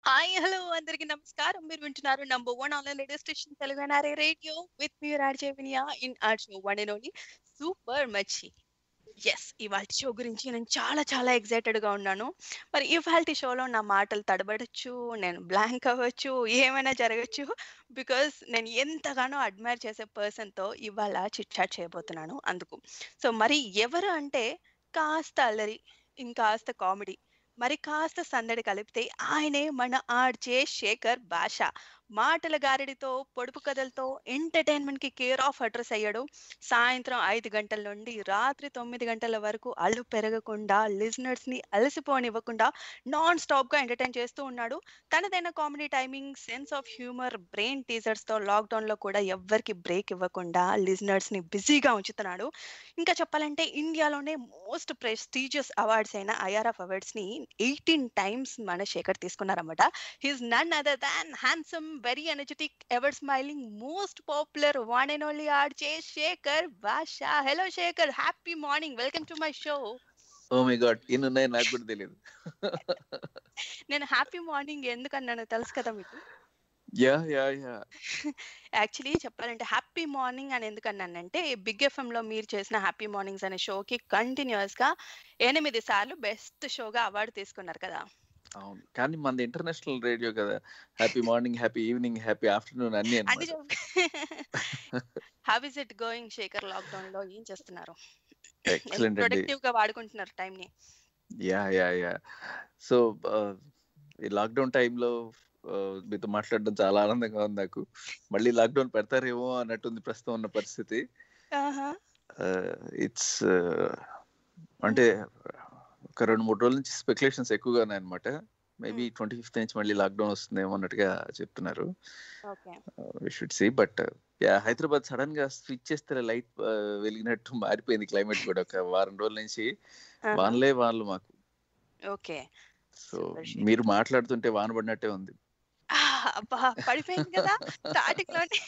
Hi hello అందరికి నమస్కారం మీరు వింటున్నారు number one online radio station Telangana radio with మీ రాడ్ జేవినియా in our show one and only super Machi yes ఇవాళ షో గురించి నేను చాలా చాలా ఎక్సైటెడ్ గా ఉన్నాను మరి ఇవాళ షోలో నా మాటలు తడబడచ్చు నేను బ్లాంక్ అవ్వచ్చు ఏమైనా జరగచ్చు బికాస్ నేను ఎంతగానో అడ్మైర్ చేసే పర్సన్ తో ఇవాళ చిట్ చాట్ చేయబోతున్నాను అందుకు సో మరి ఎవరు అంటే కాస్త అల్లరి ఇంకాస్త కామెడీ మరి కాస్త సందడి కలిపితే ఆయనే మన ఆర్జే శేఖర్ భాష మాటల గారడితో పొడుపు కథలతో ఎంటర్టైన్మెంట్ కి కేర్ ఆఫ్ అడ్రస్ అయ్యాడు సాయంత్రం ఐదు గంటల నుండి రాత్రి తొమ్మిది గంటల వరకు అల్లు పెరగకుండా లిజనర్స్ ని అలసిపోనివ్వకుండా నాన్ స్టాప్ గా ఎంటర్టైన్ చేస్తూ ఉన్నాడు తనదైన comedy timing sense of humour brain teasers తో లాక్డౌన్ లో కూడా ఎవ్వరికి బ్రేక్ ఇవ్వకుండా లిజనర్స్ ని బిజీగా ఉంచుతున్నాడు ఇంకా చెప్పాలంటే ఇండియాలోనే మోస్ట్ ప్రెస్టీజియస్ అవార్డ్స్ అయిన ఐఆర్ఎఫ్ అవార్డ్స్ ని ఎయిటీన్ టైమ్స్ మన శేఖర్ తీసుకున్నారన్నమాట he's none other than handsome very energetic ever smiling most popular one and only R J Shekhar Basha hello Shekhar happy morning welcome to my show oh my god ఇన్ని ఉన్నాయి నాకు కూడా తెలియదు నేను హ్యాపీ మార్నింగ్ ఎందుకన్నాను తెలుసు కదా మీకు యా యా యా యాక్చువల్లీ చెప్పాలంటే హ్యాపీ మార్నింగ్ అని ఎందుకన్నానంటే బిగ్ ఎఫ్ఎం లో మీరు చేసిన హ్యాపీ మార్నింగ్స్ అనే షోకి కంటిన్యూస్ గా ఎనిమిది సార్లు బెస్ట్ షోగా అవార్డు తీసుకున్నారు కదా అవును కానీ మనది ఇంటర్నేషనల్ రేడియో కదా happy morning happy evening happy afternoon అన్ని అంటే అన్నమాట how is it going Shekhar lockdown లో ఏం చేస్తున్నారు ఎక్సలెంట్ అండి ప్రొడక్టివ్ గా వాడుకుంటున్నారు టైం ని యా యా యా సో ఈ లాక్డౌన్ టైంలో మీతో మాట్లాడడం చాలా ఆనందంగా ఉంది నాకు మళ్ళీ లాక్డౌన్ పెడతారేమో అన్నట్టుంది ప్రస్తుతం ఉన్న పరిస్థితి ఇట్స్ అంటే ఒక రెండు మూడు రోజుల నుంచి స్పెక్యులేషన్స్ ఎక్కువగా ఉన్నాయన్నమాట మేబీ ట్వంటీ ఫిఫ్త్ నుంచి మళ్ళీ లాక్డౌన్ వస్తుందేమో అన్నట్టుగా చెప్తున్నారు okay we should see but yeah Hyderabad sudden గా స్విచ్ చేస్తే లైట్ వెలిగినట్టు మారిపోయింది క్లైమేట్ కూడా ఒక వారం రోజుల నుంచి వానలే వానలు మాకు ఓకే సో మీరు మాట్లాడుతుంటే వాన పడినట్టే ఉంది అబ్బా పడిపోయింది కదా స్టార్టింగ్ లోనే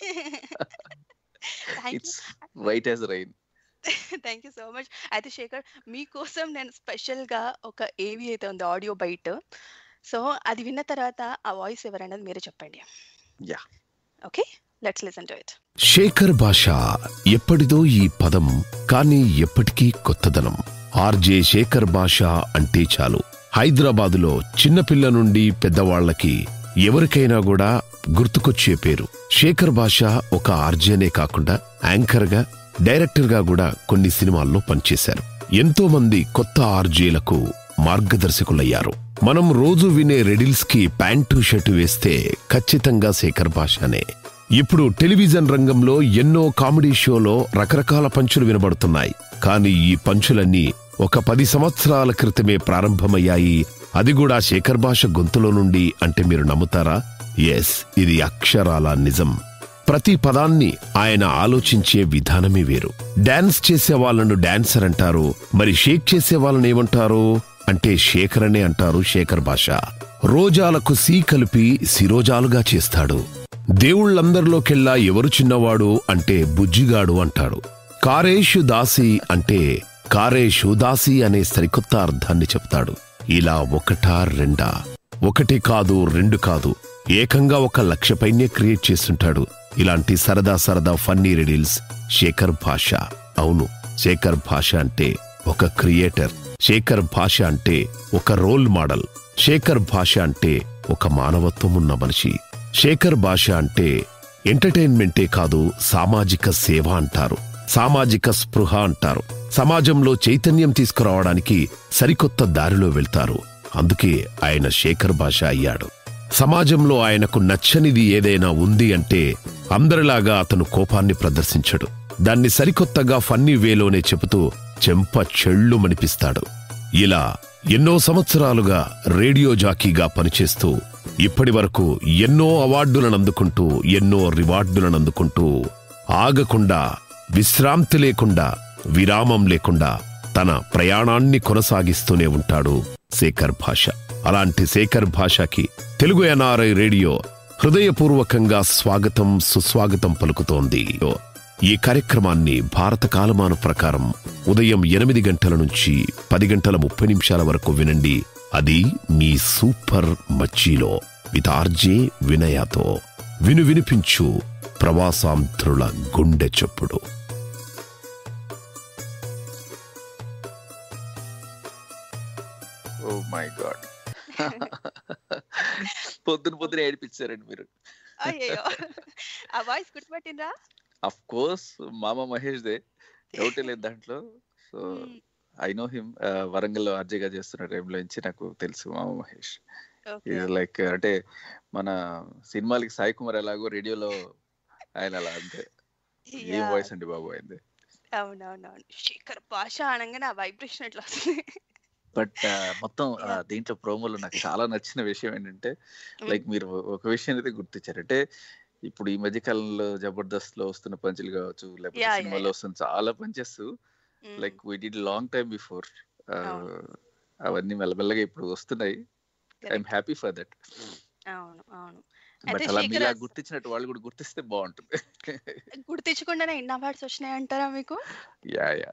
thank you it's white as rain thank you so much అయితే శేఖర్ మీకోసం నేను స్పెషల్ గా ఒక ఏవి అయితే ఉంది ఆడియో బైట్ సో అది విన్న తర్వాత ఆ వాయిస్ ఎవరన్నది మీరే చెప్పండి yeah okay let's listen to it Shekhar Basha ఎప్పటిదో ఈ పదం కానీ ఎప్పటికీ కొత్తదనం ఆర్జే శేఖర్ భాష అంటే చాలు హైదరాబాదులో చిన్నపిల్ల నుండి పెద్దవాళ్లకి ఎవరికైనా కూడా గుర్తుకొచ్చే పేరు శేఖర్ భాష ఒక ఆర్జేనే కాకుండా యాంకర్ గా డైరెక్టర్ గా కూడా కొన్ని సినిమాల్లో పనిచేశారు ఎంతో మంది కొత్త ఆర్జేలకు మార్గదర్శకులయ్యారు మనం రోజు వినే రెడిల్స్ కి ప్యాంటు షర్టు వేస్తే ఖచ్చితంగా శేఖర్ భాషనే ఇప్పుడు టెలివిజన్ రంగంలో ఎన్నో కామెడీ షోలో రకరకాల పంచులు వినబడుతున్నాయి కానీ ఈ పంచులన్నీ ఒక పది సంవత్సరాల క్రితమే ప్రారంభమయ్యాయి అది కూడా శేఖర్ భాష గొంతులో నుండి అంటే మీరు నమ్ముతారా ఎస్ ఇది అక్షరాల నిజం ప్రతి పదాన్ని ఆయన ఆలోచించే విధానమే వేరు డాన్స్ చేసే వాళ్ళను డాన్సర్ అంటారు మరి షేక్ చేసే వాళ్ళని ఏమంటారు అంటే శేఖర్ అనే అంటారు శేఖర్ భాష రోజాలకు సీ కలిపి సిరోజాలుగా చేస్తాడు దేవుళ్ళందరిలోకెల్లా ఎవరు చిన్నవాడు అంటే బుజ్జిగాడు అంటాడు కారేషు దాసి అంటే కారేషు దాసి అనే సరికొత్త అర్థాన్ని చెప్తాడు ఇలా ఒకటా రెండా ఒకటి కాదు రెండు కాదు ఏకంగా ఒక లక్ష పైనే క్రియేట్ చేస్తుంటాడు ఇలాంటి సరదా సరదా ఫన్నీ రెడిల్స్ శేఖర్ భాష అవును శేఖర్ భాష అంటే ఒక క్రియేటర్ శేఖర్ భాష అంటే ఒక రోల్ మోడల్ శేఖర్ భాష అంటే ఒక మానవత్వం ఉన్న మనిషి శేఖర్ భాష అంటే ఎంటర్టైన్మెంటే కాదు సామాజిక సేవ అంటారు సామాజిక స్పృహ అంటారు సమాజంలో చైతన్యం తీసుకురావడానికి సరికొత్త దారిలో వెళ్తారు అందుకే ఆయన శేఖర్ భాష అయ్యాడు సమాజంలో ఆయనకు నచ్చనిది ఏదైనా ఉంది అంటే అందరిలాగా అతను కోపాన్ని ప్రదర్శించడు దాన్ని సరికొత్తగా ఫన్నీ వేలోనే చెబుతూ చెంప చెళ్ళుమనిపిస్తాడు ఇలా ఎన్నో సంవత్సరాలుగా రేడియో జాకీగా పనిచేస్తూ ఇప్పటి వరకు ఎన్నో అవార్డులను అందుకుంటూ ఎన్నో రివార్డులను అందుకుంటూ ఆగకుండా విశ్రాంతి లేకుండా విరామం లేకుండా తన ప్రయాణాన్ని కొనసాగిస్తూనే ఉంటాడు శేఖర్ భాష అలాంటి శేఖర్ భాషకి తెలుగు ఎన్ఆర్ఐ రేడియో హృదయపూర్వకంగా స్వాగతం సుస్వాగతం పలుకుతోంది ఈ కార్యక్రమాన్ని భారత కాలమాన ప్రకారం ఉదయం ఎనిమిది గంటల నుంచి పది గంటల ముప్పై నిమిషాల వరకు వినండి అది మీ సూపర్ మచ్చీలో విత్ ఆర్జే వినయతో విను వినిపించు ప్రవాసాంధ్రుల గుండె చప్పుడు ఓ మై గాడ్ పొద్దున పొద్దున ఏడిపించారండి మీరు అయ్యో ఆ వాయిస్ గుర్తుపట్టిండ్రా అఫ్ కోర్స్ మామ మహేష్ దే డౌటే లేదు దాంట్లో so hmm. I know him వరంగల్లో ఆర్జేగా చేస్తున్న టైంలో నుంచి నాకు తెలుసు మామ మహేష్ ఓకే ఇది లైక్ అంటే మన సినిమాలకి సాయి కుమార్ ఎలాగో రేడియోలో ఆయన అలా అంతే ఏం Yeah. వాయిస్ అండి బాబు అయింది అవునవునవును శేఖర్ భాష అనగానే ఆ వైబ్రేషన్ ఎట్లా వస్తుంది బట్ మొత్తం ఆ, Yeah. దీంట్లో ప్రోమోలో నాకు చాలా నచ్చిన విషయం ఏంటంటే Mm. లైక్ మీరు ఒక విషయం అయితే గుర్తించారు అంటే ఇప్పుడు ఈ మధ్య కాలంలో జబర్దస్త్ లో వస్తున్న పంచులు కావచ్చు లేకపోతే Yeah, yeah, సినిమాలో వస్తున్న చాలా punches hmm. Like we did long time before అవును. అవన్నీ మెల్లమెల్లగా ఇప్పుడు వస్తున్నాయి I'm Correct. Happy for that అవును అవును బట్ అయితే అలా శేఖర్ మీలా అస- గుర్తించినట్టు వాళ్ళు కూడా గుర్తిస్తే బాగుంటుంది గుర్తించకుండానే ఎన్ని అవార్డ్స్ వచ్చినాయి అంటారా మీకు యా యా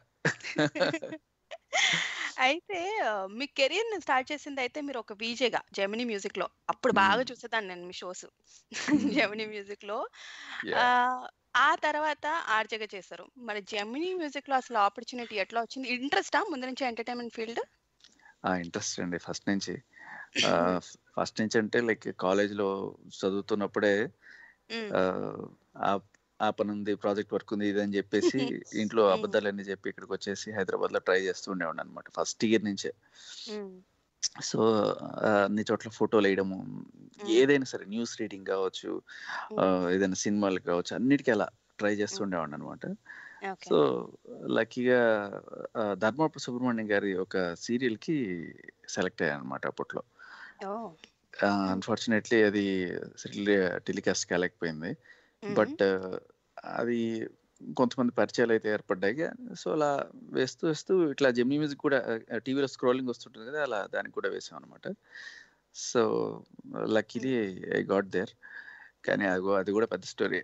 అయితే ఆ, మీ కెరీర్ ని స్టార్ట్ చేసింది అయితే మీరు ఒక వీజేగా జెమినీ మ్యూజిక్ లో అప్పుడు బాగా మ్మ్. చూసేదాన్ని నేను మీ షోస్ మ్మ్. జెమినీ మ్యూజిక్ లో యా ఆ, ఆ తర్వాత ఆర్జేగా చేశారు మరి జెమినీ మ్యూజిక్ లో అసలు ఆపర్చునిటీ ఎట్లా వచ్చింది ఇంట్రెస్టా ముందు నుంచి ఎంటర్టైన్మెంట్ ఫీల్డ్ ఆ ఇంట్రెస్ట్ అండి ఫస్ట్ నుంచి ఫస్ట్ నుంచి అంటే లైక్ కాలేజ్ లో చదువుతున్నప్పుడే ఆ, ఆ- ఆ పని ఉంది ప్రాజెక్ట్ వర్క్ ఉంది ఇది అని చెప్పేసి ఇంట్లో మ్మ్. అబద్ధాలన్నీ చెప్పి ఇక్కడికి వచ్చేసి హైదరాబాద్ లో ట్రై చేస్తూ ఉండేవాడిని అనమాట ఫస్ట్ ఇయర్ నుంచే సో అన్ని చోట్ల ఫోటోలు వేయడము ఏదైనా సరే న్యూస్ రీడింగ్ కావచ్చు ఆ, ఏదైనా సినిమాలు కావచ్చు అన్నిటికీ అలా ట్రై చేస్తూ ఉండేవాడిని అనమాట ఓకే సో లక్కీగా ఆ, ధర్మపుర సుబ్రహ్మణ్యం గారి ఒక సీరియల్ కి సెలెక్ట్ అయ్యాను అనమాట అప్పట్లో ఓ అన్ఫార్చునేట్లీ అది టెలికాస్ట్ కాలేకపోయింది బట్ అది కొంతమంది పరిచయాలు అయితే ఏర్పడ్డాయి సో అలా వేస్తూ వేస్తూ ఇట్లా జెమ్నీ మ్యూజిక్ కూడా టీవీలో స్క్రోలింగ్ వస్తుంటుంది కదా అలా దానికి కూడా వేసాం అనమాట so luckily I got there కానీ అగో అది కూడా పెద్ద స్టోరీ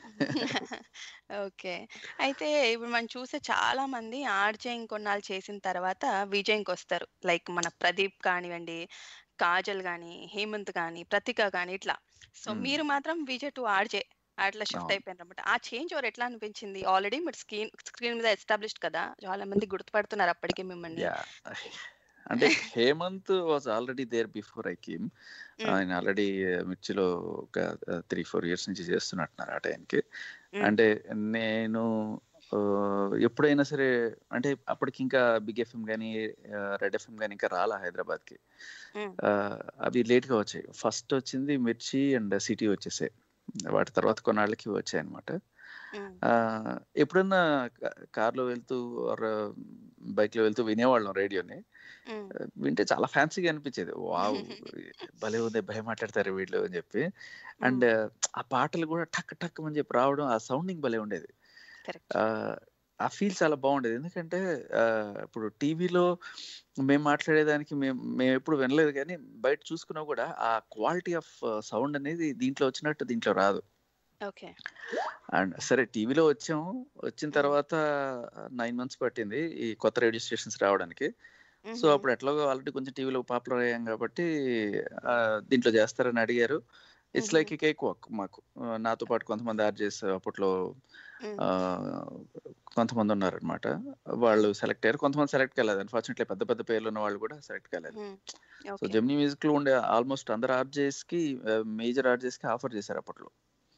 ఓకే అయితే ఇప్పుడు మనం చూసే చాలా మంది ఆర్జే ఇంకొన్నాళ్ళు చేసిన తర్వాత విజయ్కి వస్తారు లైక్ మన ప్రదీప్ కానివ్వండి కాజల్ కానీ హేమంత్ కానీ ప్రతిక కానీ ఇట్లా సో Hmm. మీరు మాత్రం విజయ్ టు ఆర్జే అట్లా షిఫ్ట్ అవును. అయిపోయారు అనమాట ఆ చేంజ్ ఓవర్ ఎట్లా అనిపించింది ఆల్రెడీ మీరు స్క్రీన్ స్క్రీన్ మీద ఎస్టాబ్లిష్డ్ కదా చాలా మంది గుర్తుపడుతున్నారు అప్పటికే మిమ్మల్ని యా అంటే Hemanth was already there before I came Mm. ఆయన ఆల్రెడీ మిర్చిలో ఒక త్రీ ఫోర్ ఇయర్స్ నుంచి చేస్తున్నట్టున్నారు ఆ టైంకి Mm. అంటే నేను ఆ, ఎప్పుడైనా సరే అంటే అప్పటికి ఇంకా బిగ్ ఎఫ్ఎం కానీ రెడ్ ఎఫ్ఎం కానీ ఇంకా రాలా హైదరాబాద్కి Mm. ఆ, అవి లేట్గా వచ్చాయి ఫస్ట్ వచ్చింది మిర్చి అండ్ సిటీ వచ్చేసాయి వాటి తర్వాత కొన్నాళ్ళకి వచ్చాయి అనమాట Mm. ఎప్పుడన్నా కార్లో వెళ్తూ ఆర్ బైక్లో వెళ్తూ వినేవాళ్ళం రేడియోని Mm. వింటే చాలా ఫ్యాన్సీగా అనిపించేది వావ్ భలే ఉంది భయం మాట్లాడతారు వీళ్ళు అని చెప్పి అండ్ ఆ పాటలు కూడా టక్ టక్ అని చెప్పి రావడం ఆ సౌండింగ్ భలే ఉండేది Correct. ఆ, ఆ ఫీల్ చాలా బాగుండేది ఎందుకంటే ఆ, ఇప్పుడు టీవీలో మేము మాట్లాడేదానికి మేము మేము ఎప్పుడు వినలేదు కానీ బయట చూసుకున్నా కూడా ఆ క్వాలిటీ ఆఫ్ సౌండ్ అనేది దీంట్లో వచ్చినట్టు దీంట్లో రాదు ఓకే అండ్ సరే టీవీలో వచ్చాం వచ్చిన Mm. తర్వాత నైన్ మంత్స్ పట్టింది ఈ కొత్త రేడియో స్టేషన్స్ రావడానికి సో అప్పుడు ఎట్లాగో ఆల్రెడీ కొంచెం టీవీలో పాపులర్ అయ్యాం కాబట్టి ఆ, దీంట్లో చేస్తారని అడిగారు ఇట్స్ లైక్ ఈ కేక్ వాక్ మాకు ఆ, నాతో పాటు కొంతమంది ఆర్జేస్ అప్పట్లో ఆ, కొంతమంది ఉన్నారనమాట వాళ్ళు సెలెక్ట్ అయ్యారు కొంతమంది సెలెక్ట్ కాలేదు అన్ఫార్చునేట్లీ పెద్ద పెద్ద పేర్లు ఉన్న వాళ్ళు కూడా సెలెక్ట్ కాలేదు సో ఓకే జెమినీ మ్యూజిక్ లో ఉండే ఆల్మోస్ట్ అందరు ఆర్జేస్ కి మేజర్ ఆర్జేస్ కి ఆఫర్ చేశారు అప్పట్లో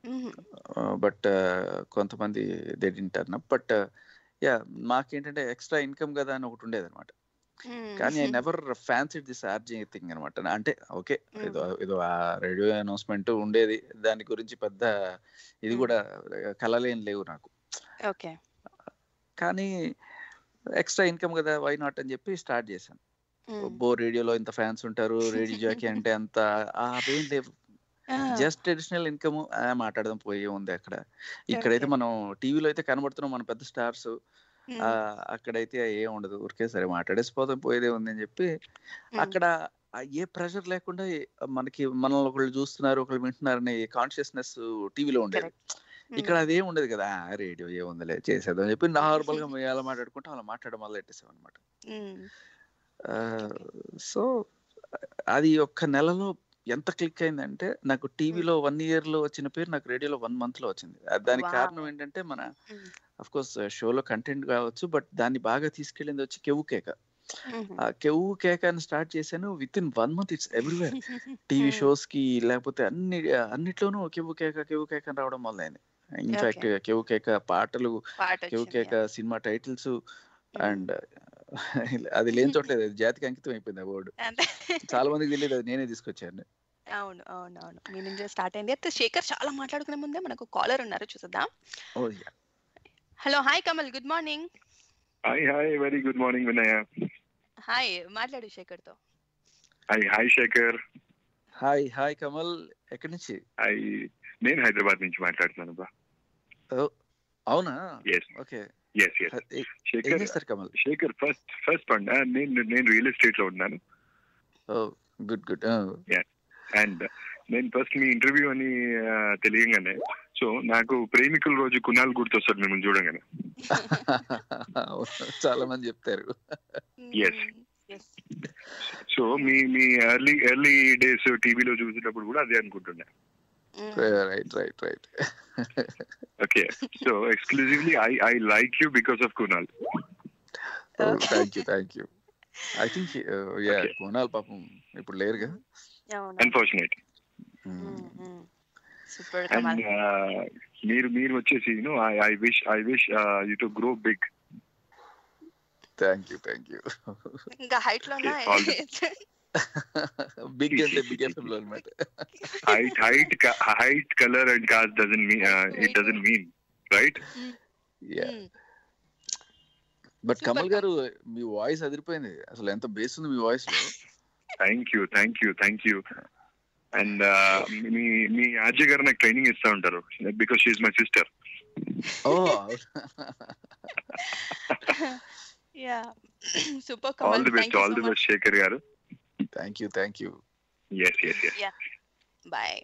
బట్ కొంతమంది they didn't turn up but yeah మాకేంటంటే ఎక్స్ట్రా ఇన్కమ్ కదా అని ఒకటి ఉండేది అనమాట కానీ I never fancy this R J thing అనమాట అంటే ఓకే ఏదో ఏదో ఆ రేడియో అనౌన్స్మెంట్ ఉండేది దాని గురించి పెద్ద ఇది Mm. కూడా కలలేం లేవు నాకు ఓకే కానీ ఎక్స్ట్రా ఇన్కమ్ కదా వై నాట్ అని చెప్పి స్టార్ట్ చేశాను బో రేడియోలో ఇంత ఫ్యాన్స్ ఉంటారు రేడియో జాకీ అంటే అంత అవేం లేవు జస్ట్ ట్రెడిషనల్ ఇన్కమ్ మాట్లాడదాం పోయి ఉంది అక్కడ ఇక్కడైతే Okay. మనం టీవీలో అయితే కనబడుతున్నాం మన పెద్ద స్టార్స్ అక్కడైతే ఏం ఉండదు ఊరికే సరే మాట్లాడేసిపోతాం పోయేదే ఉంది అని చెప్పి అక్కడ ఆ ఏ ప్రెషర్ లేకుండా ఏ- మనకి మనల్ని ఒకళ్ళు చూస్తున్నారు ఒకళ్ళు వింటున్నారనే కాన్షియస్నెస్ టీవీలో ఉండేది ఇక్కడ అదేం ఉండదు కదా రేడియో ఏముందిలే చేసేద్దాం అని చెప్పి నార్మల్ గా మేము ఎలా మాట్లాడుకుంటాం అలా మాట్లాడడం మొదలు పెట్టేసాం అనమాట సో అది ఒక్క నెలలో ఎంత క్లిక్ అయిందంటే నాకు టీవీలో వన్ ఇయర్ లో వచ్చిన పేరు నాకు రేడియోలో వన్ మంత్ లో వచ్చింది ఆ దానికి Wow. కారణం ఏంటంటే మన మ్మ్. అఫ్ కోర్స్ షోలో కంటెంట్ కావచ్చు బట్ దాన్ని బాగా తీసుకెళ్ళింది వచ్చి కెవ్వు కేక మ్మ్. ఆ కెవ్వు కేక అని స్టార్ట్ చేశాను with in one month it's everywhere TV hmm. Shows కి లేకపోతే అన్ని అన్నిట్లోనూ కెవ్వు కేక కెవ్వు కేక అని రావడం మొదలైంది ఇన్ఫాక్ట్ కెవ్వు కేక పాటలు పాట కెవ్వు వచ్చింది కేక సినిమా టైటిల్స్ అండ్ అది లేని చోట్లేదు అది జాతికి అంకితం అయిపోయింది ఆ వర్డ్ అంతే. చాలా మందికి తెలియదు అది నేనే తీసుకొచ్చాను అవును అవును అవును మీ నుంచి స్టార్ట్ అయింది అయితే శేఖర్ చాలా మాట్లాడుకునే ముందే మనకు కాలర్ ఉన్నారు చూద్దాం oh yeah hello hi Kamal good morning hi hi very good morning Vinaya hi మాట్లాడు శేఖర్ తో hi hi Shekhar hi hi Kamal ఎక్కడి నుంచి హాయ్ నేను హైదరాబాద్ నుంచి మాట్లాడుతున్నాను బా ఓ, అవునా ఎస్ ఓకే ఎస్ ఎస్ ఏం శేఖర్ చేస్తారు కమల్ శేఖర్ ఫస్ట్ ఫస్ట్ పండ నేను నేను రియల్ ఎస్టేట్ లో ఉన్నాను ఓ గుడ్ గుడ్ అండ్ నేను ఫస్ట్ మీ ఇంటర్వ్యూ అని ఆ, తెలియగానే సో నాకు ప్రేమికుల రోజు కునాల్ గుర్తొస్తాడు మిమ్మల్ని చూడగానే చాలా మంది చెప్తారు Yes. సో మీ మీ ఎర్లీ ఎర్లీ డేస్ టీవీలో చూసేటప్పుడు కూడా అదే అనుకుంటున్నా right right right okay so exclusively I I like you because of Kunal Okay. Thank you thank you I think yeah Okay. కొనాలి పాపం ఇప్పుడు లేరుగా అన్ఫార్చునేట్ సూపర్ అండ్ కమల్ మీరు మీరు వచ్చేసి you know I I wish I wish you to grow big thank you thank you ఇంకా హైట్ లో Okay, all బిగ్ అంటే బిగ్ ఎఫ్ఎం లో అనమాట height height ca- height color and caste doesn't mean uh, it doesn't mean right yeah but Super. Kamal గారు మీ voice అదిరిపోయింది అసలు ఎంత బేస్ ఉంది మీ వాయిస్ లో thank you thank you thank you అండ్ మీ మీ ఆర్జే గారు నాకు ట్రైనింగ్ ఇస్తా ఉంటారు because she's my sister oh yeah super all Kamal the best all the best Shekhar గారు thank you thank you yes yes yes bye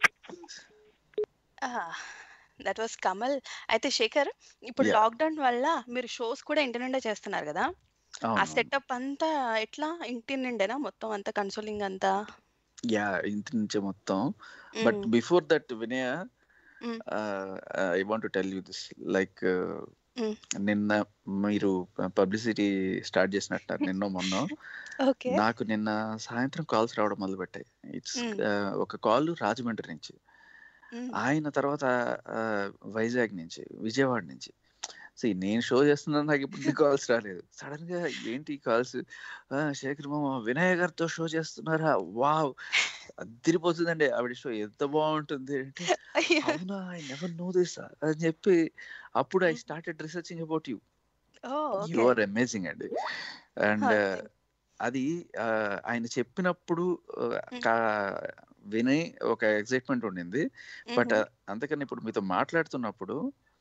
that was Kamal అయితే శేఖర్ ఇప్పుడు Yeah. లాక్డౌన్ వల్ల మీరు షోస్ కూడా ఇంటి నుండే చేస్తున్నారు కదా ఆ సెటప్ అంతా ఎట్లా ఇంటి నుండేనా మొత్తం అంతా కన్సోలింగ్ అంతా యా ఇంటి నుంచే మొత్తం but before that Vinaya Mm. I want tell you this like Mm. నిన్న మీరు పబ్లిసిటీ స్టార్ట్ చేసినట్టు నిన్న మొన్న ఓకే నాకు నిన్న సాయంత్రం కాల్స్ రావడం మొదలు పెట్టాయి ఇట్స్ Mm. ఒక కాల్ రాజమండ్రి నుంచి ఆయన తర్వాత ఆ, వైజాగ్ నుంచి విజయవాడ నుంచి సో నేను షో చేస్తున్నాను నాకు ఇప్పుడు కాల్స్ రాలేదు సడన్ గా ఏంటి కాల్స్ శేఖర్ మామ వినయ్ గారితో షో చేస్తున్నారా వావ్ అదిరిపోతుందండి ఆవిడ షో ఎంత బాగుంటుంది అంటే అవునా ఐ నెవర్ నో దిస్ అని చెప్పి అప్పుడు I started researching about you you are amazing అండి అండ్ Okay. అది ఆ, ఆయన చెప్పినప్పుడు ఆ, కా- విని ఒక ఎక్సైట్మెంట్ ఉండింది బట్ అందుకని ఇప్పుడు మీతో మాట్లాడుతున్నప్పుడు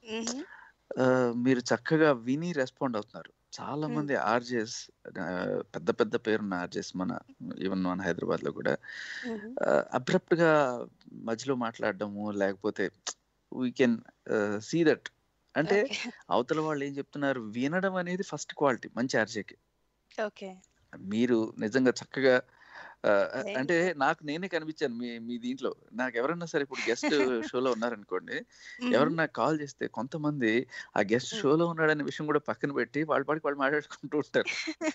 ఆ, మీరు చక్కగా విని రెస్పాండ్ అవుతున్నారు చాలా Hmm. మంది ఆర్జేస్ పెద్ద పెద్ద పేరున్న ఆర్జేస్ మన ఈవెన్ మన హైదరాబాద్ లో కూడా అబ్రప్ట్ గా మధ్యలో మాట్లాడడము లేకపోతే వీ కెన్ సీ దట్ అంటే అవతల వాళ్ళు ఏం చెప్తున్నారు వినడం అనేది ఫస్ట్ క్వాలిటీ మంచి ఆర్జేకి ఓకే మీరు నిజంగా చక్కగా ఆ, Thank అంటే నాకు నేనే కనిపించాను మీ మీ దీంట్లో నాకు ఎవరన్నా సరే ఇప్పుడు గెస్ట్ షోలో ఉన్నారనుకోండి ఎవరన్నా కాల్ చేస్తే కొంతమంది ఆ గెస్ట్ Mm. షోలో ఉన్నాడనే విషయం కూడా పక్కన పెట్టి వాళ్ళ పాటికి వాళ్ళు మాట్లాడుకుంటూ ఉంటారు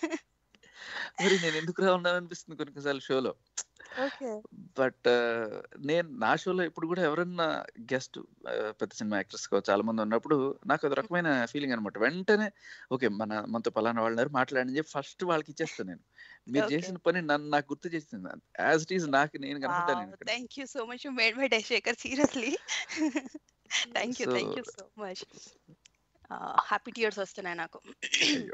మరి నేను ఎందుకు రా ఉన్నాను అనిపిస్తుంది కొన్నిసార్లు షోలో ఓకే బట్ నేను నా షోలో ఇప్పుడు కూడా ఎవరన్నా గెస్ట్ పెద్ద సినిమా యాక్టర్స్ చాలా మంది ఉన్నప్పుడు నాకు అది రకమైన ఫీలింగ్ అనమాట వెంటనే ఓకే మన మనతో పలానా వాళ్ళు ఉన్నారు మాట్లాడని చెప్పి ఫస్ట్ వాళ్ళకి ఇచ్చేస్తాను నేను మీరు Okay. చేసిన పని నన్ను నాకు గుర్తు చేస్తుంది యాజ్ ఇట్ ఈస్ నాకు నేను కనపడ్డాను నేను ఇక్కడ. Thank you so much you made my day Shekhar seriously thank you So- thank you so much happy tears వస్తున్నాయి నాకు అయ్యో.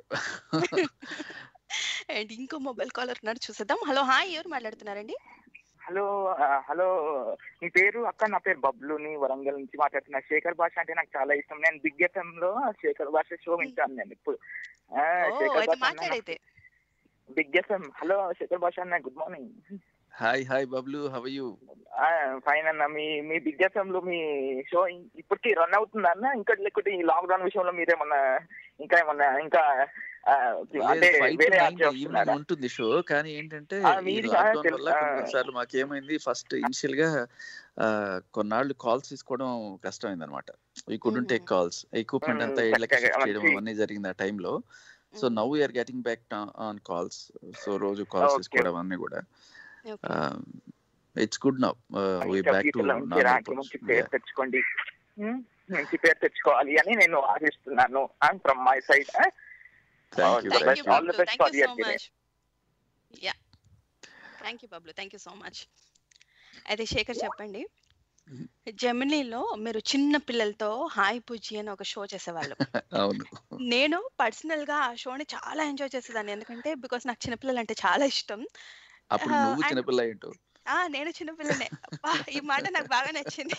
అండ్ ఇంకో మొబైల్ కాలర్ ఉన్నారు చూసేద్దాం హలో హాయ్ ఎవరు మాట్లాడుతున్నారండి హలో ఆ, హలో మీ పేరు అక్క నా పేరు బబ్లుని వరంగల్ నుంచి మాట్లాడుతున్నా శేఖర్ భాష అంటే నాకు చాలా ఇష్టం నేను బిగ్ ఎఫ్ఎం లో శేఖర్ భాష షో వింటాను నేను ఇప్పుడు ఆ, ఓ శేఖర్ అయితే భాష అన్న మాట్లాడైతే big F M hello Shekhar Basha అన్న good morning hi hi Bablu how you fine అన్న మీ మీ బిగ్ ఎఫ్ఎం లో మీ షో ఇప్పటికి రన్ అవుతుందా అన్న ఇంకా లేకపోతే ఈ లాక్డౌన్ విషయంలో మీరేమన్నా ఇంకా ఏమన్నా ఇంకా ఆ, అంటే ఫైవ్ వేరే యాప్ ఈవినింగ్ చేస్తున్నారా ఉంటుంది షో కానీ ఏంటంటే ఆ, ఈ మీది లాక్డౌన్ తెలు- వల్ల ఆ. కొన్ని సార్లు మాకేమైంది ఫస్ట్ ఇనిషియల్ గా ఆ, కొన్నాళ్ళు కాల్స్ తీసుకోవడం కష్టమైంది అనమాట ఈ కుడెంట్ టేక్ కాల్స్ ఎక్విప్మెంట్ అంతా మ్మ్, ఇళ్ళకి చక్కగా షిఫ్ట్ చేయడం మంచి- అవన్నీ జరిగింది ఆ టైంలో so hmm. Now we're getting back on calls so రోజు కాల్స్ Okay. తీసుకోవడం అన్ని కూడా Okay. It's good now we ఇంకా బ్యాక్ టు ఫ్యూచర్లో మంచి ర్యాంక్ మంచి పేరు తెచ్చుకోండి ఉమ్, మంచి పేరు తెచ్చుకోవాలి అని నేను ఆశిస్తున్నాను and from my side thank you the Thank best. you, all the Bablu. best Thank for you your so career. much. Yeah. Thank you, Bablu. Thank you so much. అయితే శేఖర్ చెప్పండి జెమినీలో మీరు చిన్న పిల్లలతో హాయ్ పూజీ అని ఒక షో చేసేవాళ్ళు అవును నేను పర్సనల్ గా ఆ షోని చాలా ఎంజాయ్ చేసేదాన్ని ఎందుకంటే బికాస్ నాకు చిన్నపిల్లలు అంటే చాలా ఇష్టం అప్పుడు ఆ, నువ్వు and- చిన్నపిల్ల ఏంటో ఆ నేను చిన్నపిల్లనే అబ్బా, ఈ మాట నాకు బాగా నచ్చింది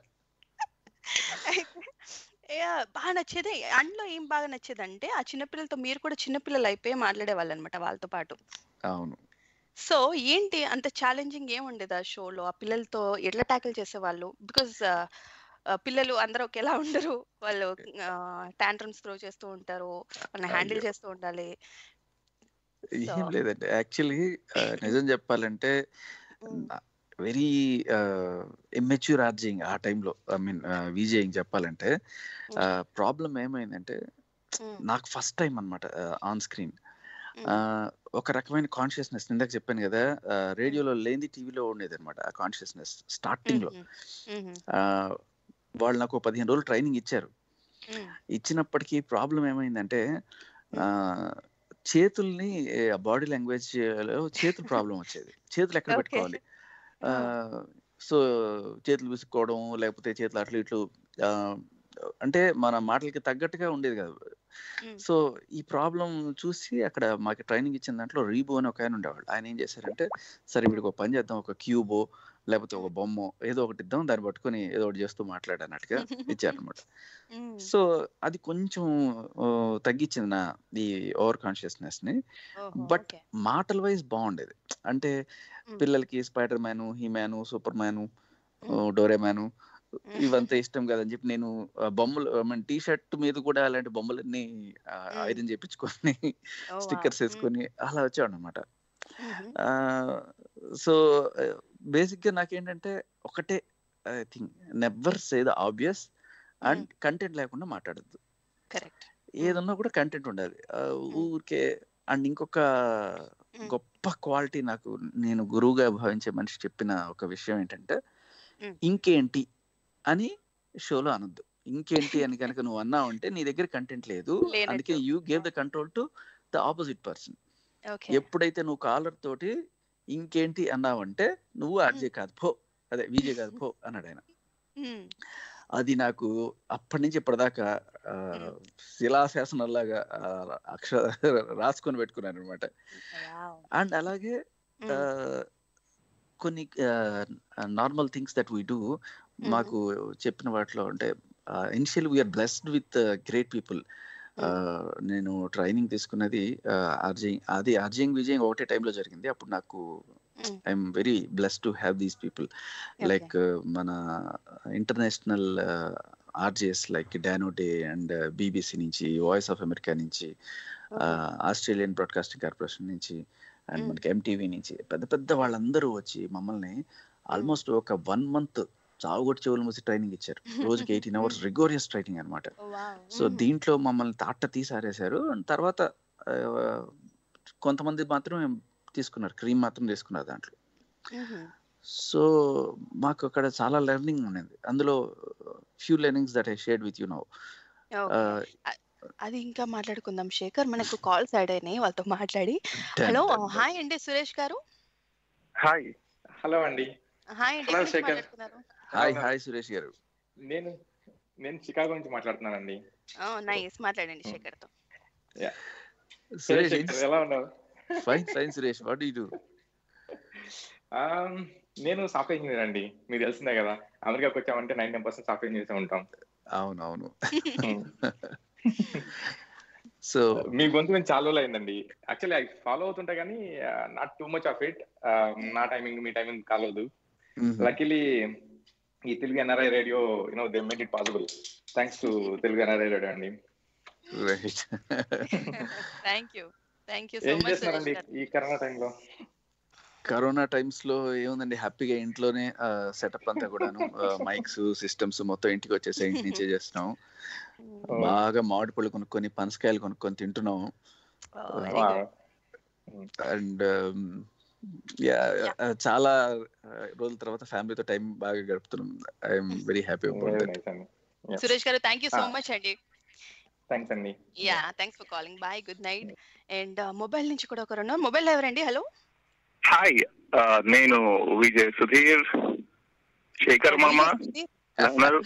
అయితే, యా, బాగా నచ్చేది అందులో ఏం బాగా నచ్చేది అంటే ఆ చిన్నపిల్లలతో మీరు కూడా చిన్నపిల్లలు అయిపోయి మాట్లాడేవాళ్ళు అనమాట వాళ్ళతో పాటు అవును సో ఏంటి అంత ఛాలెంజింగ్ ఏం ఉండేది ఆ షోలో ఆ పిల్లలతో ఎట్లా ట్యాకిల్ చేసేవాళ్ళు బికాస్ పిల్లలు అందరూ ఒకేలా ఉండరు వాళ్ళు టాంట్రమ్స్ త్రో చేస్తూ ఉంటారు వాళ్ళని హ్యాండిల్ అయ్యో. చేస్తూ ఉండాలి ఏం So- లేదండి యాక్చువల్లీ నిజం చెప్పాలంటే Mm. వెరీ ఇమ్మెచ్యూర్ ఆర్జింగ్ ఆ టైంలో ఐ మీన్ విజయింగ్ చెప్పాలంటే ప్రాబ్లం ఏమైందంటే Mm. నాకు ఫస్ట్ టైం అనమాట ఆన్ స్క్రీన్ Mm. ఒక రకమైన కాన్షియస్నెస్ ఇందాక చెప్పాను కదా రేడియోలో లేని టీవీలో ఉండేది అనమాట ఆ కాన్షియస్నెస్ స్టార్టింగ్ లో Mhm. Mhm. ఆ, వాళ్ళు నాకు పదిహేను రోజులు ట్రైనింగ్ ఇచ్చారు Mm. ఇచ్చినప్పటికీ ప్రాబ్లం ఏమైందంటే ఆ, చేతుల్ని బాడీ లాంగ్వేజ్ లో చేతులు ప్రాబ్లం వచ్చేది చేతులు ఎక్కడ Okay. పెట్టుకోవాలి సో చేతులు విసుక్కోవడం లేకపోతే చేతులు అట్లు ఇట్లు ఆ, అంటే మన మాటలకి తగ్గట్టుగా ఉండేది కాదు Mm. సో ఈ ప్రాబ్లం చూసి అక్కడ మాకు ట్రైనింగ్ ఇచ్చిన దాంట్లో రీబో అని ఒక ఆయన ఉండేవాళ్ళు ఆయన ఏం చేశారంటే సరే వీడికి ఒక పని చేద్దాం ఒక క్యూబో లేకపోతే ఒక బొమ్మ ఏదో ఒకటి ఇద్దాం దాన్ని పట్టుకొని ఏదో ఒకటి చేస్తూ మాట్లాడన్నట్టుగా ఇచ్చారనమాట Mm. సో అది కొంచెం ఆ, తగ్గించింది నా ఈ ఓవర్ కాన్షియస్నెస్ ని ఓహో, బట్ okay. మాటల వైజ్ బాగుండేది అంటే Mm. పిల్లలకి spider man he man superman Mm. Doraemon Mm. ఇవంతా ఇష్టం కదని చెప్పి నేను ఆ, బొమ్మలు ఐ మీన్ టీ షర్ట్ మీద కూడా అలాంటి బొమ్మలన్నీ Mm. ఐరన్ చేపించుకొని Oh, wow. Stickers Mm. వేసుకొని అలా వచ్చాడు అనమాట Mhm. సో బేసిక్ గా నాకేంటంటే ఒకటే I think never say the obvious and content లేకుండా మాట్లాడద్దు Correct. ఏదన్నా కూడా కంటెంట్ ఉండాలి ఆ, ఊరికే అండ్ ఇంకొక Mm. గొప్ప క్వాలిటీ నాకు నేను గురువుగా భావించే మనిషి చెప్పిన ఒక విషయం ఏంటంటే Mm. ఇంకేంటి అని షోలో అనొద్దు ఇంకేంటి అని కనుక నువ్వు అన్నావు అంటే నీ దగ్గర కంటెంట్ లేదు లేనట్టు. అందుకే you gave the control to the opposite person Okay. ఎప్పుడైతే నువ్వు కాలర్ తోటి ఇంకేంటి అన్నావంటే నువ్వు ఆర్జే కాదు పో అదే విజయ్ కాదు పో అన్నాడు ఆయన Mm. అది నాకు అప్పటి నుంచి ఇప్పటిదాకా ఆ, Mm. శిలాశాసనంలాగా ఆ, అక్ష రాసుకొని పెట్టుకున్నాను అనమాట Wow. అండ్ అలాగే Mm. ఆ, కొన్ని normal things that we do మాకు చెప్పిన వాటిలో అంటే initial we are blessed with great people నేను ట్రైనింగ్ తీసుకున్నది ఆర్జింగ్ అది ఆర్జింగ్ విజయింగ్ ఒకటే టైంలో జరిగింది అప్పుడు నాకు Mm. I'm very blessed to have these people Okay. Like మన ఇంటర్నేషనల్ ఆర్జేఎస్ లైక్ డానోటే అండ్ బీబీసీ నుంచి వాయిస్ ఆఫ్ అమెరికా నుంచి ఆస్ట్రేలియన్ బ్రాడ్కాస్టింగ్ కార్పొరేషన్ నుంచి అండ్ Mm. మనకి ఎంటీవీ నుంచి పెద్ద పెద్ద వాళ్ళందరూ వచ్చి మమ్మల్ని ఆల్మోస్ట్ ఒక వన్ మంత్ చావుగొట్టి చెవులు మూసి ట్రైనింగ్ ఇచ్చారు రోజుకి ఎయిటీన్ అవర్స్ రిగోరియస్ ట్రైనింగ్ అనమాట Oh, wow. So Mhm. దీంట్లో మమ్మల్ని తాట తీసారేశారు And తర్వాత ఆ, కొంతమంది మాత్రం తీసుకున్నారు క్రీమ్ మాత్రం తీసుకున్నారు దాంట్లో Mhm. సో మాకు అక్కడ చాలా లెర్నింగ్ ఉండేది అందులో few learnings that I shared with you now Okay. అ- అది ఇంకా మాట్లాడుకుందాం శేఖర్ మనకు కాల్స్ యాడ్ అయినాయి వాళ్ళతో మాట్లాడి హలో హాయ్ అండి సురేష్ గారు హాయ్ హలో అండి హాయ్ అండి Hello, ఎక్కడి నుంచి శేఖర్. మాట్లాడుతున్నారు హాయ్ హాయ్ సురేష్ గారు నేను నేను చికాగో నుంచి మాట్లాడుతున్నానండి నైస్ మాట్లాడండి శేఖర్ తో సురేష్ శేఖర్, ఎలా ఉన్నావు fine fine Suresh what you do um, నేను సాఫ్ట్వేర్ ఇంజనీర్ అండి మీకు తెలిసిందే కదా అమెరికాకి వచ్చామంటే నైన్టీ పర్సెంట్ సాఫ్ట్వేర్ ఇంజనీర్స్ ఉంటాం అవును అవును Hmm. సో మీ గొంతు నేను చాలా రోజులు అయిందండి యాక్చువల్లీ ఐ ఫాలో అవుతుంటా కానీ not too much of it నా టైమింగ్ మీ టైమింగ్ కాలేదు లక్కీలీ ఈ Telugu NRI radio you know they made it possible thanks to Telugu NRI radio అండి right thank you thank you so ఏం మచ్ చేస్తున్నారండి సురేష్ గారు ఈ కరోనా టైంలో కరోనా టైమ్స్ లో ఏముందండి హ్యాపీగా ఇంట్లోనే సెటప్ అంతా కూడాను మైక్స్ సిస్టమ్స్ మొత్తం ఇంటికి వచ్చేసి ఇంటి నుంచే చేస్తున్నాం బాగా మామిడి పళ్ళు కొనుక్కొని పనసకాయలు కొనుక్కొని తింటున్నాం వెరీ గుడ్ అండ్ యా చాలా uh, రోజుల తర్వాత ఫ్యామిలీతో టైం బాగా గడుపుతున్నాం I'm very happy about very that nice అండి సురేష్ గారు thank you so Ah. Much అండి థ్యాంక్స్ అండి yeah thanks for calling bye good night and mobile నుంచి కూడా ఒకరు ఉన్నారు మొబైల్ ఎవరండి హలో హాయ్ నేను విజయ్ సుధీర్ శేఖర్ మామ ఎలా ఉన్నారు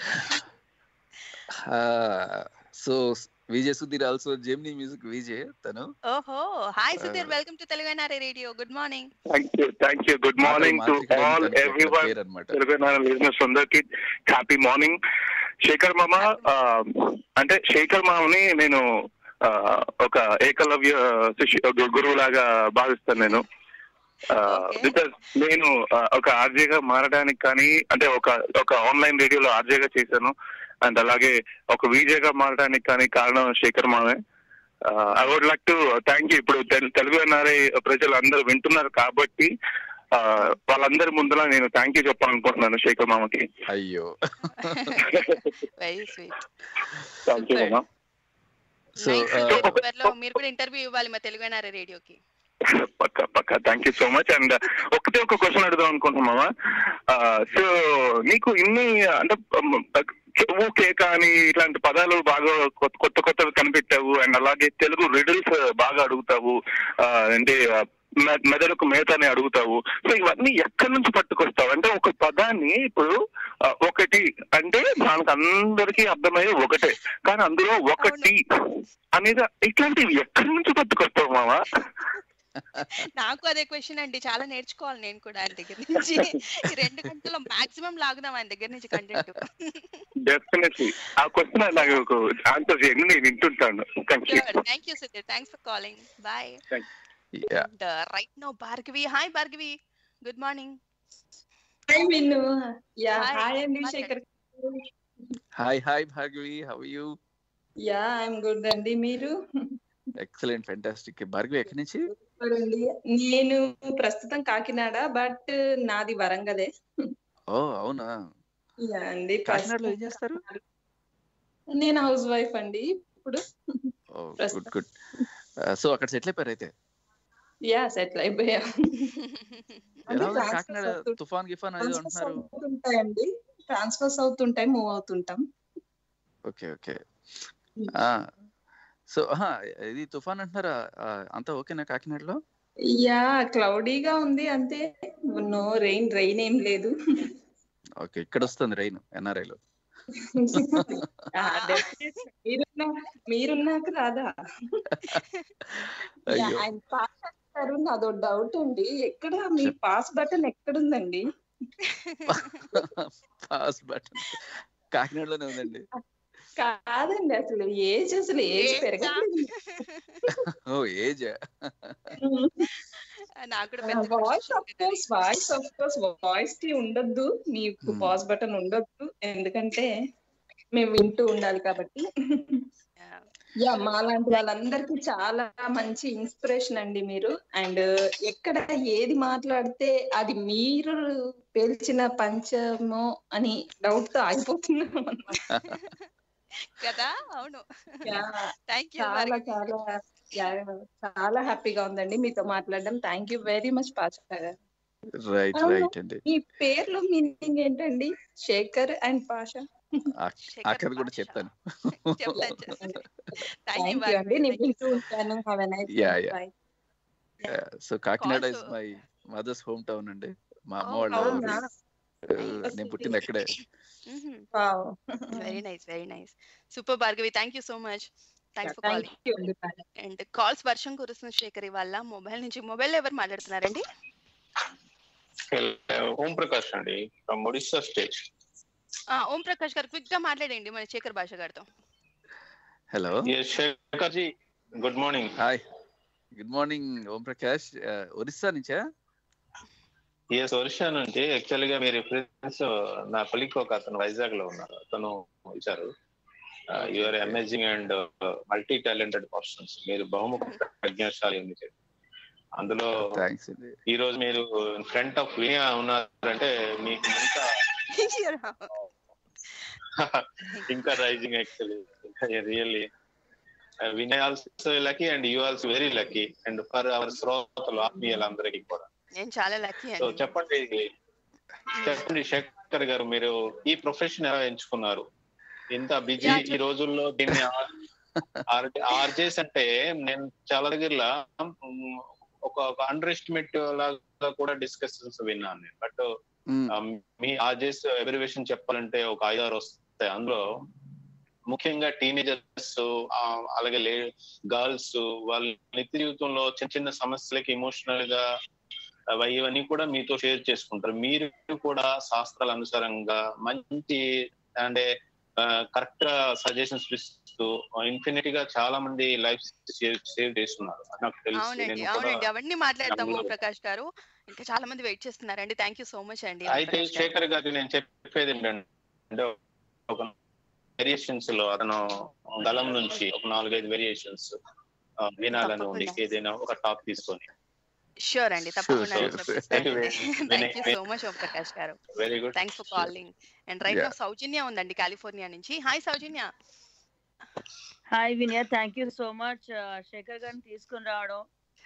so Vijay Sudheer also Gemini music Vijay తను ఓహో hi Sudheer welcome to Telugu radio good morning thank you thank you good morning to all everyone పేరు అనమాట తెలుగు లిజినెస్ అందరికి హ్యాపీ మార్నింగ్ శేఖర్ మామ ఆ, అంటే శేఖర్ మామని నేను ఆ, ఒక ఏకలవ్య శిష్యు గురువు లాగా భావిస్తాను నేను Okay. బికాస్ నేను ఆ, ఒక ఆర్జేగా మారడానికి కానీ అంటే ఒక ఒక ఆన్లైన్ రేడియోలో ఆర్జేగా చేశాను అండ్ అలాగే ఒక విజేగా మారడానికి కానీ కారణం శేఖర్ మామే I would like to thank you ఇప్పుడు తెలు- తెలుగు ఎన్ఆర్ఐ ప్రజలు అందరూ వింటున్నారు కాబట్టి ఆ, వాళ్ళందరి ముందర నేను థ్యాంక్ యూ చెప్పాలనుకుంటున్నాను శేఖర్ మామకి అయ్యో వెరీ స్వీట్ థ్యాంక్ యూ మామ సో లో మీరు కూడా ఇంటర్వ్యూ ఇవ్వాలి మా తెలుగు రేడియోకి పక్క పక్క thank you so much and ఒకటే ఒక క్వశ్చన్ అడుగుదాం అనుకుంటున్నామా సో నీకు ఇన్ని అంటే చెవు కేక అని ఇట్లాంటి పదాలు బాగా కొత్త కొత్త కొత్తవి కనిపెట్టావు అండ్ అలాగే తెలుగు రిడిల్స్ బాగా అడుగుతావు ఆ, అంటే ఆ, మె- మెదడుకు మేతని అడుగుతావు సో ఇవన్నీ ఎక్కడి నుంచి పట్టుకొస్తావు అంటే ఒక పదాన్ని ఇప్పుడు ఆ, ఒకటి అంటే మనకు అందరికీ అర్థమయ్యే ఒకటే కానీ అందులో ఒకటి అనేది ఇట్లాంటివి ఎక్కడి నుంచి పట్టుకొస్తావు మావా నాకు అదే క్వశ్చన్ అండి చాలా నేర్చుకోవాలి నేను కూడా ఆయన దగ్గర నుంచి ఈ రెండు గంటల్లో మాక్సిమం లాగుదాం ఆయన దగ్గర నుంచి కంటెంట్ డెఫినెట్లీ ఆ క్వశ్చన్ నాకు ఆన్సర్ చేయండి నేను వింటుంటాను thank you thank you Sudheer thanks for calling bye yeah and right now Bhargavi hi Bhargavi good morning hi Vinnu yeah Hi. Hi అండి Hi. Shekhar hi hi Bhargavi how you yeah I'm good అండి మీరు excellent fantastic Bhargavi ఎక్కడి నుంచి super అండి నేను ప్రస్తుతం కాకినాడ బట్ నాది వరంగలే ఓ అవునా యా అండి కాకినాడలో ఏం ప్రస్తుతం చేస్తారు నేను హౌస్ వైఫ్ అండి ఇప్పుడు ఓ గుడ్ ప్రస్తుతం. గుడ్ సో అక్కడ సెటిల్ అయిపోయారు అయితే యా సెటిల్ అయిపోయా ఎలా ఉంది transfers కాకినాడ అవుతు- తుఫాన్ గిఫాన్ అది ట్రాన్స్ఫర్స్ అంటున్నారు అవుతుంటాయండి ట్రాన్స్ఫర్స్ అవుతుంటాయి మూవ్ అవుతుంటాం ఓకే ఓకే Hmm. సో ఇది తుఫాన్ అంటున్నారా ఆ, అంతా ఓకేనా కాకినాడలో యా క్లౌడీగా ఉంది అంతే నో రెయిన్ రెయిన్ ఏం లేదు ఓకే ఇక్కడ వస్తుంది రైన్ ఎన్ఆర్ఐలో ఆ, definitely. మీరున్నా మీరున్నాక రాదా యా, అయ్యో ఆయన పాస్ చేస్తారు నాదో డౌట్ అండి ఎక్కడ మీ పాస్ బటన్ ఎక్కడుందండి పాస్ బటన్ కాకినాడలోనే ఉందండి కాదండి అసలు ఏజ్ అసలు ఏజ్ పెరగట్లేదు ఓ ఏజ్ నాకు కూడా పెద్ద voice question of course voice of course voice కి ఉండొద్దు మీకు Hmm. పాస్ బటన్ ఉండొద్దు ఎందుకంటే మేము వింటూ ఉండాలి కాబట్టి Yeah. యా మాలాంటి వాళ్ళందరికీ చాలా మంచి ఇన్స్పిరేషన్ అండి మీరు అండ్ ఎక్కడ ఏది మాట్లాడితే అది మీరు పేల్చిన పంచమో అని డౌట్ తో ఆగిపోతున్నాం అన్నమాట. కదా అవును యా, థ్యాంక్ యూ చాలా చాలా యా, చాలా హ్యాపీగా ఉందండి మీతో మాట్లాడడం thank you very much Pacha గారు రైట్ అవును. రైట్ అండి మీ పేర్లు మీనింగ్ ఏంటండి శేఖర్ అండ్ పాషా ఆ- అక్కడ కూడా చెప్తాను చెప్తాను థ్యాంక్ థ్యాంక్ యూ యూ అండి నేను వింటూ ఉంటాను have a nice Yeah, yeah. So Kakinada Calls- is my mother's home town అండి మా అమ్మ Oh, వాళ్ళ అవునా ఊరు. Uh, నేను పుట్టింది అక్కడే wow very nice very nice super Bhargavi thank you so much thanks for calling thank you అండి bye. అండ్ కాల్స్ వర్షం కురుస్తుంది శేఖర్ ఇవాళ మొబైల్ నుంచి మొబైల్ ఎవరు మాట్లాడుతున్నారండి ఓం ప్రకాష్ అండి ఫ్రమ్ ఒడిస్సా స్టేట్ ఆ, ఓం ప్రకాష్ గారు క్విక్ గా మాట్లాడండి మన శేఖర్ భాష గారితో hello Shekhar ji good morning hi good morning Om Prakash Uh, Orissa నుంచా ఎస్ ఒరిస్సా నుంచి యాక్చువల్ గా మీరు ఫ్రెండ్స్ నా కొలిక్ ఒక అతను వైజాగ్ లో ఉన్నారు అతను ఇచ్చారు you are amazing and multi talented persons మీరు బహుముఖ ప్రజ్ఞాశాలి ఉంది అందులో థ్యాంక్స్ అండి ఈ రోజు మీరు ఫ్రంట్ ఆఫ్ వినియా ఉన్నారంటే మీకు ఇంకా ఇంకా rising actually really Vinay also lucky and you also very lucky and for our శ్రోతలు ఆత్మీయులందరికీ కూడా నేను చాలా లక్కీ సో అండి చెప్పండి చెప్పండి శేఖర్ గారు మీరు ఈ ప్రొఫెషన్ ఎలా ఎంచుకున్నారు ఇంత బిజీ Yeah, ఈ రోజుల్లో దీన్ని ఆర్జేస్ అంటే నేను చాలా దగ్గర ఒక అండర్ ఎస్టిమేట్ లాగా కూడా డిస్కషన్స్ విన్నాను నేను బట్ మ్మ్. మీ ఆర్జేస్ ఎవాల్యుయేషన్ చెప్పాలంటే ఒక ఐదారు వస్తాయి అందులో ముఖ్యంగా టీనేజర్స్ అలాగే లే గర్ల్స్ వాళ్ళ నిత్య జీవితంలో చిన్న చిన్న సమస్యలకి ఇమోషనల్ గా అవి ఇవన్నీ కూడా మీతో షేర్ చేసుకుంటారు మీరు కూడా శాస్త్రాల అనుసారంగా మంచి అంటే కరెక్ట్ గా సజెషన్స్ ఇస్తూ ఇన్ఫినిటీ గా చాలా మంది లైఫ్ సేవ్ చేస్తున్నారు అది నాకు తెలుసు అవునండి నేను కూడా అవునండి అవన్నీ మాట్లాడతాము అందులో- ప్రకాష్ గారు ఇంకా చాలా మంది వెయిట్ చేస్తున్నారండి థ్యాంక్ యూ సో మచ్ అండి అయితే ప్రకాష్ గారు. శేఖర్ గారు నేను చెప్పేది ఏంటంటే ఒక వేరియేషన్స్ లో అతను దళం నుంచి ఒక నాలుగైదు వేరియేషన్స్ వినాలని ఉంది తప్పకుండా. ఏదైనా ఒక టాప్ తీసుకొని షూర్ అండి తప్పకుండా sure. Thank you very- thank you very- so much Om Prakash గారు very good thanks for calling and right Yeah. నా సౌజన్య ఉందండి కాలిఫోర్నియా నుంచి హాయ్ Soujanya hi Vinay thank you so much Shekhar గారిని తీసుకుని రావడం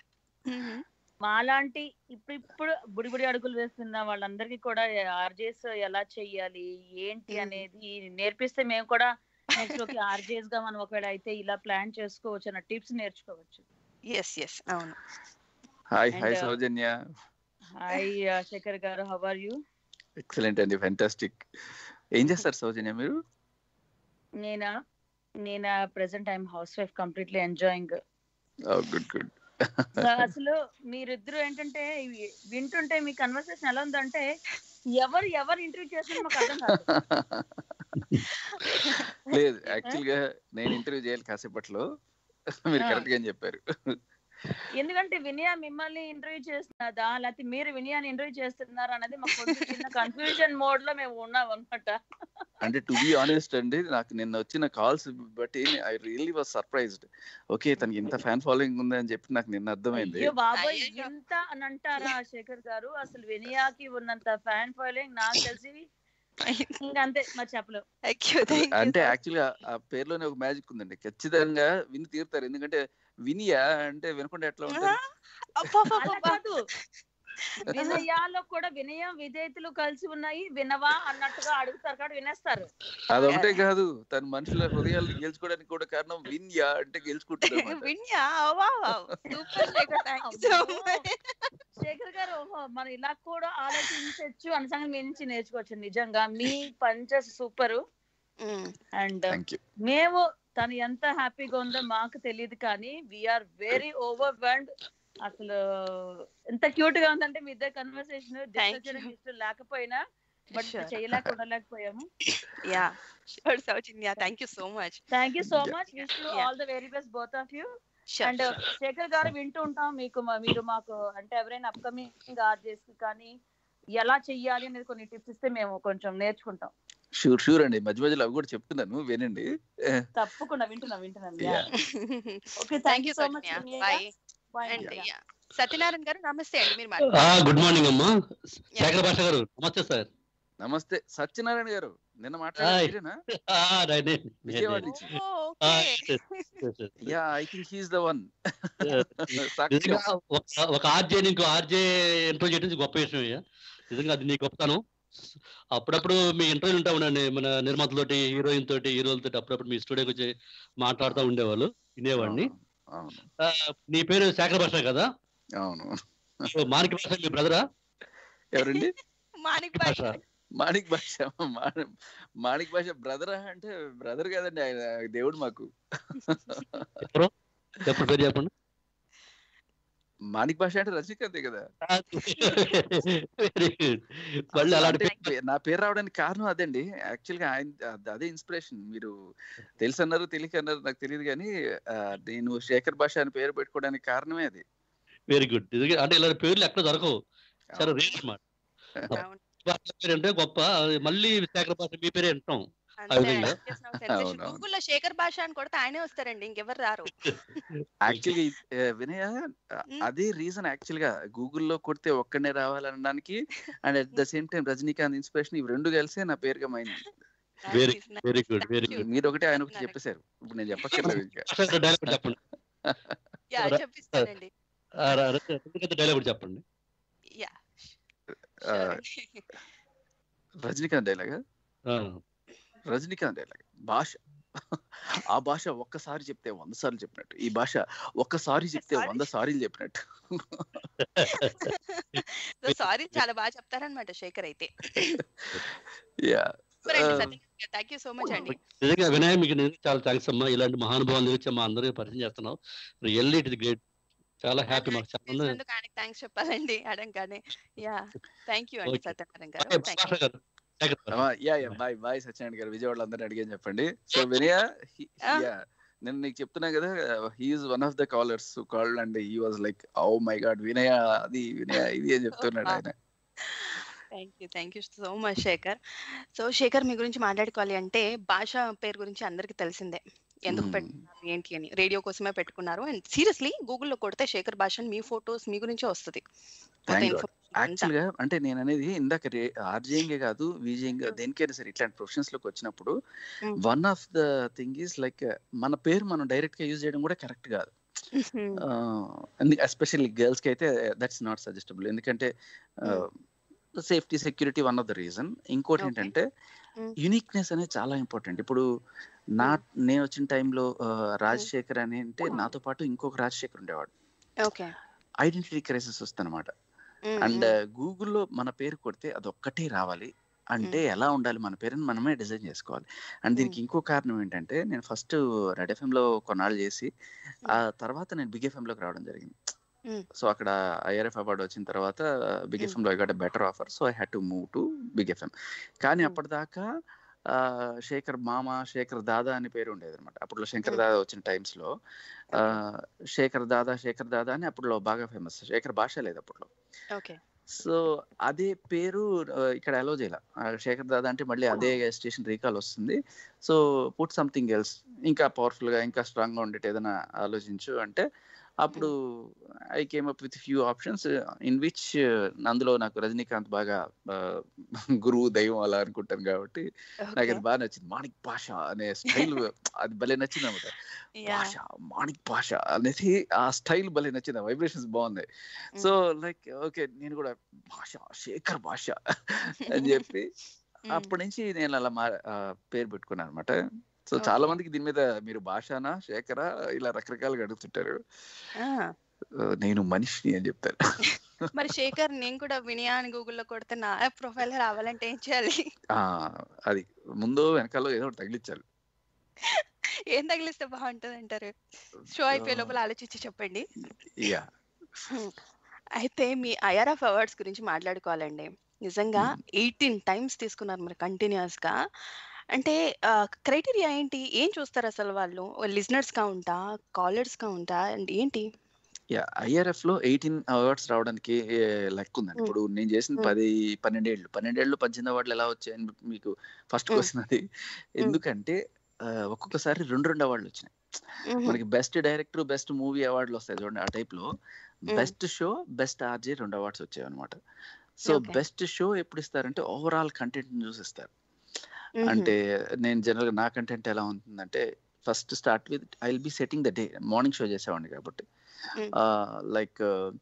మాలాంటి ఇప్పుడు ఇప్పుడు బుడి బుడి అడుగులు వేస్తున్న వాళ్ళందరికీ కూడా ఆర్జేస్ ఎలా చెయ్యాలి ఏంటి Mhm. అనేది నేర్పిస్తే మేము కూడా నెక్స్ట్ ఒక ఆర్జేస్ గా మనం ఒకవేళ అయితే ఇలా ప్లాన్ చేసుకోవచ్చు అన్న టిప్స్ నేర్చుకోవచ్చు ఎస్ ఎస్ అవును hi And, hi uh, Soujanya hi Shekhar గారు హౌ ఆర్ యూ ఎక్సలెంట్ అండి ఫ్యాంటాస్టిక్ ఏం చేస్తారు సౌజన్య మీరు నేనా నేను present I'm house wife completely enjoying good good అసలు మీరిద్దరు ఏంటంటే ఇవి వింటుంటే మీ కన్వర్సేషన్ ఎలా ఉందంటే ఎవరు ఎవరు ఇంటర్వ్యూ చేస్తున్నా మాకు అర్థం కాదు లేదు యాక్చువల్ గా నేను ఇంటర్వ్యూ చేయాలి కాసేపట్లో మీరు Ah. కరెక్ట్ గా చెప్పారు ఎందుకంటే వినయ మిమ్మల్ని ఇంటర్వ్యూ చేస్తున్నదా లేకపోతే మీరు వినయాన్ని ఇంటర్వ్యూ చేస్తున్నారా అనేది మాకు కొంచెం చిన్న కన్ఫ్యూజన్ మోడ్ లో మేము ఉన్నాం అనమాట అంటే టు బి ఆనెస్ట్ అండి నాకు నిన్న వచ్చిన కాల్స్ బట్టి I really was surprised okay తనకి ఇంత ఫ్యాన్ ఫాలోయింగ్ ఉంది అని చెప్పి నాకు నిన్న అర్థమైంది అయ్యో బాబోయ్ అయ్యయ్యో. ఇంత అని అంటారా శేఖర్ గారు అసలు వినయాకి ఉన్నంత ఫ్యాన్ ఫాలోయింగ్ నాకు తెలిసి ఇంకా అంతే మరి చెప్పలేం థ్యాంక్ యూ థ్యాంక్ అంటే యాక్చువల్ గా ఆ పేరులోనే ఒక మ్యాజిక్ ఉందండి ఖచ్చితంగా విని తీరుతారు ఎందుకంటే వినియా అంటే వినకుండా ఎట్లా ఉంటుంది అలా కాదు వినయాలో కూడా వినయం విధేయతలు కలిసి ఉన్నాయి వినవా అన్నట్టుగా అడుగుతారు కాబట్టి వినేస్తారు అదొకటే కాదు తన మనుషుల హృదయాలు గెలుచుకోవడానికి కూడా కారణం విన్యా అంటే గెలుచుకుంటుంది అన్నమాట. Vinya super Shekhar thank you so అమ్మో. మచ్ శేఖర్ గారు ఓహో మనం ఇలా కూడా ఆలోచించవచ్చు అన్న సంగతి మీ నుంచి నేర్చుకోవచ్చు నిజంగా మీ పంచ సూపర్ అండ్ థ్యాంక్ యూ మేము తను ఎంత హ్యాపీగా ఉందో మాకు తెలియదు కానీ వీఆర్ వెరీ ఓవర్ అసలు ఎంత క్యూట్ గా ఉందంటే మీ ఇద్దరు కన్వర్సేషన్ Thank you. ఇష్టం లేకపోయినా బట్ Sure. చేయలేక ఉండలేకపోయాము yeah sure Soujanya thank you so much thank you so Yeah. Much wish you Yeah. All the very best both of you sure and Shekhar గారు వింటూ ఉంటాం మీకు మా- మీరు మాకు అంటే ఎవరైనా అప్కమింగ్ ఆర్జెస్ కానీ ఎలా చెయ్యాలి అనేది కొన్ని టిప్స్ ఇస్తే మేము కొంచెం నేర్చుకుంటాం షూర్ షూర్ అండి మధ్య మధ్యలో అవి కూడా చెప్తున్నాను వినండి తప్పకుండా వింటున్నాం వింటున్నాం Yeah. Okay thank you so much Soujanya bye and Satyanarayana గారు నమస్తే అండి మీరు ఆ, మాట్లాడండి గుడ్ మార్నింగ్ అమ్మా శేఖర్ భాష గారు నమస్తే సార్ నమస్తే సత్యనారాయణ గారు నిన్న మాట్లాడారు Hi. మీరేనా ఆ, నే- నే- నే- విజయవాడ నే- నుంచి ఆ, okay yes, yes, yes. Yeah I think he's the one నిజంగా ఒక- ఒక ఆర్జే ఇంకో ఆర్జే ఇంటర్వ్యూ చేయడం ఇది గొప్ప విషయం అయ్యా నిజంగా అది నీ గొప్పతనం అప్పుడప్పుడు మీ ఇంటర్వ్యూ ఉంటా ఉండండి మన నిర్మాతలతోటి హీరోయిన్ తోటి హీరోలతోటి అప్పుడప్పుడు మీ స్టూడియోకి వచ్చి మాట్లాడుతూ ఉండేవాళ్ళు వినేవాడిని అవును ఆ, నీ పేరు శేఖర్ భాష కదా అవును సో మాణిక భాష మీ బ్రదరా ఎవరండి మాణిక్ భాష భాయ్ మాణిక్ భాష మా- మాణిక్ భాష బ్రదర్ అంటే బ్రదర్ కాదండి ఆయన దేవుడు మాకు ఎవరు ఎప్పుడు పేరు చెప్పండి మాణిక్ భాష అంటే రజనీకాంతే కదా వెరీ గుడ్ మళ్ళీ అసలు అలాంటి అంటే పే- నా పేరు రావడానికి కారణం అదండి యాక్చువల్ గా ఆయన అద- అదే ఇన్స్పిరేషన్ మీరు తెలుసు అన్నారు తెలియక అన్నారు నాకు తెలియదు కానీ ఆ, నేను శేఖర్ భాష అని పేరు పెట్టుకోవడానికి కారణమే అది వెరీ గుడ్ నిజంగా అంటే ఇలా పేర్లు ఎక్కడ దొరకవు చాలా అవును. రేర్ అన్నమాట అవును భాష పేరు అంటే గొప్ప అది మళ్ళీ శేఖర్ భాష మీ పేరే అంటాం అంతే విధంగా ఆయన చేసిన ఒక sensation. అవునవును. గూగుల్లో శేఖర్ భాష అని కొడితే ఆయనే వస్తారండి ఇంకెవరు రారు యాక్చువల్గా వినయ ఆ, అదే రీజన్ యాక్చువల్ గా గూగుల్లో కొడితే ఒక్కడే రావాలనడానికి and at the same time Rajinikanth inspiration ఇవి రెండు కలిసే నా పేరుగా మైంది వెరీ వెరీ గుడ్ వెరీ గుడ్ మీరు ఒకటి ఆయన ఒకటి చెప్పేశారు ఇప్పుడు నేను చెప్పక్కర్లేదు ఇంకా డైలాగ్ చెప్పండి యా ర- చెప్పిస్తానండి ఆ, ర- ర- రజనీకాంత్ డైలాగ్ కూడా చెప్పండి యా ఆ, రజనీకాంత్ డైలాగా ఆ, రజనీకాంత్ డైలాగ్ భాష ఆ భాష ఒక్కసారి చెప్తే వంద సార్లు చెప్పినట్టు ఈ భాష ఒక్కసారి చెప్తే వంద సార్లు చెప్పినట్టు సో సారీ చాలా బాగా చెప్తారనమాట శేఖర్ అయితే యా సూపర్ అండి Satyam thank you so much అండి నిజంగా వినాయక్ మీకు నిజంగా చాలా థ్యాంక్స్ అమ్మా ఇలాంటి మహానుభావులు వచ్చి మా అందరికీ పరిచయం చేస్తున్నావు రియల్లీ ఇట్ ఇస్ గ్రేట్ చాలా హ్యాపీ మాకు చాలా ఉంది. చేసినందుకు ఆయనకి థ్యాంక్స్ చెప్పాలండి అడగగానే యా థ్యాంక్ యూ అండి Okay. సత్యనారాయణ గారు Okay, థ్యాంక్ భాష గారు Shekhar Basha. Yeah yeah bye bye Satyanarayana గారు విజయవాడలో అందరిని అడిగాని చెప్పండి సో వినయ Ah. యా నేను నీకు చెప్తున్నా కదా he's one of the callers called and he was like oh my god Vinay అది వినయ ఇది అని చెప్తున్నాడు ఆయన thank you thank you so much Shekhar so Shekhar మీ గురించి మాట్లాడుకోవాలి అంటే భాష పేరు గురించి అందరికీ తెలిసిందే ఎందుకు Hmm. పెట్టుకున్నారు ఏంటి అని రేడియో కోసమే పెట్టుకున్నారు అండ్ సీరియస్లీ గూగుల్లో కొడితే శేఖర్ భాష మీ ఫోటోస్ మీ గురించే వస్తుంది మొత్తం థ్యాంక్ గాడ్ information అంతా. యాక్చువల్ గా అంటే నేను అనేది ఇందాక ఆర్జేయింగే కాదు విజయింగ్ దేనికైనా సరే ఇట్లాంటి ప్రొఫెషన్స్ లోకి వచ్చినప్పుడు Mm. One of the thing is like మన పేరు మనం డైరెక్ట్ గా యూజ్ చేయడం కూడా కరెక్ట్ కాదు ఎస్పెషల్లీ గర్ల్స్ కి అయితే దట్స్ నాట్ సజెస్టబుల్ ఎందుకంటే safety security one of the reason ఇంకోటి Okay. ఏంటంటే Mm. యునిక్నెస్ అనేది చాలా ఇంపార్టెంట్ ఇప్పుడు నా నేను వచ్చిన టైంలో రాజశేఖర్ అని అంటే నాతో పాటు ఇంకొక రాజశేఖర్ ఉండేవాడు ఓకే ఐడెంటిటీ క్రైసిస్ వస్తుందన్నమాట అండ్ గూగుల్లో మన పేరు కొడితే అది ఒక్కటే రావాలి అంటే ఎలా ఉండాలి మన పేరుని మనమే డిజైన్ చేసుకోవాలి అండ్ దీనికి ఇంకో కారణం ఏంటంటే నేను ఫస్ట్ రెడ్ ఎఫ్ఎం లో కొన్నాళ్ళు చేసి ఆ తర్వాత నేను బిగ్ ఎఫ్ఎం లోకి రావడం జరిగింది సో అక్కడ ఐఆర్ఎఫ్ అవార్డు వచ్చిన తర్వాత బిగ్ ఎఫ్ఎం లో I got better offer so I had to move to Big FM కానీ అప్పటిదాకా ఆ, శేఖర్ మామ శేఖర్ దాదా అని పేరు ఉండేది అనమాట అప్పట్లో శంకర్ దాదా వచ్చిన టైమ్స్ లో ఆ, శేఖర్ దాదా శేఖర్ దాదా అని అప్పట్లో బాగా ఫేమస్ శేఖర్ భాష లేదు అప్పట్లో ఓకే సో అదే పేరు ఆ, ఇక్కడ అలో చేయాల శేఖర్ దాదా అంటే మళ్ళీ అదే స్టేషన్ రీకాల్ వస్తుంది సో పుట్ సంథింగ్ ఎల్స్ ఇంకా పవర్ఫుల్ గా ఇంకా స్ట్రాంగ్ గా ఉండేది ఏదైనా ఆలోచించు అంటే అప్పుడు I came up with few options in which అందులో నాకు రజనీకాంత్ బాగా ఆ, గురువు దైవం అలా అనుకుంటాను కాబట్టి నాకు అది బాగా నచ్చింది మాణిక్ భాష అనే స్టైల్ అది భలే నచ్చింది అనమాట భాష మాణిక్ భాష అనేది ఆ స్టైల్ భలే నచ్చింది వైబ్రేషన్స్ బాగున్నాయి సో లైక్ ఓకే నేను కూడా భాష శేఖర్ భాష అని చెప్పి అప్పటి నుంచి నేను అలా మా ఆ, పేరు పెట్టుకున్నాను అనమాట సో చాలా మందికి దీని మీద మీరు భాషనా శేఖరా ఇలా రకరకాలుగా అడుగుతుంటారు ఆ, నేను మనిషిని అని చెప్తారు మరి శేఖర్ నేను కూడా వినయా అని గూగుల్లో కొడితే నా ప్రొఫైల్ రావాలంటే ఏం చేయాలి ఆ, అది ముందు వెనకాల ఏదో ఒకటి తగిలించాలి ఏం తగిలిస్తే బాగుంటది అంటారు షో అయిపోయే లోపల ఆలోచించి చెప్పండి యా Hmm. అయితే మీ ఐఆర్ఎఫ్ అవార్డ్స్ గురించి మాట్లాడుకోవాలండి నిజంగా ఎయిటీన్ టైమ్స్ తీసుకున్నారు మరి కంటిన్యూస్ గా అంటే క్రైటీరియా ఏంటి ఏం చూస్తారు అసలు వాళ్ళు లిజనర్స్ కౌంటా కాలర్స్ కౌంటా అండ్ ఏంటి యా ఐఆర్ఎఫ్ లో ఎయిటీన్ అవార్డ్స్ రావడానికి ఏ, లెక్క ఉందండి ఇప్పుడు నేను చేసిన పది పన్నెండేళ్ళు పన్నెండేళ్ళు పద్దెనిమిది అవార్డులు ఎలా వచ్చాయని మీకు ఫస్ట్ క్వశ్చన్ అది ఎందుకంటే ఆ, ఒక్కొక్కసారి రెండు రెండు అవార్డులు వచ్చినాయి మనకి బెస్ట్ డైరెక్టర్ బెస్ట్ మూవీ అవార్డులు వస్తాయి చూడండి ఆ టైప్ లో బెస్ట్ షో బెస్ట్ ఆర్జే రెండు అవార్డ్స్ వచ్చాయి అనమాట సో Okay. బెస్ట్ షో ఎప్పుడు ఇస్తారంటే ఓవరాల్ కంటెంట్ చూసి ఇస్తారు అంటే నేను జనరల్ గా నా కంటెంట్ ఎలా ఉంటుందంటే first start with I will be setting the day morning show చేసేవాడిని కాబట్టి Mm. లైక్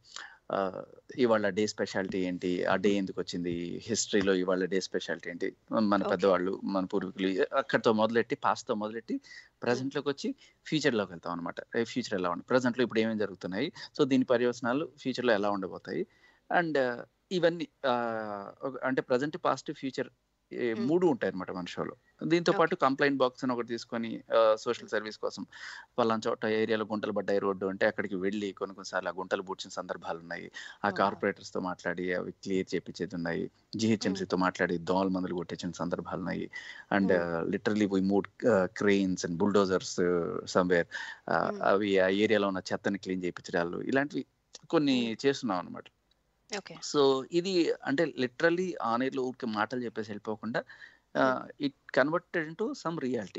ఇవాళ డే స్పెషాలిటీ ఏంటి ఆ డే ఎందుకు వచ్చింది హిస్టరీలో ఇవాళ డే స్పెషాలిటీ ఏంటి మన Okay. పెద్దవాళ్ళు మన పూర్వీకులు అక్కడితో మొదలెట్టి past తో మొదలెట్టి present లోకి వచ్చి future లోకి వెళ్తాం అనమాట ఫ్యూచర్ ఎలా ఉంది present లో ఇప్పుడు ఏమేమి జరుగుతున్నాయి సో దీని పర్యవసనాలు future లో ఎలా ఉండబోతాయి అండ్ ఇవన్నీ ఆ, ఒక- అంటే ప్రజెంట్ పాస్ట్ ఫ్యూచర్ మూడు ఉంటాయి అనమాట మన షోలో దీంతో పాటు కంప్లైంట్ బాక్స్ అని ఒకటి తీసుకొని సోషల్ సర్వీస్ కోసం పలానా చోట ఏరియాలో గుంటలు పడ్డాయి రోడ్డు అంటే అక్కడికి వెళ్ళి కొన్ని కొన్నిసార్లు ఆ గుంటలు పూడ్చిన సందర్భాలు ఉన్నాయి ఆ కార్పొరేటర్స్ తో మాట్లాడి అవి క్లియర్ చేపించేది ఉన్నాయి GHMC తో మాట్లాడి దోమల మందులు కొట్టించిన సందర్భాలు ఉన్నాయి and literally we moved cranes and bulldozers somewhere అవి ఆ ఏరియాలో ఉన్న చెత్తని క్లీన్ చేయించడాలు ఇలాంటివి కొన్ని చేస్తున్నాం అనమాట ఓకే సో ఇది అంటే లిటరల్లీ ఆన్ ఎయిర్ లో ఊరికే మాటలు చెప్పేసి వెళ్ళిపోకుండా it converted into some reality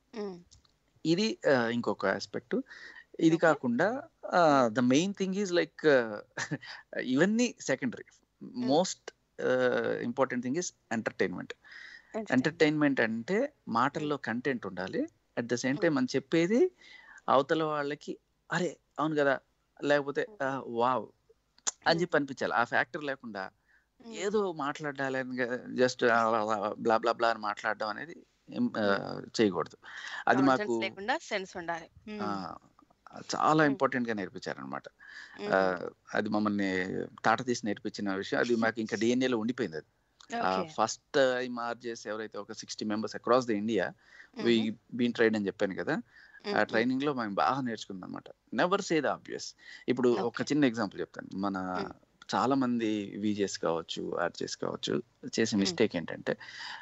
ఇది ఆ, ఇంకొక ఆస్పెక్ట్ ఇది కాకుండా the main thing is like ఇవన్నీ secondary most important thing is entertainment entertainment అంటే మాటల్లో కంటెంట్ ఉండాలి అట్ ద సేమ్ టైం మనం చెప్పేది అవతల వాళ్ళకి అరే అవును కదా లేకపోతే వావ్ అని చెప్పి అనిపించాలి ఆ ఫ్యాక్టర్ లేకుండా ఏదో మాట్లాడాలని జస్ట్ బ్లా బ్లా బ్లా అని మాట్లాడడం అనేది ఏం, ఆ, చేయకూడదు అది Common మాకు sense లేకుండా సెన్స్ ఉండాలి ఆ, చాలా ఇంపార్టెంట్ గా నేర్పించారనమాట అది మమ్మల్ని తాట తీసి నేర్పించిన విషయం అది మాకు ఇంకా DNA లో ఉండిపోయింది అది Okay. ఫస్ట్ టైం ఆర్జేస్ ఎవరైతే ఒక sixty members across the India we been trained అని చెప్పాను కదా ఆ Mhm. ట్రైనింగ్ లో మేము బాగా నేర్చుకుందాం అనమాట నెవర్ సే ద ఆబ్వియస్ ఇప్పుడు ఒక చిన్న ఎగ్జాంపుల్ చెప్తాను మన చాలా మంది విజేస్ కావచ్చు ఆర్జేస్ కావచ్చు చేసే మిస్టేక్ ఏంటంటే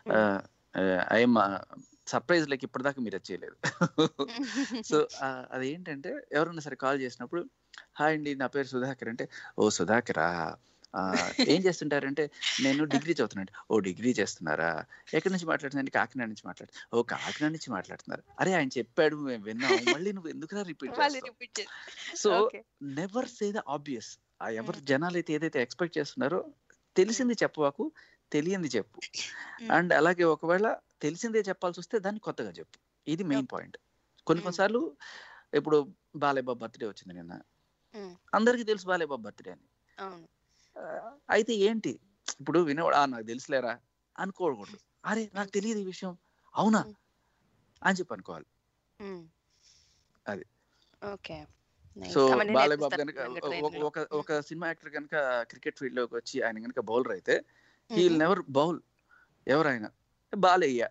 ఐఎమ్ సర్ప్రైజ్ లైక్ ఇప్పటిదాకా మీరు అది చేయలేదు సో అదేంటంటే ఎవరన్నా సరే కాల్ చేసినప్పుడు హాయ్ అండి నా పేరు సుధాకర్ అంటే ఓ సుధాకరా ఆ, ఏం చేస్తుంటారంటే నేను డిగ్రీ చదువుతున్నాను ఓ డిగ్రీ చేస్తున్నారా ఎక్కడి నుంచి మాట్లాడుతున్నాను కాకినాడ నుంచి మాట్లాడు ఓ కాకినాడ నుంచి మాట్లాడుతున్నారు అరే ఆయన చెప్పాడు మేము విన్నాం మళ్ళీ నువ్వు ఎందుకురా రిపీట్ మళ్ళీ చేస్తావు రిపీట్ చేసి so Okay. Never say the obvious ఆ ఎవరు జనాలు అయితే ఏదైతే ఎక్స్పెక్ట్ చేస్తున్నారో తెలిసింది చెప్పవాకు తెలియంది చెప్పు అండ్ అలాగే ఒకవేళ తెలిసిందే చెప్పాల్సి వస్తే దాన్ని కొత్తగా చెప్పు ఇది మెయిన్ పాయింట్ కొన్ని కొన్నిసార్లు ఇప్పుడు బాలేబాబు బర్త్డే వచ్చింది నిన్న Mm. అందరికీ తెలుసు బాలేబాబు బర్త్డే అని అవును ఆ, అయితే ఏంటి ఇప్పుడు వినేవాడు "ఆ, నాకు తెలుసులేరా అనుకోకూడదు అరే నాకు తెలియదు ఈ విషయం అవునా అని చెప్పి అనుకోవాలి అది ఓకే సో బాలయ్యబాబు కనుక ఒక- ఒక ఒక సినిమా యాక్టర్ కనుక క్రికెట్ ఫీల్డ్ లోకి వచ్చి ఆయన కనుక బౌలర్ అయితే హీ నెవర్ బౌల్ ఎవరైనా బాలయ్య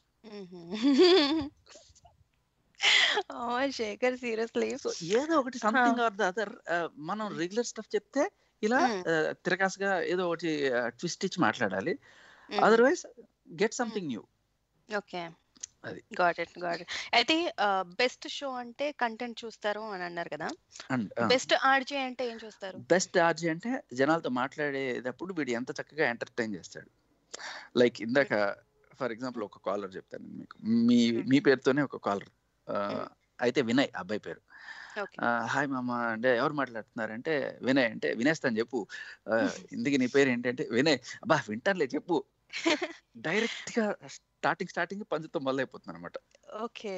శేఖర్ సీరియస్లీ సో ఏదో ఒకటి సంథింగ్ ఆర్ ద అదర్ మనం రెగ్యులర్ స్టఫ్ చెప్తే ఇలా ఆ, తిరకాసుగా ఏదో ఒకటి ట్విస్ట్ ఇచ్చి మాట్లాడాలి otherwise get something new okay అది గాట్ ఇట్ గాట్ ఇట్ అయితే బెస్ట్ షో అంటే కంటెంట్ చూస్తారు అని అన్నారు కదా అండ్ బెస్ట్ ఆర్జే అంటే ఏం చూస్తారు బెస్ట్ ఆర్జీ అంటే జనాలతో మాట్లాడేటప్పుడు వీడు ఎంత చక్కగా ఎంటర్టైన్ చేస్తాడు లైక్ ఇందాక ఫర్ ఎగ్జాంపుల్ ఒక కాలర్ చెప్తాను నేను మీకు మీ మీ పేరుతోనే ఒక కాలర్ అయితే వినయ్ ఆ అబ్బాయి పేరు ఆ, హాయ్ మామ అంటే ఎవరు మాట్లాడుతున్నారంటే వినయ్ అంటే వినేస్తాను చెప్పు ఆ, ఇందుకు నీ పేరు ఏంటంటే వినయ్ అబ్బా వింటానులే చెప్పు డైరెక్ట్ గా స్టార్టింగ్ స్టార్టింగ్ పంచుతో మొదలైపోతుంది అనమాట ఓకే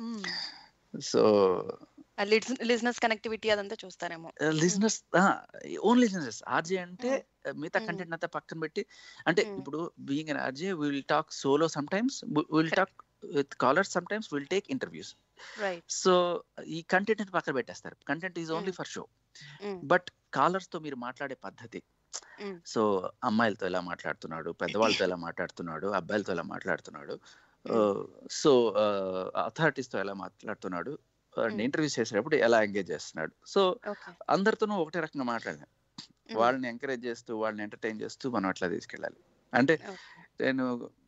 సో లిజినెస్ కనెక్టివిటీ అదంతా చూస్తారేమో లిజినెస్ ఓన్ లిజినెస్ ఆర్జే అంటే uh, మిగతా కంటెంట్ అంతా పక్కన పెట్టి అంటే ఇప్పుడు being an RJ will talk solo some times will talk with callers some times will take interviews right so ఈ కంటెంట్ పక్కన పెట్టేస్తారు content is only for show but callers తో మీరు మాట్లాడే పద్ధతి సో అమ్మాయిలతో ఎలా మాట్లాడుతున్నాడు పెద్దవాళ్ళతో ఎలా మాట్లాడుతున్నాడు అబ్బాయిలతో ఎలా మాట్లాడుతున్నాడు సో అథారిటీస్ తో ఎలా మాట్లాడుతున్నాడు అండ్ ఇంటర్వ్యూస్ చేసేటప్పుడు ఎలా ఎంగేజ్ చేస్తున్నాడు సో అందరితోనూ ఒకటే రకంగా మాట్లాడాను వాళ్ళని ఎంకరేజ్ చేస్తూ వాళ్ళని ఎంటర్టైన్ చేస్తూ మనం అట్లా తీసుకెళ్ళాలి అంటే నేను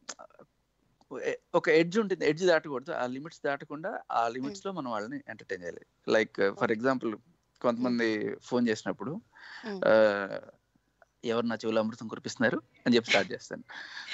ఎ- ఒక ఎడ్జ్ ఉంటుంది ఎడ్జ్ దాటకూడదు ఆ లిమిట్స్ దాటకుండా ఆ లిమిట్స్ లో మనం వాళ్ళని ఎంటర్టైన్ చేయాలి లైక్ ఫర్ ఎగ్జాంపుల్ కొంతమంది ఫోన్ చేసినప్పుడు ఆ, ఎవరు నా చెవులు అమృతం కురిపిస్తున్నారు అని చెప్పి స్టార్ట్ చేస్తాను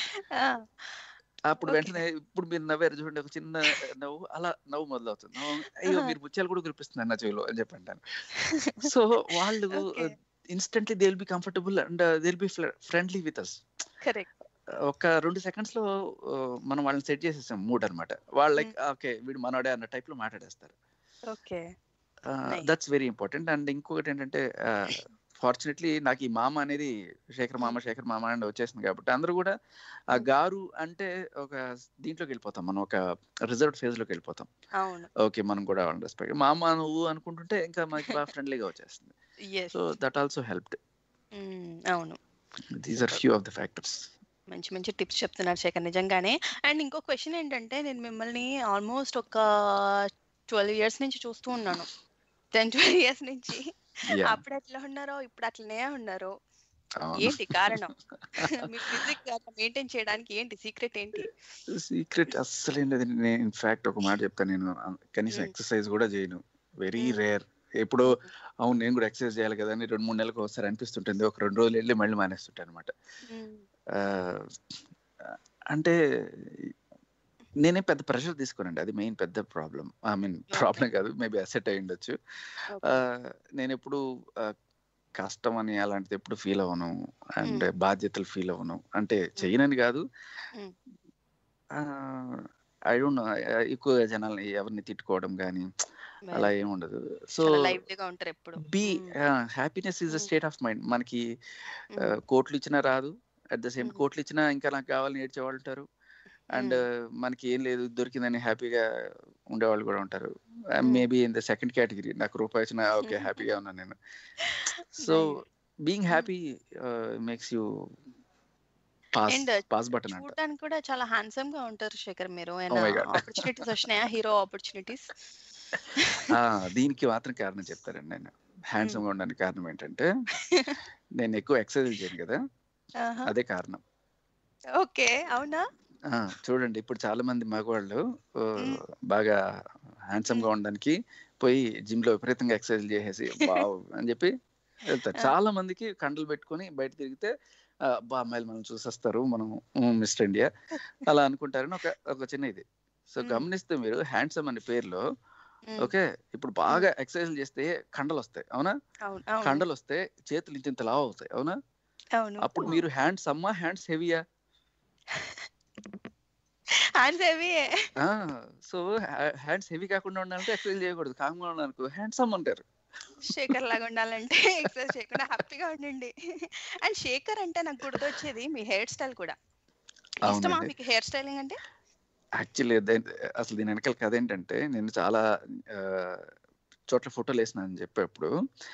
అప్పుడు వెంటనే ఇప్పుడు మీరు నవ్వారు చూడండి ఒక చిన్న నవ్వు అలా నవ్వు మొదలవుతుంది నవ్వు, అయ్యో మీరు ముత్యాలు కూడా కురిపిస్తున్నారు నా చెవిలో అని చెప్పి అంటాను సో వాళ్ళు instantly they will be comfortable and they will be friendly with us correct ఒక రెండు సెకండ్స్ లో ఆ, మనం వాళ్ళని సెట్ చేసేసాం మూడ్ అనమాట వాళ్ళు లైక్ ఓకే వీడు మనోడే అన్న టైప్ లో మాట్లాడేస్తారు okay that's very important and ఇంకొకటి ఏంటంటే ఫార్చునేట్లీ నాకు ఈ మామ అనేది శేఖర్ మామ శేఖర్ మామ అని వచ్చేసింది కాబట్టి అందరూ కూడా ఆ గారు అంటే ఒక దీంట్లోకి వెళ్ళిపోతాం మనం ఒక రిజర్వ్ ఫేజ్ లోకి వెళ్ళిపోతాం అవును ఓకే మనం కూడా వాళ్ళని రెస్పెక్ట్ మామ నువ్వు అనుకుంటుంటే ఇంకా మనకి బాగా ఫ్రెండ్లీగా వచ్చేస్తుంది yes so that also helped అవును these are few of the factors మంచి మంచి టిప్స్ చెప్తున్నారు శేఖర్ నిజంగానే అండ్ ఇంకో క్వశ్చన్ ఏంటంటే నేను మిమ్మల్ని ఆల్మోస్ట్ ఒక ట్వెల్వ్ ఇయర్స్ నుంచి చూస్తూ ఉన్నాను టెన్ ట్వెల్వ్ ఇయర్స్ నుంచి Yeah. అప్పుడు ఎట్లా ఉన్నారో ఇప్పుడు అట్లనే ఉన్నారు అవును. ఏంటి కారణం మీ ఫిజిక్ అట్లా మెయింటైన్ చేయడానికి ఏంటి సీక్రెట్ ఏంటి సీక్రెట్ అస్సలు ఏం లేదు నేను ఇన్ఫాక్ట్ ఒక మాట చెప్తాను నేను అ- కనీసం ఎక్సర్సైజ్ కూడా చేయను వెరీ రేర్ ఎప్పుడో అవును నేను కూడా ఎక్సర్సైజ్ చేయాలి కదా అని రెండు మూడు నెలలకు ఒకసారి అనిపిస్తుంటుంది ఒక రెండు రోజులు వెళ్ళి మళ్ళీ మానేస్తుంటాను అనమాట అంటే నేనే పెద్ద ప్రెషర్ తీసుకోనండి అది మెయిన్ పెద్ద ప్రాబ్లం ఐ మీన్ ప్రాబ్లం కాదు మేబీ అసెట్ అయి ఉండొచ్చు ఆ, నేను ఎప్పుడు ఆ, కష్టం అని అలాంటిది ఎప్పుడు ఫీల్ అవ్వను అండ్ బాధ్యతలు ఫీల్ అవ్వను అంటే చేయనని కాదు ఐ డోంట్ నో ఎక్కువ జనాల్ని ఎవరిని తిట్టుకోవడం కానీ అలా ఏమి ఉండదు సో చాలా లైవ్లీగా ఉంటారు ఎప్పుడు be happiness is a state of mind మనకి ఆ, కోట్లు ఇచ్చినా రాదు అట్ ద సేమ్ కోట్లు ఇచ్చినా ఇంకా నాకు కావాలని ఏడ్చే వాళ్ళు ఉంటారు అండ్ మనకి ఏం లేదు దొరికిందని హ్యాపీగా ఉండేవాళ్ళు కూడా ఉంటారు maybe in the second category నాకు రూపాయి వచ్చినా ఓకే హ్యాపీగా ఉన్నాను నేను so being happy makes you pass and pass button అంట చూడడానికి కూడా చాలా హ్యాండ్సమ్ గా ఉంటారు శేఖర్ మీరు Oh my God. ఆపర్చునిటీస్ వచ్చినాయా హీరో ఆపర్చునిటీస్ ఆ, దీనికి మాత్రం కారణం చెప్తారండి నేను హ్యాండ్సమ్ గా ఉండడానికి కారణం ఏంటంటే నేను ఎక్కువ ఎక్సర్సైజ్ చేయను కదా అదే కారణం ఓకే అవునా ఆ, చూడండి ఇప్పుడు చాలా మంది మగవాళ్ళు ఆ, బాగా హ్యాండ్సమ్ గా ఉండడానికి పోయి జిమ్ లో విపరీతంగా ఎక్సర్సైజ్ చేసేసి బావ్ అని చెప్పి వెళ్తారు చాలా మందికి కండలు పెట్టుకొని బయట తిరిగితే ఆ, బా అమ్మాయిలు మనం చూసేస్తారు మనం మిస్టర్ ఇండియా అలా అనుకుంటారని ఒక ఒక చిన్న ఇది సో గమనిస్తే మీరు హ్యాండ్సమ్ అనే పేరులో ఓకే ఇప్పుడు బాగా ఎక్సర్సైజ్ చేస్తే కండలు వస్తాయి అవునా అవును అవును కండలు వస్తే చేతులు ఇంత ఇంత లావు అవుతాయి అవునా అవును అప్పుడు మీరు హ్యాండ్స్ అమ్మా హ్యాండ్స్ హెవీయా hands heavy so hands heavy కాకుండా ఉండాలంటే ఎక్సర్సైజ్ చేయకూడదు కామ్గా ఉండాలనుకో హ్యాండ్స్ అమ్ అంటారు శేఖర్ లాగా ఉండాలంటే ఎక్సర్సైజ్ చేయకుండా హ్యాపీగా ఉండండి అండ్ శేఖర్ అంటే నాకు గుర్తొచ్చేది మీ హెయిర్ స్టైల్ కూడా ఇష్టమా అవునండి మీకు హెయిర్ స్టైలింగ్ అంటే యాక్చువల్లీ అసలు దీని వెనకాల కథ ఏంటంటే నేను చాలా ఆ, చోట్ల ఫోటోలు వేసిన అని చెప్పేప్పుడు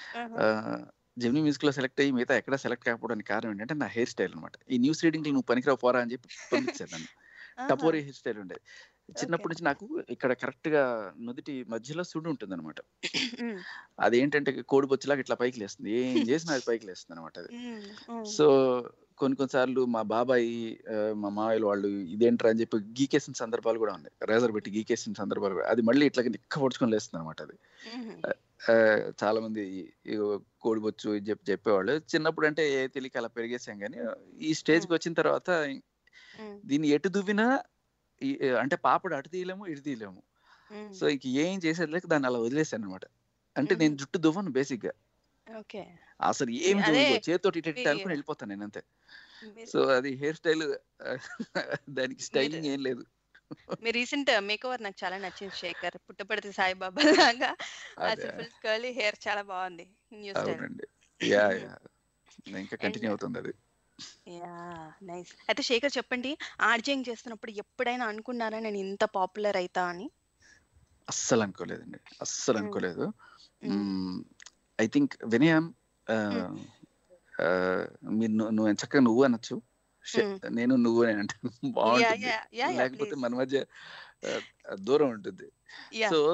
జెమిని మ్యూజిక్ లో సెలెక్ట్ అయ్యి మిగతా ఎక్కడ సెలెక్ట్ కాకపోవడానికి కారణం ఏంటంటే నా హెయిర్ స్టైల్ అనమాట ఈ న్యూస్ రీడింగ్ నువ్వు పనికిరావు పోరా అని చెప్పి పంపించేదాన్ని టపోరీ హెయిర్ స్టైల్ ఉండేది చిన్నప్పటి నుంచి నాకు ఇక్కడ కరెక్ట్ గా నుదిటి మధ్యలో సుడి ఉంటుంది అనమాట అదేంటంటే కోడి బొచ్చులాగా ఇట్లా పైకి లేస్తుంది ఏం చేసినా అది పైకి లేస్తుంది అనమాట అది సో కొన్ని కొన్నిసార్లు మా బాబాయ్ ఆ, మా మావయ్యలు వాళ్ళు ఇదేంట్రా అని చెప్పి గీకేసిన సందర్భాలు కూడా ఉన్నాయి రేజర్ పెట్టి గీకేసిన సందర్భాలు కూడా అది మళ్ళీ ఇట్లా నిక్క పొడుచుకొని లేస్తుంది అనమాట అది ఆ, చాలా మంది ఇగో కోడిబొచ్చు ఇది చెప్పి చెప్పేవాళ్ళు చిన్నప్పుడు అంటే ఏ తెలియక అలా పెరిగేసాం కానీ ఈ స్టేజ్కి వచ్చిన తర్వాత దీన్ని ఎటు దువ్వినా ఈ- అంటే పాపడు అటు తీయలేము ఇటు తీయలేము సో ఇంక ఏం చేసేది లేక దాన్ని అలా వదిలేసాను అనమాట అంటే నేను జుట్టు దువ్వను బేసిక్ గా ఓకే అసలు ఏం అదే చేతితోటి ఇటు ఇటు మీ- అనుకుని వెళ్ళిపోతాను నేను అంతే మీరు- సో అది హెయిర్ స్టైల్ దానికి స్టైలింగ్ ఏం లేదు మీ రీసెంట్ మేక్ ఓవర్ నాకు చాలా నచ్చింది శేఖర్ పుట్టపర్తి సాయిబాబా లాగా అదే. అసలు ఫుల్ కర్లీ హెయిర్ చాలా బాగుంది న్యూ స్టైల్ అవునండి యా యా ఇంకా కంటిన్యూ అవుతుంది అది యా నైస్ అయితే శేఖర్ చెప్పండి ఆర్జేయింగ్ చేస్తున్నప్పుడు ఎప్పుడైనా అనుకున్నారా నేను ఇంత పాపులర్ అవుతా అని అస్సలు అనుకోలేదండి అస్సలు అనుకోలేదు ఐ థింక్ వినయం ఆ, ఆ, మీరు నువ్వు నువ్వు చక్కగా నువ్వు అనొచ్చు షే- నేను నువ్వు అని అంటాను బాగుంటుంది yeah, yeah, yeah, లేకపోతే please. మన మధ్య ఆ, ఆ, దూరం ఉంటుంది Yeah. సో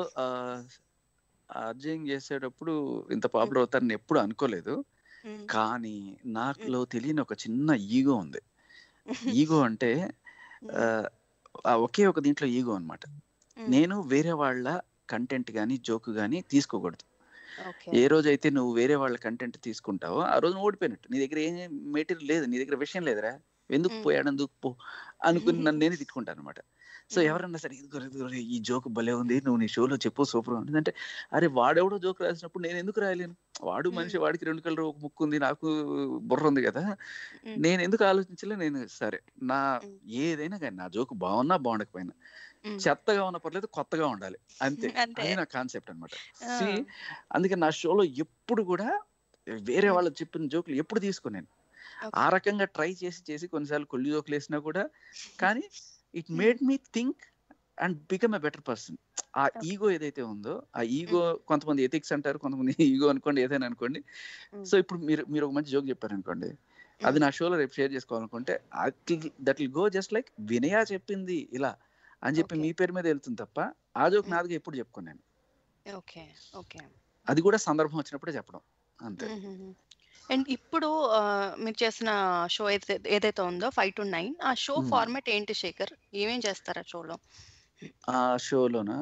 ఆర్జయింగ్ చేసేటప్పుడు ఇంత పాపులర్ అవుతారని ఎప్పుడు అనుకోలేదు కానీ నాకులో తెలియని ఒక చిన్న ఈగో ఉంది ఈగో అంటే ఆ, ఆ ఒకే ఒక దీంట్లో ఈగో అన్నమాట నేను వేరే వాళ్ళ కంటెంట్ కానీ జోక్ కానీ తీసుకోకూడదు ఏ రోజైతే నువ్వు వేరే వాళ్ళ కంటెంట్ తీసుకుంటావో ఆ రోజు నువ్వు ఓడిపోయినట్టు నీ దగ్గర ఏం మెటీరియల్ లేదు నీ దగ్గర విషయం లేదురా ఎందుకు పోయాడు ఎందుకు పో అనుకుని నన్ను నేనే తిట్టుకుంటాను అనమాట సో ఎవరన్నా సరే ఇదిగో ఇదిగో రే, ఈ జోక్ భలే ఉంది నువ్వు నీ షోలో చెప్పు సూపర్ ఉంటుంది అంటే అరే వాడెవడో జోక్ రాసినప్పుడు నేను ఎందుకు రాయలేను వాడు మనిషి వాడికి రెండు కలర్ ఒక ముక్కు ఉంది నాకు బుర్ర ఉంది కదా నేను ఎందుకు ఆలోచించలే నేను సరే నా ఏదైనా కానీ నా జోక్ బాగున్నా బాగుండకపోయినా చెత్తగా ఉన్న పర్లేదు కొత్తగా ఉండాలి అంతే అంతే. అది నా కాన్సెప్ట్ అనమాట ఆ. సి అందుకే నా షోలో ఎప్పుడు కూడా వేరే వాళ్ళు చెప్పిన జోకులు ఎప్పుడు తీసుకోను ఆ రకంగా ట్రై చేసి చేసి కొన్నిసార్లు కొల్లి జోకులు వేసినా కూడా కానీ it made me think and become a better person ఆ ఈగో ఏదైతే ఉందో ఆ ఈగో కొంతమంది ఎథిక్స్ అంటారు కొంతమంది ఈగో అనుకోండి ఏదైనా అనుకోండి సో ఇప్పుడు మీరు మీరు ఒక మంచి జోక్ చెప్పారు అనుకోండి అది నా షోలో రేపు షేర్ చేసుకోవాలనుకుంటే that will go just like Vinaya చెప్పింది ఇలా అని చెప్పి మీ పేరు మీద వెళ్తుంది తప్ప ఆ జోక్ నాదిగా ఎప్పుడు చెప్పుకోను నేను ఓకే ఓకే అది కూడా సందర్భం వచ్చినప్పుడే చెప్పడం అంతే అండ్ ఇప్పుడు ఆ, మీరు చేసిన షో అయితే ఏదైతే ఉందో ఫైవ్ టు నైన్ ఆ షో Hmm. ఫార్మాట్ ఏంటి శేఖర్ ఏమేం చేస్తారు ఆ షోలో ఆ షోలోన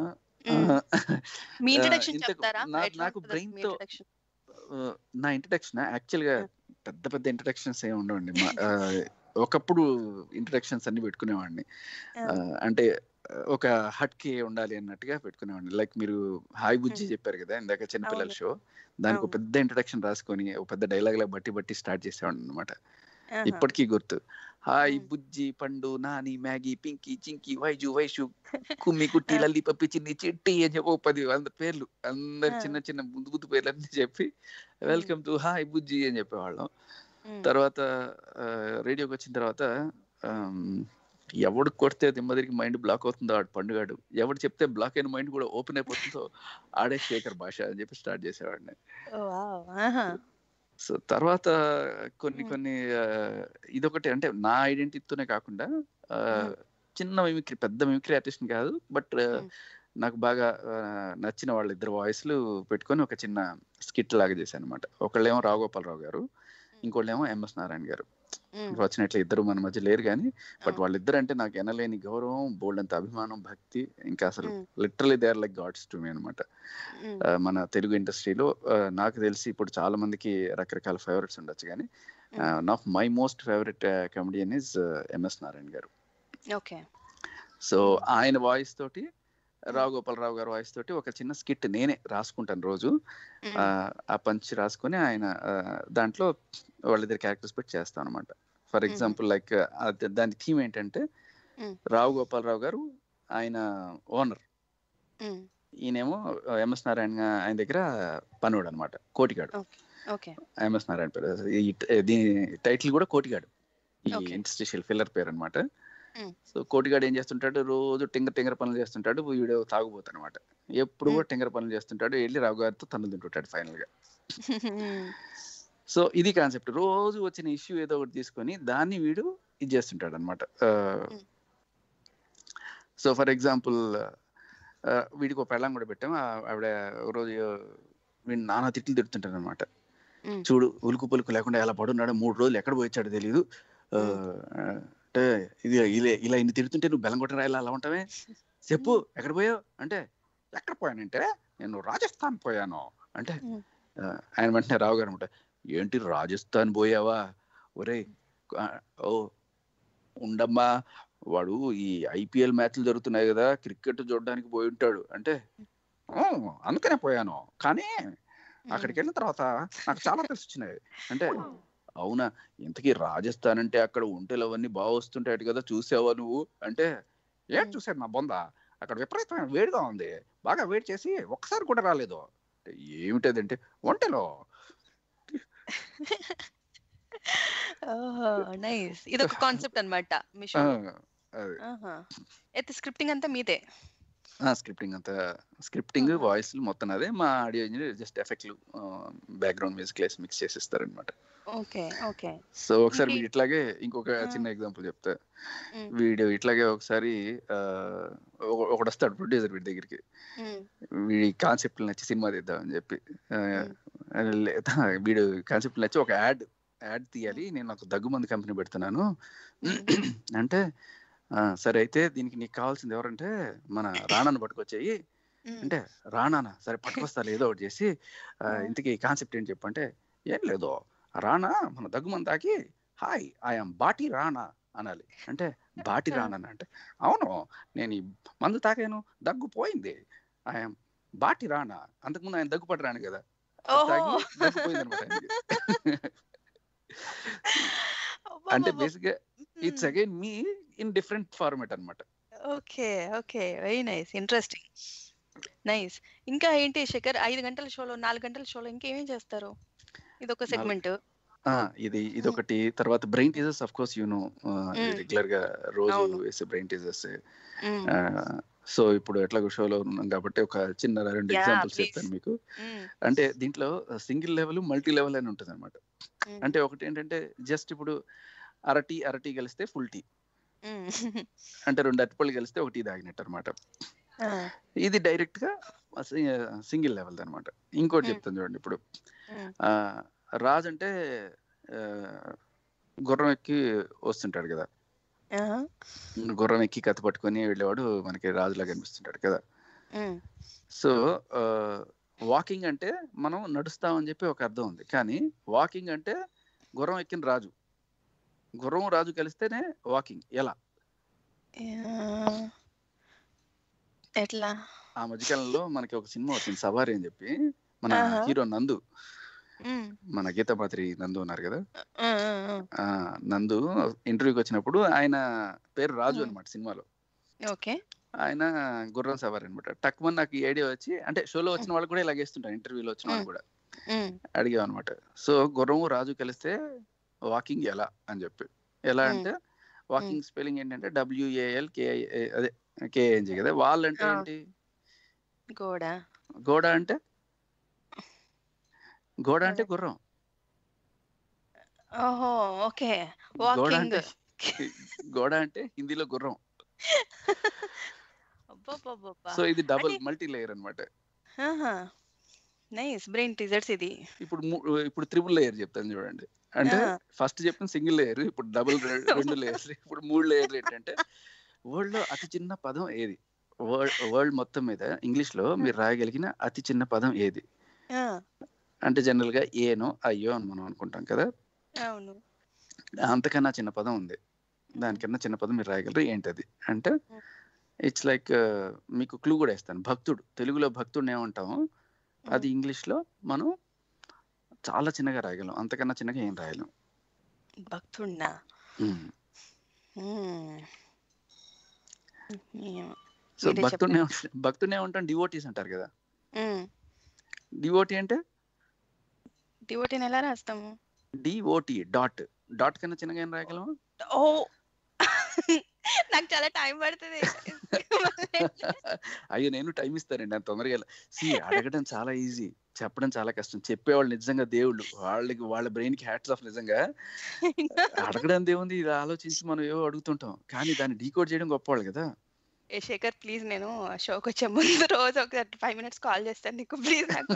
మీ ఆ, ఇంట్రడక్షన్ ఇంతకు చెప్తారా నా- ఎట్లా నాకు ఉంటది బ్రెయిన్ మీ తో introduction? ఆ, నా ఇంట్రడక్షన్ యాక్చువల్ గా పెద్ద పెద్ద ఇంట్రడక్షన్స్ ఏమి ఉండవండి మా- ఆ, ఒకప్పుడు ఇంట్రడక్షన్స్ అన్ని పెట్టుకునేవాడిని ఆ, అంటే ఆ, ఒక హట్ కి ఉండాలి అన్నట్టుగా పెట్టుకునేవాడిని లైక్ మీరు హాయ్ బుజ్జి చెప్పారు కదా ఇందాక చిన్నపిల్లల అవును. షో దానికి ఒక అవును. పెద్ద ఇంట్రడక్షన్ రాసుకొని ఒక పెద్ద డైలాగ్ లా బట్టి బట్టి స్టార్ట్ చేసేవాడిని అనమాట ఆహా. ఇప్పటికీ గుర్తు హాయ్ మ్మ్. బుజ్జి పండు నాని మ్యాగీ పింకీ చింకి వైజు వైషు కుమ్మి కుట్టి లల్లి పప్పి చిన్ని చిట్టి అని చెప్పి ఒక పది వంద పేర్లు అందరు ఆ. చిన్న చిన్న బుద్దు బుద్దు పేర్లు అన్ని చెప్పి వెల్కమ్ టు హాయ్ బుజ్జి అని చెప్పేవాళ్ళం మ్మ్. తర్వాత ఆ, రేడియోకి వచ్చిన తర్వాత ఆమ్, ఎవడు కొడితే దిమ్మదిరికి మైండ్ బ్లాక్ అవుతుందో ఆడు పండుగాడు ఎవడు చెప్తే బ్లాక్ అయిన మైండ్ కూడా ఓపెన్ అయిపోతుందో ఆడే శేఖర్ భాష అని చెప్పి స్టార్ట్ చేసేవాడిని ఓ, వావ్. ఆహా. సో తర్వాత కొన్ని మ్మ్. కొన్ని ఆ, ఇదొకటి అంటే నా ఐడెంటిటీతోనే కాకుండా ఆ, మ్మ్. చిన్న మిమిక్రీ పెద్ద మిమిక్రీ ఆర్టిస్ట్ కాదు బట్ మ్మ్. నాకు బాగా ఆ, నచ్చిన వాళ్ళ ఇద్దరు వాయిస్లు పెట్టుకొని ఒక చిన్న స్కిట్ లాగా చేశాను అనమాట ఒకళ్ళేమో రావుగోపాలరావు గారు ఇంకోళ్ళేమో ఎంఎస్ నారాయణ గారు మ్మ్. వచ్చినట్లు ఇద్దరు మన మధ్య లేరు కానీ బట్ అవును. వాళ్ళిద్దరు అంటే నాకు ఎనలేని గౌరవం బోల్డ్ అంత అభిమానం భక్తి ఇంకా అసలు మ్మ్. Literally they are like gods to me అనమాట మ్మ్. మన తెలుగు ఇండస్ట్రీలో నాకు తెలిసి ఇప్పుడు చాలా మందికి రకరకాల ఫేవరెట్స్ ఉండొచ్చు కానీ hmm. Of my most favourite comedian is MS Narayana garu okay so ఆయన వాయిస్ తోటి రావు గోపాలరావు గారి వాయిస్ తోటి ఒక చిన్న స్కిట్ నేనే రాసుకుంటాను రోజు ఆ, ఆ పంచ్ రాసుకొని ఆయన ఆ, దాంట్లో వాళ్ళిద్దరు క్యారెక్టర్స్ పెట్టి చేస్తాను అనమాట ఫర్ మ్మ్. ఎగ్జాంపుల్ లైక్ దాని థీమ్ ఏంటంటే మ్మ్. రావు గోపాలరావు గారు ఆయన ఓనర్ మ్మ్. ఈయనేమో ఎంఎస్ నారాయణ ఆయన దగ్గర పనుడు అనమాట కోటిగాడు ఓకే ఓకే ఎంఎస్ నారాయణ పేరు ఈ దీని టైటిల్ కూడా కోటిగాడు ఈ Okay. ఇండస్ట్రియల్ ఫిల్లర్ పేరు అనమాట Mm. సో కోటిగాడు ఏం చేస్తుంటాడు రోజు టింగర్ టింగర్ పనులు చేస్తుంటాడు వీడు తాగుపోతాడు అనమాట ఎప్పుడు కూడా టింగర్ పనులు చేస్తుంటాడు వెళ్ళి రావు గారితో తన్నులు తింటుంటాడు ఫైనల్ గా మ్మ్. సో ఇది కాన్సెప్ట్ రోజు వచ్చిన ఇష్యూ ఏదో ఒకటి తీసుకొని దాన్ని వీడు ఇది చేస్తుంటాడు అనమాట Mm. సో ఫర్ ఎగ్జాంపుల్ వీడికి ఒక పెళ్ళం కూడా పెట్టాము ఆ- ఆవిడ ఒక రోజు వీడు నానా తిట్లు తిడుతుంటాడు అనమాట మ్మ్. చూడు ఉలుకు పలుకు లేకుండా ఎలా పడున్నాడు మూడు రోజులు ఎక్కడ పోయిచ్చాడు తెలియదు ఆ, అంటే ఇది ఇలా ఇలా ఇన్ని తిడుతుంటే నువ్వు బెల్లం కొట్టిన రాయిలా అలా ఉంటావే చెప్పు ఎక్కడ పోయావు అంటే ఎక్కడ పోయానంటే నేను రాజస్థాన్ పోయాను అంటే మ్మ్. ఆ, ఆయన వెంటనే రావు గారు అనమాట ఏంటి రాజస్థాన్ పోయావా ఒరే ఓ ఉండమ్మా వాడు ఈ ఐపీఎల్ మ్యాచ్లు జరుగుతున్నాయి కదా క్రికెట్ చూడడానికి పోయి ఉంటాడు అంటే "ఓ, అందుకనే పోయాను కానీ అక్కడికి వెళ్ళిన తర్వాత నాకు చాలా తెలిసి వచ్చినాయి అంటే అవునా ఇంతకీ రాజస్థాన్ అంటే అక్కడ ఒంటెలు అవన్నీ బాగా వస్తుంటాయి కదా చూసావా నువ్వు అంటే ఏం మ్మ్. చూసాను నా బొంద అక్కడ విపరీతమైన వేడిగా ఉంది బాగా వేడి చేసి ఒక్కసారి కూడా రాలేదు అంటే ఏమిటదంటే ఒంటెలో ఓహో నైస్ ఇది ఒక కాన్సెప్ట్ అన్నమాట మీ ఆ, షో అది అయితే స్క్రిప్టింగ్ అంతా మీదే స్క్రిప్టింగ్ అంతా స్క్రిప్టింగ్ ఆహా. వాయిస్ మొత్తం అదే మా ఆడియో ఇంజనీర్ జస్ట్ ఎఫెక్ట్లు బ్యాక్గ్రౌండ్ మ్యూజిక్ లేసి మిక్స్ చేసిస్తారు అనమాట ఓకే ఓకే సో ఒకసారి ఇంకే- వీడు ఇట్లాగే ఇంకొక ఆ. చిన్న ఎగ్జాంపుల్ చెప్తా మ్మ్. వీడు ఇట్లాగే ఒకసారి ఆ, ఒక- ఒకడు వస్తాడు ప్రొడ్యూసర్ వీడి దగ్గరికి మ్మ్. వీడి కాన్సెప్ట్ నచ్చి సినిమా తీద్దామని చెప్పి ఆ, మ్మ్. లే- వీడు కాన్సెప్ట్ నచ్చి ఒక యాడ్ యాడ్ తీయాలి నేను ఒక దగ్గుమంది కంపెనీ పెడుతున్నాను అంటే "ఆ, సరే అయితే దీనికి నీకు కావాల్సింది ఎవరంటే మన రాణాను పట్టుకొచ్చేయి మ్మ్. అంటే రాణానా సరే పట్టుకొస్తా ఏదో ఒకటి చేసి "ఆ, ఆ. ఇంతకీ కాన్సెప్ట్ ఏంటి చెప్పంటే ఏం లేదు రాణా మన దగ్గుమంది తాకి హాయ్ ఐఎమ్ బాటి రాణా అనాలి అంటే బాటి ఆ. రాణా అంటే అవును నేను ఈ మందు తాకాను దగ్గు పోయింది ఐఎమ్ బాటి రాణా అంతకుముందు ఆయన దగ్గు పడి రాను కదా అది తాగి ఓహో దగ్గు పోయింది అనమాట అంటే బేసిక్ గా it's again me in different format అన్నమాట okay okay very nice interesting nice ఇంకా ఏంటి శేఖర్ ఐదు గంటల షోలో నాలుగు గంటల షోలో ఇంకేమేం చేస్తారు ఇది ఒక నాలుగు- సెగ్మెంట్ ఆ, ఇది ఇదొకటి తర్వాత brain teasers of course you know hmm. Regular గా రోజు అవును. వేసే బ్రెయిన్ టీజర్స్ మ్మ్. సో ఇప్పుడు ఎట్లాగో షోలో ఉన్నాం కాబట్టి ఒక చిన్న రెండు Yeah, ఎగ్జాంపుల్స్ please. చెప్తాను మీకు మ్మ్. అంటే దీంట్లో సింగిల్ లెవెల్ మల్టీ లెవెల్ అని ఉంటుంది అనమాట మ్మ్. అంటే ఒకటి ఏంటంటే జస్ట్ ఇప్పుడు అరటి అరటి కలిస్తే ఫుల్ టీ మ్మ్. అంటే రెండు అరటిపళ్ళు కలిస్తే ఒక టీ తాగినట్టు అనమాట ఆ. ఇది డైరెక్ట్ గా సింగిల్ లెవెల్ అనమాట ఇంకోటి మ్మ్. చెప్తాను చూడండి ఇప్పుడు మ్మ్. ఆ, రాజు అంటే ఆ, గుర్రం ఎక్కి వస్తుంటాడు కదా ఆహా. గుర్రం ఎక్కి కత్తి పట్టుకొని వెళ్ళేవాడు మనకి రాజులాగా కనిపిస్తుంటాడు కదా మ్మ్. సో వాకింగ్ అంటే మనం నడుస్తామని చెప్పి ఒక అర్థం ఉంది కానీ వాకింగ్ అంటే గుర్రం ఎక్కిన రాజు గుర్రం రాజు కలిస్తేనే వాకింగ్ ఎలా ఆ, ఎట్లా ఆ మధ్యకాలంలో మనకి ఒక సినిమా వచ్చింది సవారి అని చెప్పి మన ఆహా. హీరో నందు ఉమ్, మన గీతామాత్రి నందు ఉన్నారు కదా ఆ, ఆ, ఆ. ఆ నందు ఇంటర్వ్యూకి వచ్చినప్పుడు ఆయన పేరు రాజు మ్మ్. అనమాట సినిమాలో ఓకే ఆయన గుర్రం సవారి అనమాట టక్మన్ నాకు ఈ ఐడియా వచ్చి అంటే షోలో వచ్చిన వాళ్ళు కూడా ఇలాగేస్తుంటారు ఇంటర్వ్యూలో వచ్చిన వాళ్ళు మ్మ్. కూడా ఉమ్, అడిగాం అనమాట సో గుర్రము రాజు కలిస్తే వాకింగ్ ఎలా అని చెప్పి ఎలా మ్మ్. అంటే వాకింగ్ స్పెల్లింగ్ ఏంటంటే డబ్ల్యూఏఎల్ కేఐ అదే కేఎన్జి కదా వాళ్ళు అంటే ఆ. ఏంటి గోడ గోడ అంటే గోడ అంటే గుర్రం ఓహో ఓకే గోడ వాకింగ్ అంటే గోడ అంటే హిందీలో గుర్రం అబ్బబ్బబ్బబ్బా. సో ఇది డబుల్ అంటే- మల్టీ లేయర్ అన్నమాట ఆహా నైస్ బ్రెయిన్ టీజర్స్ ఇది ఇప్పుడు మూ- ఇప్పుడు త్రిబుల్ లేయర్ చెప్తాను చూడండి అంటే ఆ. ఫస్ట్ చెప్పిన సింగిల్ లేయర్ ఇప్పుడు డబుల్ రెండు లేయర్స్ ఇప్పుడు మూడు లేయర్లు ఏంటంటే వరల్డ్ లో అతి చిన్న పదం ఏది వరల్డ్ వరల్డ్ మొత్తం మీద ఇంగ్లీష్ లో మీరు రాయగలిగిన అతి చిన్న పదం ఏది ఆ, అంటే జనరల్ గా ఏనో అయ్యో అని మనం అనుకుంటాం కదా అవును అంతకన్నా చిన్న పదం ఉంది దానికన్నా చిన్న పదం మీరు రాయగలరు ఏంటది అంటే ఇట్స్ లైక్ మీకు క్లూ కూడా ఇస్తాను భక్తుడు తెలుగులో భక్తుడిని ఏమంటాము అది ఇంగ్లీష్ లో మనం చాలా చిన్నగా రాయగలం అంతకన్నా చిన్నగా ఏం రాయలేం భక్తుడినా ఉమ్. మ్మ్. ఏమో. సో మీరే భక్తుడిని భక్తుడిని ఏమంటాం డివోటీస్ అంటారు కదా మ్మ్. డివోటీ అంటే డివోటీని ఎలా రాస్తాము డిఓటి డాట్ డాట్ కన్నా చిన్నగా ఏం రాయగలము ఓ నాకు చాలా టైం పడుతుంది అయ్యో నేను టైం ఇస్తానండి అంత తొందరగా సి అడగడం చాలా ఈజీ చెప్పడం చాలా కష్టం చెప్పేవాళ్ళు నిజంగా దేవుళ్ళు వాళ్ళకి వాళ్ళ బ్రెయిన్ కి హ్యాట్స్ ఆఫ్ నిజంగా అడగడం దేవుంది ఇది ఆలోచించి మనం ఏవో అడుగుతుంటాం కానీ దాన్ని డీకోడ్ చేయడం గొప్పవాళ్ళు కదా ఏ శేఖర్ ప్లీజ్ నేను షోకి వచ్చే ముందు రోజు ఒక ఫైవ్ మినిట్స్ కాల్ చేస్తాను నీకు ప్లీజ్ నాకు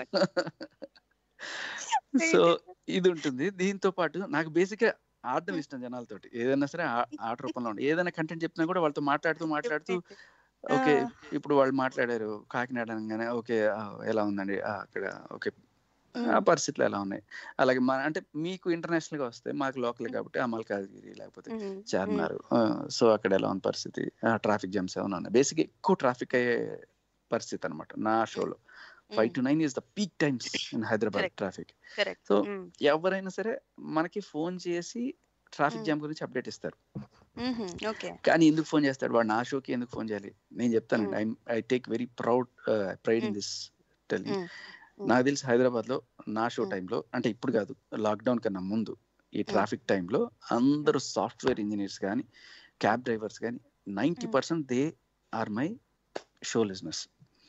సో ఇది ఉంటుంది దీంతో పాటు నాకు బేసిక్ గా ఆడడం ఇష్టం జనాలతోటి ఏదైనా సరే ఆ- ఆట రూపంలో ఉండి ఏదైనా కంటెంట్ చెప్పినా కూడా వాళ్ళతో మాట్లాడుతూ మాట్లాడుతూ ఓకే ఇప్పుడు వాళ్ళు మాట్లాడారు కాకినాడ అనగానే ఓకే ఆ, ఎలా ఉందండి ఆ, అక్కడ ఓకే ఆ పరిస్థితులు ఎలా ఉన్నాయి అలాగే మన అంటే మీకు ఇంటర్నేషనల్ గా వస్తే మాకు లోకల్ కాబట్టి అమల్కాజ్గిరి లేకపోతే మ్మ్. చార్మినార్ సో అక్కడ ఎలా ఉంది పరిస్థితి ట్రాఫిక్ జామ్స్ ఏమైనా ఉన్నాయి బేసిక్ ఎక్కువ ట్రాఫిక్ అయ్యే పరిస్థితి అనమాట నా షోలో five to nine is the peak times in Hyderabad Correct. Traffic correct so ఎవరైనా సరే మనకి ఫోన్ చేసి ట్రాఫిక్ Mm. జామ్ గురించి అప్డేట్ ఇస్తారు ఓకే కానీ ఎందుకు ఫోన్ చేస్తాడు వాడు నా షోకి ఎందుకు ఫోన్ చేయాలి నేను చెప్తానండి I I take very proud pride in Mm. This telling Mm. Mm. నాకు తెలిసి హైదరాబాద్ లో నా షో Mm. టైంలో అంటే ఇప్పుడు కాదు లాక్డౌన్ కన్నా ముందు ఈ ట్రాఫిక్ టైంలో అందరూ సాఫ్ట్వేర్ ఇంజనీర్స్ కానీ క్యాబ్ డ్రైవర్స్ కానీ ninety percent they are my show listeners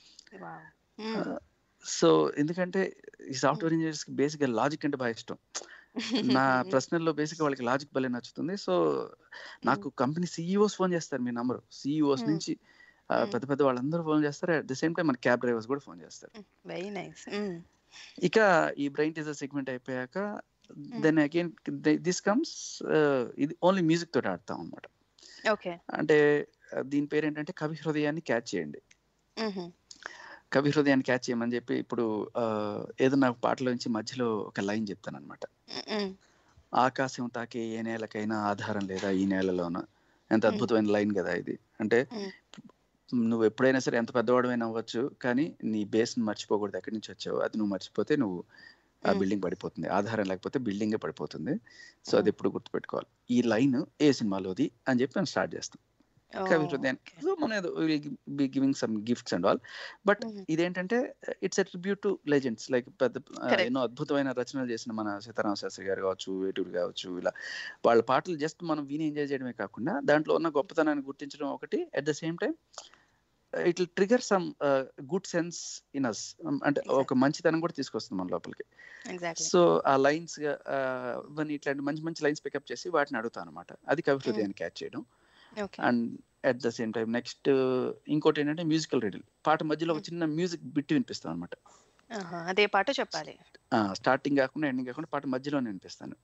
so ఎందుకంటే ఈ సాఫ్ట్వేర్ ఇంజనీర్స్ కి బేసిక్ గా లాజిక్ అంటే బాగా ఇష్టం నా ప్రశ్నల్లో బేసిక్ వాళ్ళకి లాజిక్ భలే నచ్చుతుంది సో నాకు కంపెనీ సిఇఓస్ ఫోన్ చేస్తారు మీ నంబర్ సిఇఓస్ Mm. నుంచి ఆ, Mm. పెద్ద పెద్ద వాళ్ళందరూ ఫోన్ చేస్తారు అట్ ద సేమ్ టైం మన క్యాబ్ డ్రైవర్స్ కూడా ఫోన్ చేస్తారు వెరీ నైస్ ఇక ఈ బ్రెయిన్ టీజర్ సెగ్మెంట్ అయిపోయాక దెన్ అగైన్ దిస్ కమ్స్ ఇది ఓన్లీ మ్యూజిక్ తోటి ఆడతాం అనమాట ఓకే అంటే ఆ, దీని పేరు ఏంటంటే కవి హృదయాన్ని క్యాచ్ చేయండి కవి హృదయాన్ని క్యాచ్ చేయమని చెప్పి ఇప్పుడు ఆ, ఏదైనా పాటలో నుంచి మధ్యలో ఒక లైన్ చెప్తాను అనమాట ఆకాశం తాకే ఏ నేలకైనా ఆధారం లేదా ఈ నేలలోన ఎంత Mm. అద్భుతమైన లైన్ కదా ఇది అంటే Mm. నువ్వు ఎప్పుడైనా సరే ఎంత పెద్దవాడమైనా అవ్వచ్చు కానీ నీ బేస్ మర్చిపోకూడదు ఎక్కడి నుంచి వచ్చావు అది నువ్వు మర్చిపోతే నువ్వు ఆ Mm. బిల్డింగ్ పడిపోతుంది ఆధారం లేకపోతే బిల్డింగే పడిపోతుంది సో అది ఎప్పుడు గుర్తుపెట్టుకోవాలి ఈ లైన్ ఏ సినిమాలోది అని చెప్పి మనం స్టార్ట్ చేస్తాం కవి హృదయాన్ని సో మనం ఏదో be giving some gifts and all but ఇదేంటంటే it's a tribute to legends like పెద్ద ఆ, Correct. ఎన్నో అద్భుతమైన రచనలు చేసిన మన సీతారామ శాస్త్రి గారు కావచ్చు వేటూరు కావచ్చు ఇలా వాళ్ళ పాటలు జస్ట్ మనం విని ఎంజాయ్ చేయడమే కాకుండా దాంట్లో ఉన్న గొప్పతనాన్ని గుర్తించడం ఒకటి at the same time it will trigger some good sense in us అంటే ఒక మంచితనం కూడా తీసుకొస్తుంది మన లోపలికి ఎగ్జాక్ట్లీ సో ఆ లైన్స్ ఇవన్నీ ఇట్లాంటి మంచి మంచి లైన్స్ పికప్ చేసి వాటిని అడుగుతాను అనమాట అది కవి హృదయాన్ని క్యాచ్ చేయడం okay and at the same time next ఇంకోటి ఏంటంటే మ్యూజికల్ రీడిల్ పాట మధ్యలో ఒక చిన్న మ్యూజిక్ బిట్ వినిపిస్తాను అనమాట అదే పాట చెప్పాలి స్టార్టింగ్ కాకుండా ఎండింగ్ కాకుండా పాట మధ్యలోనే వినిపిస్తాను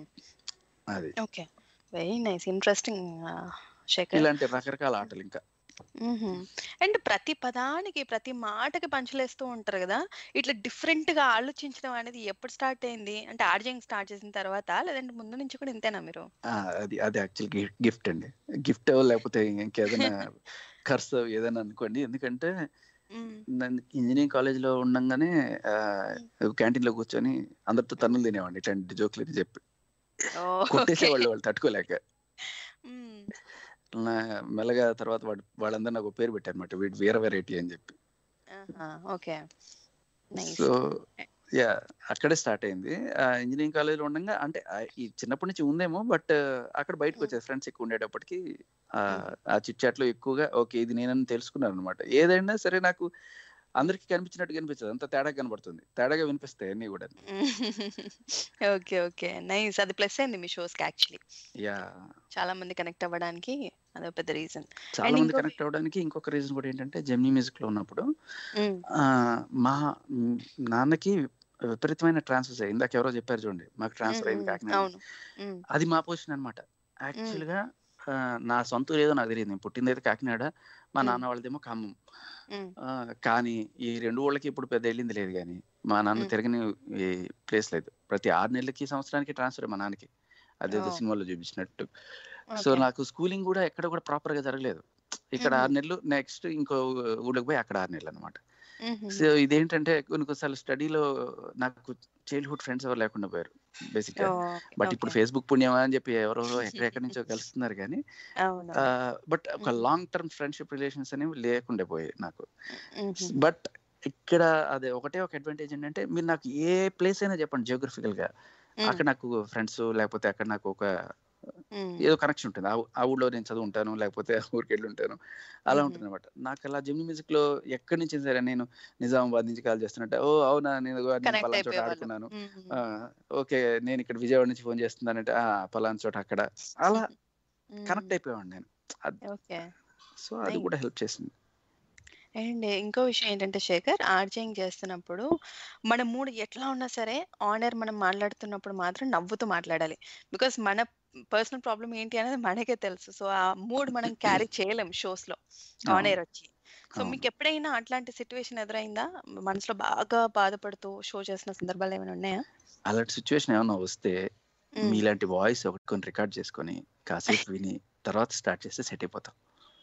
అది okay very nice interesting Shekhar ఇలాంటి రకరకాల ఆటలు ఇంకా అండ్ ప్రతి పదానికి ప్రతి మాటకి పంచులేస్తూ ఉంటారు కదా ఇట్లా డిఫరెంట్ గా ఆలోచించడం అనేది ఎప్పుడు స్టార్ట్ అయింది అంటే ఆర్జింగ్ స్టార్ట్ చేసిన తర్వాత లేదంటే ముందు నుంచి కూడా ఇంతేనా మీరు ఆ, అది అది యాక్చువల్ గిఫ్ట్ అండి గిఫ్ట్ లేకపోతే ఇంకేదైనా ఖర్చు ఏదైనా అనుకోండి ఎందుకంటే నన్ను ఇంజనీరింగ్ కాలేజ్ లో ఉండగానే క్యాంటీన్ లో కూర్చొని అందరితో తన్నులు తినేవాడిని ఇట్లాంటి జోకులు ఇది చెప్పి కొట్టేసేవాళ్ళు వాళ్ళు తట్టుకోలేక నా మెల్లగా తర్వాత వాడు వాళ్ళందరూ నాకు ఒక పేరు పెట్టారు అనమాట వీడు వీర వెరైటీ అని చెప్పి ఓకే నైస్ సో యా అక్కడే స్టార్ట్ అయింది ఇంజనీరింగ్ కాలేజ్లో ఉండగా అంటే ఆ, ఈ చిన్నప్పటి నుంచి ఉందేమో బట్ అక్కడ బయటకు వచ్చే ఫ్రెండ్స్ ఎక్కువ ఉండేటప్పటికి ఆ, ఆ చిట్ చాట్ లో ఎక్కువగా ఓకే ఇది నేనని తెలుసుకున్నాను అనమాట ఏదైనా సరే నాకు అందరికి కనిపించినట్టు కనిపించదు అంత తేడా కనబడుతుంది తేడాగా వినిపిస్తాయి అన్ని కూడా ఓకే ఓకే నైస్ అది ప్లస్ అయింది మీ షోస్ కి యాక్చువల్లీ యా చాలా మంది కనెక్ట్ అవ్వడానికి అదొక పెద్ద రీజన్ చాలా అండ్ మంది ఇంకో కనెక్ట్ అవ్వడానికి ఇంకొక రీజన్ కూడా ఏంటంటే జెమినీ మ్యూజిక్ లో ఉన్నప్పుడు ఆ, మా మ్, నాన్నకి విపరీతమైన ట్రాన్స్ఫర్ అయ్యి ఇందాక ఎవరో చెప్పారు చూడండి మాకు ట్రాన్స్ఫర్ అయింది కాకినాడ అవును ఉమ్, అది మా పొజిషన్ అనమాట యాక్చువల్ గా ఆ, నా సొంత ఊరు ఏదో నాకు తెలియదు నేను పుట్టిందైతే కాకినాడ మా నాన్న వాళ్ళదేమో ఖమ్మం ఉమ్, ఆ, కానీ ఈ రెండు ఊళ్ళకి ఇప్పుడు పెద్ద వెళ్ళింది లేదు కానీ మా నాన్న మ్. తిరగని ప్లేస్ లేదు ప్రతి ఆరు నెలలకి సంవత్సరానికి ట్రాన్స్ఫర్ మా నాన్నకి అదేదో ఓ. సినిమాలో చూపించినట్టు సో ఓకే నాకు స్కూలింగ్ కూడా ఎక్కడ కూడా ప్రాపర్ గా జరగలేదు ఇక్కడ మ్మ్. ఆరు నెలలు నెక్స్ట్ ఇంకో ఊళ్ళకి పోయి అక్కడ ఆరు నెలలు అనమాట మ్మ్. సో ఇదేంటంటే కొన్ని కొన్నిసార్లు స్టడీలో నాకు చైల్డ్హుడ్ ఫ్రెండ్స్ ఎవరు లేకుండా పోయారు బేసిక్ గా ఓ, బట్ ఇప్పుడు ఓకే ఫేస్బుక్ పుణ్యమా అని చెప్పి ఎవరెవరో ఎక్కడెక్కడి నుంచో కలుస్తున్నారు కానీ అవును బట్ ఒక hmm. Long term friendship relations అనేవి లేకుండా పోయాయి నాకు మ్మ్. బట్ ఇక్కడ అదే ఒకటే ఒక అడ్వాంటేజ్ ఏంటంటే మీరు నాకు ఏ ప్లేస్ అయినా చెప్పండి జియోగ్రఫికల్ గా అక్కడ నాకు ఫ్రెండ్స్ లేకపోతే అక్కడ నాకు ఒక మ్మ్. ఏదో కనెక్షన్ ఉంటుంది ఆ ఊ- ఆ ఊళ్ళో నేను చదువు ఉంటాను లేకపోతే ఆ ఊరికి వెళ్ళి ఉంటాను అలా మ్మ్. ఉంటుంది అనమాట నాకు అలా జిమ్ని మ్యూజిక్ లో ఎక్కడి నుంచి సరే నేను నిజామాబాద్ నుంచి కాల్ చేస్తున్నట్టే ఓ అవునా నేను ఇదిగో నేను కనెక్ట్ పలానా చోట అయిపోయేవాళ్ళు ఆడుకున్నాను మ్మ్. ఆ, ఓకే నేను ఇక్కడ విజయవాడ నుంచి ఫోన్ చేస్తున్నానంటే ఆ పలానా చోట అక్కడ అలా కనెక్ట్ మ్మ్. అయిపోయాను నేను ఓకే సో అది నైస్ కూడా హెల్ప్ చేసింది అండ్ ఇంకో విషయం ఏంటంటే శేఖర్ ఆర్జేయింగ్ చేస్తున్నప్పుడు మన మూడ్ ఎట్లా ఉన్నా సరే ఆనర్ మనం మాట్లాడుతున్నప్పుడు మాత్రం నవ్వుతూ మాట్లాడాలి బికాస్ మన పర్సనల్ ప్రాబ్లం ఏంటి అనేది మనకే తెలుసు సో ఆ మూడ్ మనం క్యారీ చేయలేం షోస్ లో ఆన్ అవును ఎయిర్ వచ్చి సో అవును మీకు ఎప్పుడైనా అట్లాంటి సిచ్యువేషన్ ఎదురైందా మనసులో బాగా బాధపడుతూ షో చేసిన సందర్భాలు ఏమైనా ఉన్నాయా అలాంటి సిచ్యువేషన్ ఏమైనా వస్తే మ్మ్. మీలాంటి వాయిస్ ఒకటి కొన్ని రికార్డ్ చేసుకొని కాసేపు విని తర్వాత స్టార్ట్ చేస్తే సెట్ అయిపోతాం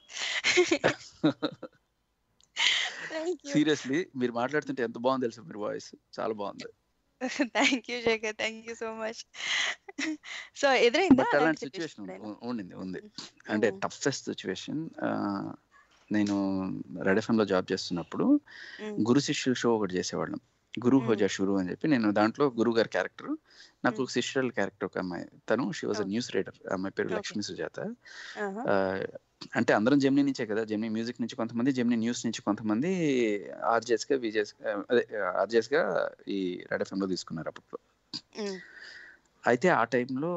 థ్యాంక్ యూ సీరియస్లీ మీరు మాట్లాడుతుంటే ఎంత బాగుంది తెలుసు మీరు వాయిస్ చాలా బాగుంది thank you Shekhar thank you so much so ఎదురైందా బట్ అలాంటి అలాంటి సిచ్యువేషన్ సిచ్యువేషన్ ఎప్పుడైనా ఉండింది ఉంది అంటే మ్మ్. టఫెస్ట్ సిచ్యువేషన్ నేను రెడ్ ఎఫ్ఎం లో జాబ్ చేస్తున్నప్పుడు మ్మ్. గురు శిష్యుల షో ఒకటి చేసేవాళ్ళం గురు మ్మ్. హోజా షురు అని చెప్పి నేను దాంట్లో గురువు గారి క్యారెక్టర్ నాకు మ్మ్. శిష్యుల క్యారెక్టర్ ఒక అమ్మాయి తను she was oh, news reader అమ్మాయి పేరు ఓకే లక్ష్మీ సుజాత ఆహా. ఆ, అంటే అందరం జెమినీ నుంచే కదా జెమినీ మ్యూజిక్ నుంచి కొంతమంది జెమినీ న్యూస్ నుంచి కొంతమంది ఆర్జేస్ గా విజేస్ అదే ఆర్జేస్ గా ఈ రెడ్ ఎఫ్ఎం లో తీసుకున్నారు అప్పట్లో మ్మ్. అయితే ఆ టైంలో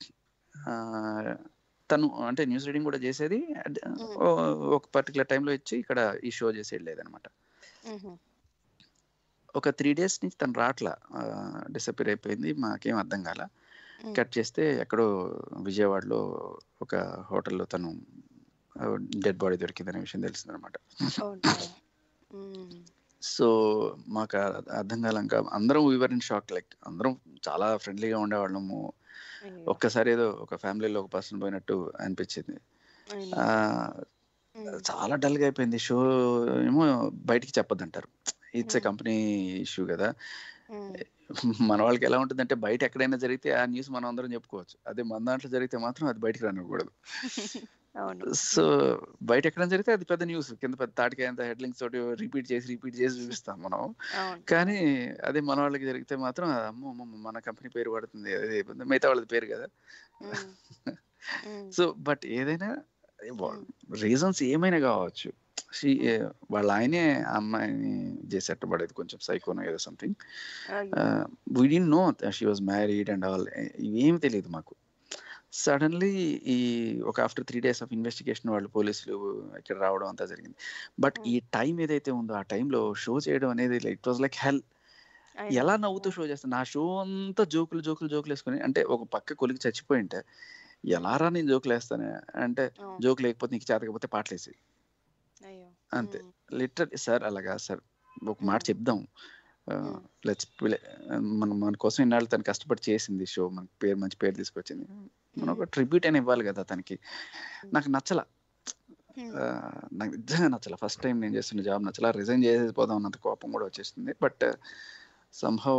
తను అంటే న్యూస్ రీడింగ్ కూడా చేసేది and, మ్మ్. ఓ- ఒక పర్టికులర్ టైంలో ఇచ్చి ఇక్కడ ఈ షో చేసేది లేదనమాట మ్మ్. ఒక త్రీ డేస్ నుంచి తను రాట్లా డిసప్పేర్ అయిపోయింది మాకేం అర్థం కాల మ్మ్. కట్ చేస్తే ఎక్కడో విజయవాడలో ఒక హోటల్లో తను డెడ్ బాడీ దొరికిందనే విషయం తెలిసిందనమాట ఓ నో మ్మ్. సో మాకు అ- అర్థం కాలంక అందరం వీవర్ ఇన్ షాక్ లైక్ అందరం చాలా ఫ్రెండ్లీగా ఉండేవాళ్ళము అయ్యో ఒక్కసారి ఏదో ఒక ఫ్యామిలీలో ఒక పర్సన్ పోయినట్టు అనిపించింది అయినా ఆ, మ్మ్. చాలా డల్ గా అయిపోయింది షో ఏమో బయటికి చెప్పొద్దంటారు it's a hmm. Company issue కదా మ్మ్. మన వాళ్ళకి ఎలా ఉంటుందంటే బయట ఎక్కడైనా జరిగితే ఆ న్యూస్ మనం అందరం చెప్పుకోవచ్చు అదే మన దాంట్లో జరిగితే మాత్రం అది బయటికి రానివ్వకూడదు అవును సో బయట ఎక్కడైనా జరిగితే అది పెద్ద న్యూస్ కింద పెద్ద తాటికాయ అంత హెడ్లింగ్స్ తోటి రిపీట్ చేసి రిపీట్ చేసి చూపిస్తాం మనం అవును కానీ అదే మన వాళ్ళకి జరిగితే మాత్రం అమ్మో అమ్మో, మన కంపెనీ పేరు పడుతుంది అదే మిగతా వాళ్ళది పేరు కదా మ్మ్. మ్మ్. సో బట్ ఏదైనా మ్మ్. రీజన్స్ ఏమైనా కావచ్చు She- మ్మ్. వాళ్ళ ఆయనే ఆ అమ్మాయిని చేసేట్టు పడేది కొంచెం సైకోనో ఏదో సంథింగ్ అయ్యో we did know she was married and all ఇవేమి తెలియదు మాకు సడన్లీ ఈ ఒక after three days of investigation వాళ్ళు పోలీసులు ఇక్కడ రావడం అంతా జరిగింది బట్ ఈ టైం ఏదైతే ఉందో ఆ టైంలో షో చేయడం అనేది ఇట్ వాజ్ లైక్ హెల్ అయినా ఎలా నవ్వుతూ షో చేస్తాను నా షో అంతా జోకులు జోకులు జోకులు వేసుకుని అంటే ఒక పక్క కొలికి చచ్చిపోయి ఉంటే ఎలా రా నేను జోకులు వేస్తాను అంటే అవును జోక్ లేకపోతే నీకు చేతకపోతే పాటలు వేసి అయ్యో అంతే లిటర్ సార్ అలాగా సార్ ఒక మాట చెప్దాం లెట్స్ మనం మన కోసం ఇన్నాళ్ళు తను కష్టపడి చేసింది షో మనకి పేరు మంచి పేరు తీసుకొచ్చింది మనం ఒక ట్రిబ్యూట్ అయినా ఇవ్వాలి కదా తనకి నాకు నచ్చల ఆ, నాకు నిజంగా నచ్చల ఫస్ట్ టైం నేను చేస్తున్న జాబ్ నచ్చల రిజైన్ చేసేసి పోదాం అన్నంత కోపం కూడా వచ్చేస్తుంది but somehow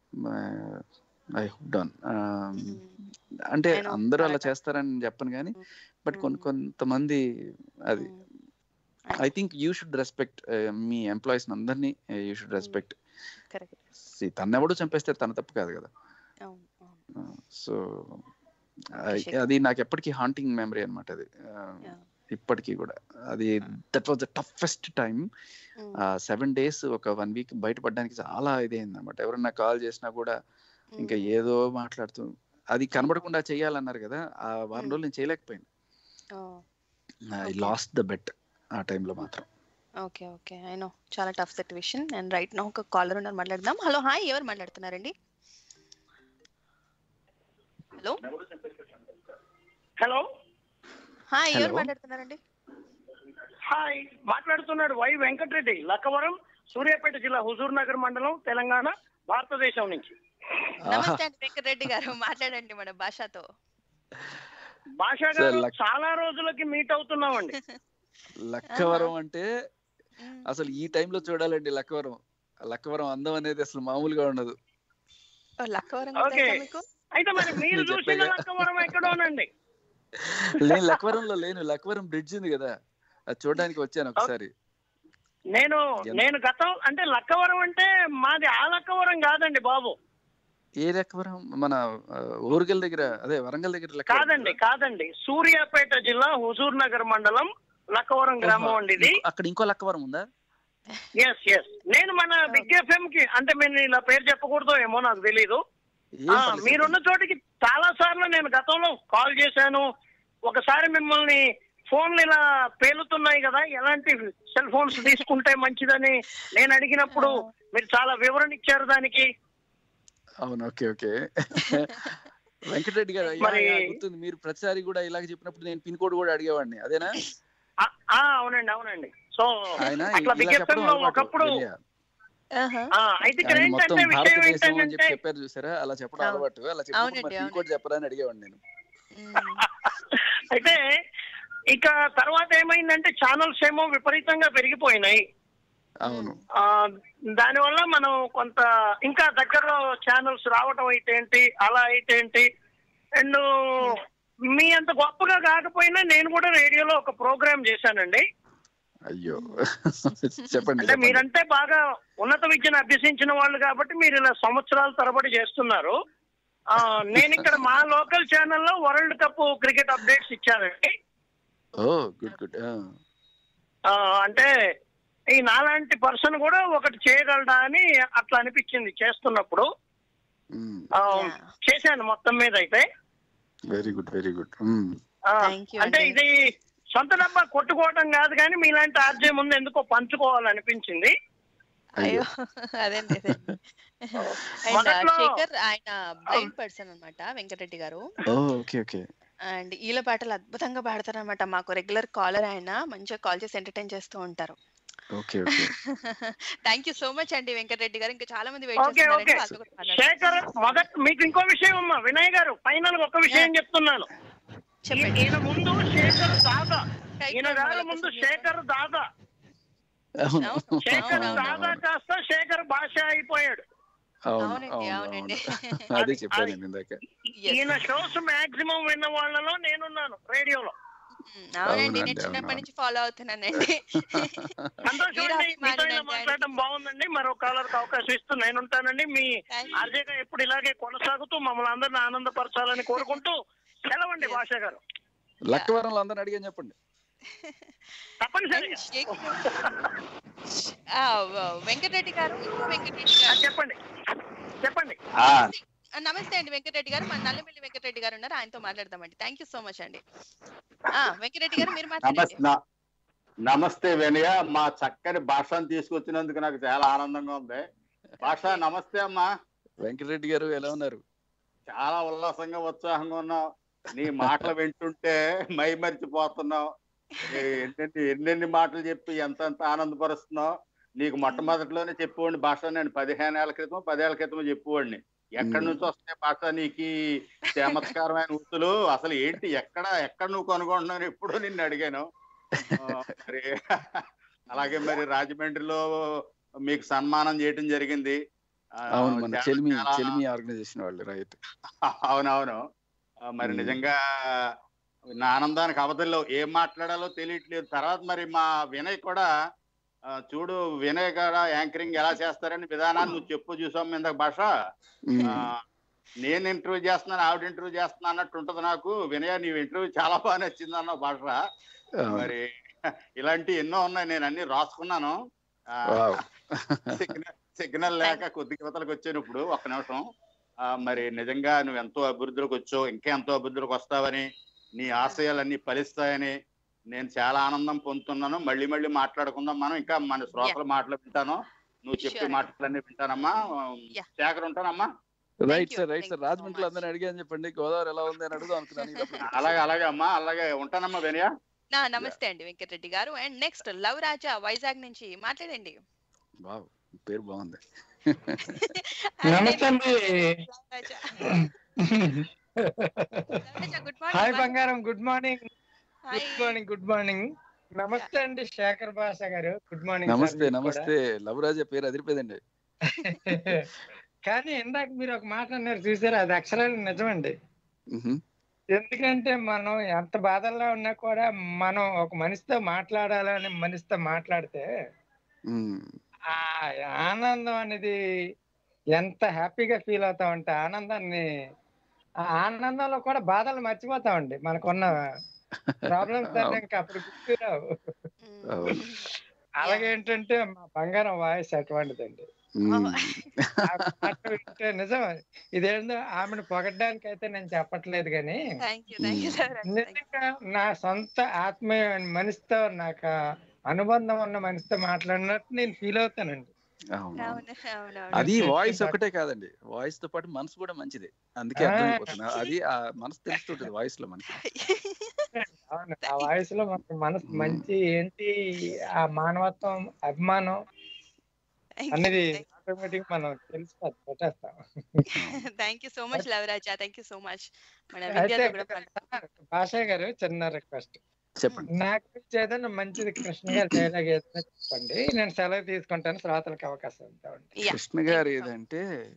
I hook down అంటే I know, అందరూ అలా చాలా చేస్తారని చెప్పను కానీ బట్ కొన్ని కొంతమంది అది I think you should respect మీ ఎంప్లాయీస్ అందరినీ యూ షుడ్ రెస్పెక్ట్ కరెక్ట్ తన్నెవడు చంపేస్తే తన తప్పు కాదు కదా అవును అవును సో Appreciate. అది నాకు ఎప్పటికీ హాంటింగ్ మెమరీ అనమాట అది Uh, Yeah. ఇప్పటికీ కూడా అది that was the toughest time seven days ఒక వన్ వీక్ బయటపడడానికి చాలా ఇదైంది అనమాట ఎవరన్నా కాల్ చేసినా కూడా ఇంకా ఏదో మాట్లాడుతూ అది కనబడకుండా చేయాలన్నారు కదా ఆ వారం రోజులు నేను చేయలేకపోయాను ఐ లాస్ట్ ద బెట్ ఆ టైంలో మాత్రం ఓకే ఓకే ఐ నో చాలా టఫ్ సిచ్యువేషన్ అండ్ రైట్ నా ఒక కాలర్ ఉన్నారు మాట్లాడదాం హలో హాయ్ ఎవరు మాట్లాడుతున్నారండి హలో హలో హాయ్ ఎవరు Hello. మాట్లాడుతున్నారండి హాయ్ మాట్లాడుతున్నాడు వై వెంకటరెడ్డి లక్కవరం సూర్యాపేట జిల్లా హుజూర్ నగర్ మండలం తెలంగాణ భారతదేశం నుంచి నమస్తే అండి వెంకటరెడ్డి గారు మాట్లాడండి మన భాషతో భాషా Sir, గారు లక్- చాలా రోజులకి మీట్ అవుతున్నామండి లక్కవరం అంటే అసలు ఈ టైంలో చూడాలండి లక్కవరం లక్కవరం అందం అనేది అసలు మామూలుగా ఉండదు ఓ, లక్కవరం ఓకే తెలుసా మీకు అయితే మరి మీరు నేను చూసిన చెప్పాగా. లక్కవరం ఎక్కడోనండి నేను లక్కవరంలో లేను లక్కవరం బ్రిడ్జ్ ఉంది కదా అది చూడడానికి వచ్చాను ఒకసారి నేను ఎంత- నేను గతం అంటే లక్కవరం అంటే మాది ఆ లక్కవరం కాదండి బాబు ఏ లక్కవరం మన ఆ, ఊరుగల్ దగ్గర అదే వరంగల్ దగ్గర లక్కవరం కాదండి కాదండి సూర్యాపేట జిల్లా హుజూర్ నగర్ మండలం లక్కవరం గ్రామం ఓహో, అండి ఇది ఇంకో- అక్కడ ఇంకో లక్కవరం ఉందా ఎస్ ఎస్ నేను మన బిగ్ ఎఫ్ఎం కి అంటే మీరు ఇలా పేరు చెప్పకూడదు ఏమో నాకు తెలీదు ఏం ఆ, పర్లేదు మీరున్న చోటికి చాలా సార్లు నేను గతంలో కాల్ చేశాను ఒకసారి మిమ్మల్ని ఫోన్లు ఇలా పేలుతున్నాయి కదా ఎలాంటి సెల్ ఫోన్స్ తీసుకుంటే మంచిదని నేను అడిగినప్పుడు మీరు చాలా వివరణ ఇచ్చారు దానికి అవును ఓకే ఓకే వెంకటరెడ్డి గారు యా, మరి- యా, గుర్తుంది మీరు ప్రతిసారి కూడా ఇలాగ చెప్పినప్పుడు నేను పిన్ కోడ్ కూడా అడిగేవాడిని అదేనా ఆ, ఆ, అవునండి అవునండి సో ఆయన అట్లా బిగ్ ఇలా ఎఫ్ఎం చెప్పడం లో అలవాటు, ఒకప్పుడు విజయ. ఆ, అయితే ఇక్కడ ఆయన మొత్తం ఏంటంటే విషయం భారతదేశం అని చెప్పి ఏంటంటే చెప్పారు చూసారా అలా చెప్పడం అవును. అలవాటు అలా చెప్పినప్పుడు అవునండి, మరి పిన్ అవునండి. కోడ్ చెప్పరా అని అడిగేవాడిని నేను అయితే ఇక తర్వాత ఏమైందంటే ఛానల్స్ ఏమో విపరీతంగా పెరిగిపోయినాయి అవును ఆ, దానివల్ల మనం కొంత ఇంకా దగ్గరలో ఛానల్స్ రావటం అయితే ఏంటి అలా అయితే ఏంటి అండ్ మీ అంత గొప్పగా కాకపోయినా నేను కూడా రేడియోలో ఒక ప్రోగ్రామ్ చేశానండి అయ్యో చెప్పండి అంటే చెప్పండి మీరంటే బాగా ఉన్నత విద్యను అభ్యసించిన వాళ్ళు కాబట్టి మీరు ఇలా సంవత్సరాల తరబడి చేస్తున్నారు ఆ, నేను ఇక్కడ మా లోకల్ ఛానల్లో వరల్డ్ కప్ క్రికెట్ అప్డేట్స్ ఇచ్చానండి ఓ గుడ్ గుడ్ ఆ, అంటే ఈ నాలాంటి పర్సన్ కూడా ఒకటి చేయగలడా అని అట్లా అనిపించింది చేస్తున్నప్పుడు ఆ, చేశాను మొత్తం మీద అయితే వెరీ గుడ్ వెరీ గుడ్ ఆ, Thank you అంటే అండి. ఇది సొంత డబ్బా కొట్టుకోవడం కాదు కానీ మీలాంటి ఆర్జే ముందు ఎందుకో పంచుకోవాలనిపించింది అయ్యో అదేండి అదేండి అండ్ మొదట్లో- శేఖర్ ఆయన బ్లైండ్ పర్సన్ అన్నమాట వెంకటరెడ్డి గారు ఓ ఓకే ఓకే అండ్ ఈల పాటలు అద్భుతంగా పాడతారన్నమాట మాకు రెగ్యులర్ కాలర్ ఆయన మంచిగా కాల్ చేసి ఎంటర్టైన్ చేస్తూ ఉంటారు okay okay thank you so much అండి వెంకటరెడ్డి గారు ఇంకా చాలా మంది వెయిట్ ఓకే చేస్తున్నారండి ఓకే వాళ్ళతో కూడా మాట్లాడదాం. శేఖర్ మొదట్ మీకు ఇంకో విషయం అమ్మా వినయ్ గారు ఫైనల్ ఒక విషయం చెప్తున్నాను ఈ- ఈయన ముందు శేఖర్ దాదా ఈయన గారి ముందు శేఖర్ దాదా అవును శేఖర్ అవును, దాదా అవును. కాస్త శేఖర్ భాష అయిపోయాడు అవును అవునండి, అవును అవునండి. అవును అదే చెప్పాను నేను ఇందాక ఈయన షోస్ మాక్సిమం విన్న వాళ్ళలో నేనున్నాను రేడియోలో అవునండి అవునండి, నేను చిన్నప్పటి అవును. నుంచి ఫాలో అవుతున్నానండి సంతోషం మీరు అండి మీతో అభిమానులు ఇలా అంటే మాట్లాడడం బాగుందండి మరో కాలర్ కి అవకాశం ఇస్తూ నేను ఉంటానండి మీ Thank you. అర్జేగా ఎప్పుడు ఇలాగే కొనసాగుతూ మమ్మల్ని అందరిని ఆనందపరచాలని కోరుకుంటూ సెలవండి భాష గారు లక్కవరంలో అందరిని అడిగాని చెప్పండి తప్పనిసరిగా శేఖర్ ఆ, వెంకటరెడ్డి గారు ఇంకో వెంకటరెడ్డి ఆ, గారు చెప్పండి చెప్పండి ఆ, నమస్తే అండి వెంకటరెడ్డి గారు మన నల్లమిల్లి వెంకటరెడ్డి గారు ఉన్నారు ఆయనతో మాట్లాడదామండి థ్యాంక్ యూ సో మచ్ అండి ఆ, వెంకటరెడ్డి గారు మీరు మాట్లాడండి నమస్తే న- నమస్తే వినయ మా చక్కని భాషను తీసుకొచ్చినందుకు నాకు చాలా ఆనందంగా ఉంది భాష నమస్తే అమ్మా వెంకటరెడ్డి గారు ఎలా ఉన్నారు చాలా ఉల్లాసంగా ఉత్సాహంగా ఉన్నావు నీ మాటలు వింటుంటే మై మర్చిపోతున్నావు ఎన్నెన్ని ఎన్నెన్ని మాటలు చెప్పి ఎంత ఎంత ఆనందపరుస్తున్నావు నీకు మొట్టమొదటిలోనే చెప్పేవాడిని భాష నేను పదిహేను ఏళ్ల క్రితం పదేళ్ల క్రితం చెప్పేవాడిని ఎక్కడి నుంచి వస్తాయి భాష నీకు ఈ చమత్కారమైన వృత్తులు అసలు ఏంటి ఎక్కడ ఎక్కడ నువ్వు కనుగొంటున్నావు ఎప్పుడో నిన్ను అడిగాను ఆ, మరి అలాగే మరి రాజమండ్రిలో మీకు సన్మానం చేయటం జరిగింది ఆ, అవును మన చాలా- చెలిమి చాలా- చెలిమి ఆర్గనైజేషన్ వాళ్ళు రైట్ అవునవును ఆ, మరి మ్మ్. నిజంగా నా ఆనందానికి అవధుల్లో ఏం మాట్లాడాలో తెలియట్లేదు తర్వాత మరి మా వినయ్ కూడా ఆ, చూడు వినయ్ కూడా యాంకరింగ్ ఎలా చేస్తారని విధానాన్ని నువ్వు చెప్పు చూసాం ఇందాక భాష ఆ, నేను ఇంటర్వ్యూ చేస్తున్నాను ఆవిడ ఇంటర్వ్యూ చేస్తున్నా అన్నట్టు ఉంటది నాకు వినయ నీ ఇంటర్వ్యూ చాలా బాగా నచ్చింది అన్న భాష మరి ఇలాంటి ఎన్నో ఉన్నాయి నేను అన్ని రాసుకున్నాను ఆ, వావ్. సిగ్నల్ సిగ్నల్ లేక కొద్ది యువతలకు వచ్చాను ఇప్పుడు ఒక్క నిమిషం ఆ, మరి నిజంగా నువ్వు ఎంతో అభివృద్ధిలోకి వచ్చావు ఇంకా ఎంతో అభివృద్ధిలోకి వస్తావని నీ ఆశయాలన్నీ ఫలిస్తాయని నేను చాలా ఆనందం పొందుతున్నాను మళ్ళీ మళ్ళీ మాట్లాడుకుందాం మనం ఇంకా మన శ్రోతల మాటలు వింటాను నువ్వు చెప్పే Sure. మాటలన్నీ వింటానమ్మా శేఖర్ ఉంటానమ్మా రైట్ సార్ రైట్ సార్ రాజమండ్రిలో అందరిని అడిగాని చెప్పండి గోదావరి ఎలా ఉంది అని అడుగుదాం అనుకున్నాను ఇది అప్పుడు అలాగే అలాగే అమ్మా అలాగే ఉంటానమ్మా వినయా నా నమస్తే అండి వెంకటరెడ్డి గారు అండ్ నెక్స్ట్ లవ్ రాజా వైజాగ్ నుంచి మాట్లాడండి వావ్ పేరు బాగుంది నమస్తే అండి Lav Raja good hi morning బంగారం good morning hi good morning good morning నమస్తే అండి శేఖర్ భాష గారు గుడ్ మార్నింగ్ సార్ నమస్తే మీకు కూడా. నమస్తే లవరాజా పేరు అదిరిపోయిందండి కానీ ఇందాక మీరు ఒక మాట అన్నారు చూసారు అది అక్షరాలు నిజమండి మ్హూ. ఎందుకంటే మనం ఎంత బాధల్లో ఉన్నా కూడా మనం ఒక మనిషితో మాట్లాడాలని మనిషితో మాట్లాడితే మ్మ్. ఆ ఆనందం అనేది ఎంత హ్యాపీగా ఫీల్ అవుతామంటే ఆనందాన్ని ఆ ఆనందంలో కూడా బాధలు మర్చిపోతామండి మనకున్న ప్రాబ్లమ్స్ అన్నీ ఇంకా అప్పుడు గుర్తురావు అవును. అలాగే ఏంటంటే మా బంగారం వాయిస్ అటువంటిదండి మ్మ్. ఆ మాట వింటే నిజం ఇదేందో ఆమెను పొగడ్డానికి అయితే నేను చెప్పట్లేదు కానీ thank you thank you sir నిజంగా నా సొంత ఆత్మీయ మనిషితో నాకు ఆ అనుబంధం ఉన్న మనిషితో మాట్లాడినట్టు నేను ఫీల్ అవుతానండి అవును అవును. అవును అవును అది నేను వాయిస్ చెప్పిన ఒకటే కాదండి వాయిస్ తో పాటు మనసు కూడా మంచిది అందుకే ఆ. అర్థమైపోతుంది అది ఆ మనసు తెలుస్తుంటది వాయిస్ లో మనకి అవును ఆ వాయిస్ లో మనకి మనసు మ్మ్. మంచి ఏంటి ఆ మానవత్వం అభిమానం అనేది ఆటోమేటిక్ మనం తెలిసిపోతుంది పెట్టేస్తాం thank you so much Lav Raja thank you so much మన అయితే విద్యార్థి కూడా మాట్లాడు- భాష గారు చిన్న రిక్వెస్ట్ చెప్పండి నా గురించి ఏదైనా మంచిది కృష్ణ గారి డైలాగ్ ఏదైనా చెప్పండి నేను సెలవు తీసుకుంటాను శ్రోతలకు అవకాశం ఇద్దామండి Yeah, కృష్ణ thank గారు you so ఏదంటే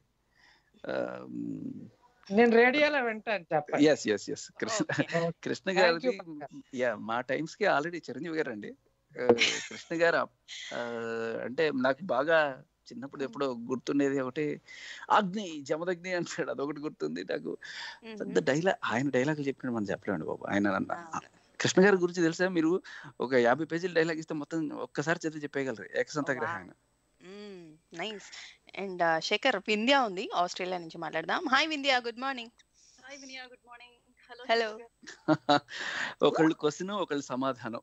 నేను రేడియోలో వింటాను చెప్పండి yes yes yes Krishna Okay. Krishna Thank గారిది you, బంగారు. యా మా టైమ్స్ కి ఆల్రెడీ చిరంజీవి గారు అండి ఆ, కృష్ణ గారు ఆ, అంటే నాకు బాగా చిన్నప్పుడు ఎప్పుడో గుర్తుండేది ఒకటి అగ్ని జమదగ్ని అంటాడు అదొకటి గుర్తుంది నాకు పెద్ద డైలాగ్ ఆయన డైలాగులు చెప్పిన మనం చెప్పలేండి బాబు ఆయన అన్న కృష్ణ గారి గురించి తెలుసా మీరు ఒక యాభై పేజీల డైలాగ్ ఇస్తే మొత్తం ఒక్కసారి చదివి చెప్పేయగలరు ఏకసంతగ్రహ ఆయన నైస్ అండ్ శేఖర్ వింధ్య ఉంది ఆస్ట్రేలియా నుంచి మాట్లాడదాం hi Vindhya good morning hi Vindhya good morning hello hello ఒకళ్ళు క్వశ్చన్ ఒకళ్ళు సమాధానం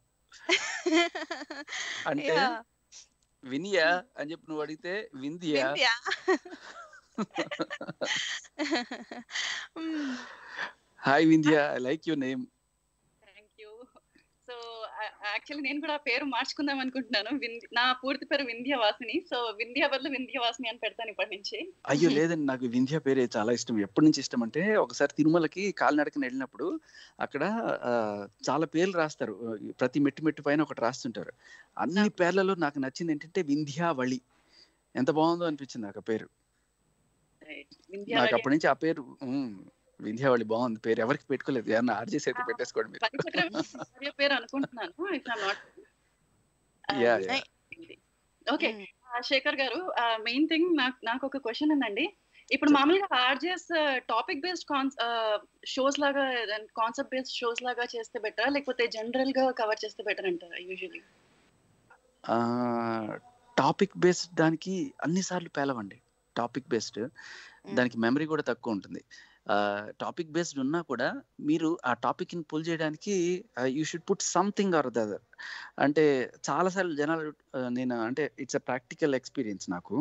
అంటే Yeah. వినియా అని చెప్పి నువ్వు అడిగితే Vindhya Vindhya hi Vindhya I like your name thank you so actually నేను కూడా ఆ పేరు మార్చుకుందాం అనుకుంటున్నాను వింధ్య నా పూర్తి పేరు వింధ్య వాసిని సో వింధ్య బదులు వింధ్య వాసిని అని పెడతాను ఇప్పటి నుంచి అయ్యో లేదండి నాకు వింధ్యా పేరే చాలా ఇష్టం ఎప్పటి నుంచి ఇష్టం అంటే ఒకసారి తిరుమలకి కాలినడకన వెళ్ళినప్పుడు అక్కడ ఆ, చాలా పేర్లు రాస్తారు ప్రతి మెట్టు మెట్టు పైన ఒకటి రాస్తుంటారు అన్ని పేర్లలో నాకు నచ్చింది ఏంటంటే వింధ్యావళి ఎంత బాగుందో అనిపించింది నాకు ఆ పేరు వింధ్య నాకు అప్పటి నుంచి ఆ పేరు ఉమ్, వింధ్యావళి బాగుంది పేరు ఎవరికి పెట్టుకోలేదు ఏమన్నా ఆర్జేసి అయితే పెట్టేసుకోండి మీరు భార్య పేరు అనుకుంటున్నాను if I not yeah yeah okay Shekhar garu main thing నాకు నాకు ఒక క్వశ్చన్ ఉందండి ఇప్పుడు మామూలుగా ఆర్జేఎస్ టాపిక్ బేస్డ్ షోస్ లాగా కాన్సెప్ట్ బేస్డ్ షోస్ లాగా చేస్తే బెటర్ లేకపోతే జనరల్ గా కవర్ చేస్తే బెటర్ అంటారా యూజువలీ టాపిక్ బేస్డ్ దానికి అన్ని సార్లు పేలవండి టాపిక్ బేస్డ్ దానికి మెమరీ కూడా తక్కువ ఉంటుంది టాపిక్ బేస్డ్ ఉన్నా కూడా మీరు ఆ టాపిక్ ని పుల్ చేయడానికి you should put something or the other అంటే చాలాసార్లు జనాలు ఆ, నేను అంటే ఇట్స్ అ ప్రాక్టికల్ ఎక్స్పీరియన్స్ నాకు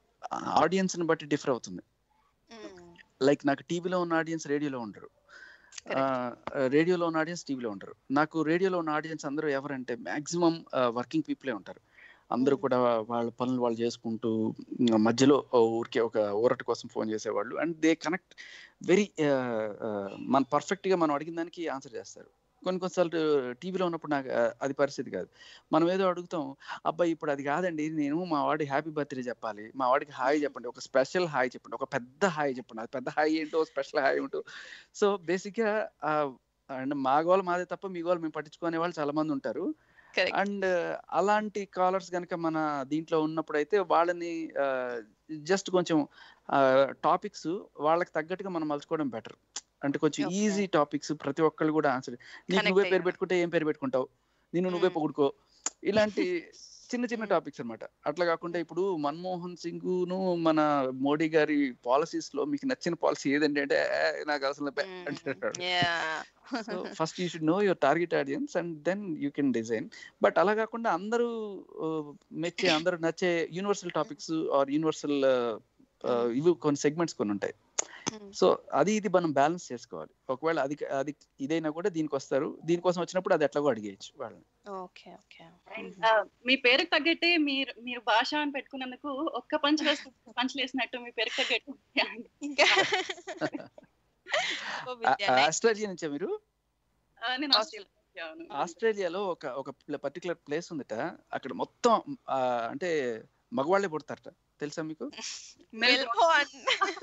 ఆడియన్స్ ని బట్టి డిఫర్ అవుతుంది లైక్ నాకు టీవీలో ఉన్న ఆడియన్స్ రేడియోలో ఉండరు రేడియోలో ఉన్న ఆడియన్స్ టీవీలో ఉంటారు నాకు రేడియోలో ఉన్న ఆడియన్స్ అందరూ ఎవరంటే మాక్సిమం వర్కింగ్ పీపులే ఉంటారు అందరూ కూడా వాళ్ళ పనులు వాళ్ళు చేసుకుంటూ ఉమ్, మధ్యలో ఊరికే ఒక ఊరట కోసం ఫోన్ చేసేవాళ్ళు అండ్ దే కనెక్ట్ వెరీ మన పర్ఫెక్ట్గా మనం అడిగిన దానికి ఆన్సర్ చేస్తారు కొన్ని కొన్నిసార్లు టీవీలో ఉన్నప్పుడు నాకు ఆ, అది పరిస్థితి కాదు మనం ఏదో అడుగుతాం అబ్బాయి ఇప్పుడు అది కాదండి నేను మా వాడి హ్యాపీ బర్త్డే చెప్పాలి మా వాడికి హాయ్ చెప్పండి ఒక స్పెషల్ హాయ్ చెప్పండి ఒక పెద్ద హాయ్ చెప్పండి అది పెద్ద హాయ్ ఏంటో స్పెషల్ హాయ్ ఏంటో సో బేసిక్గా అండ్ మా గోల్ మాదే తప్ప మీ గోల్ మేము పట్టించుకునే వాళ్ళు చాలా మంది ఉంటారు అండ్ అలాంటి కాలర్స్ కనుక మన దీంట్లో ఉన్నప్పుడు అయితే వాళ్ళని జస్ట్ కొంచెం టాపిక్స్ వాళ్ళకి తగ్గట్టుగా మనం మలుచుకోవడం బెటర్ అంటే కొంచెం ఈజీ టాపిక్స్ ప్రతి ఒక్కళ్ళు కూడా ఆన్సర్ నీకు Connect నువ్వే పేరు అయ్యేలా. పెట్టుకుంటే ఏం పేరు పెట్టుకుంటావు నేను నువ్వే పొగుడుకో ఇలాంటి చిన్న చిన్న టాపిక్స్ అన్నమాట అట్లా కాకుండా ఇప్పుడు మన్మోహన్ సింగ్ ను మన మోడీ గారి పాలసీస్ లో మీకు నచ్చిన పాలసీ ఏదండి అంటే "ఏ, నాకు అసలు బే" అంటాడు so first you should know your target audience and then you can design but అలా కాకుండా అందరూ ఆ, మెచ్చే అందరూ నచ్చే యూనివర్సల్ టాపిక్స్ ఆర్ యూనివర్సల్ ఇవి కొన్ని సెగ్మెంట్స్ కొన్ని ఉంటాయి సో అది ఇది మనం బ్యాలెన్స్ చేసుకోవాలి ఒకవేళ అది అది ఇదైనా కూడా దీనికి వస్తారు దీనికోసం వచ్చినప్పుడు అది ఎట్లాగో అడిగేయచ్చు వాళ్ళని ఓకే ఓకే ఆ, మీ పేరుకి తగ్గట్టే మీరు మీరు భాష అని పెట్టుకున్నందుకు ఒక్క పంచ్ వేసి పంచ్ వేసినట్టు మీ పేరుకి తగ్గట్టు ఆస్ట్రేలియా నుంచా మీరు ఆ, నేను ఆస్ట్రేలియా అవును. ఆస్ట్రేలియాలో ఒక ఒక పర్టికులర్ ప్లేస్ ఉందట అక్కడ మొత్తం ఆ, అంటే మగవాళ్ళే పుడతారట తెలుసా మీకు మెల్బోర్న్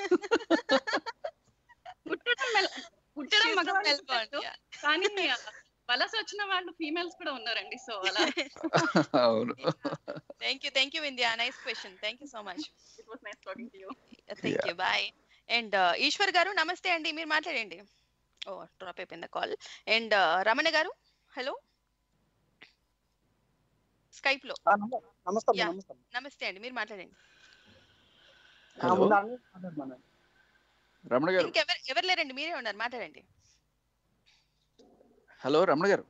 పుట్టడం మెల్- పుట్టడం She's from మగవాళ్ళు Melbourne, పుట్టచ్చు. కానీ వలస వచ్చిన వాళ్ళు ఫీమేల్స్ కూడా ఉన్నారండి సో అలా అవును thank you thank you Vindhya nice question thank you so much it was nice talking to you thank you bye and Eshwar garu నమస్తే అండి మీరు మాట్లాడండి ఓ డ్రాప్ అయిపోయింది call and Ramana garu hello Skype లో నమస్తే Yeah. నమస్తే నమస్తే అండి మీరు మాట్లాడండి హలో రమణ గారు ఇంకెవరు ఎవరు లేరండి మీరే ఉన్నారు మాట్లాడండి హలో రమణ గారు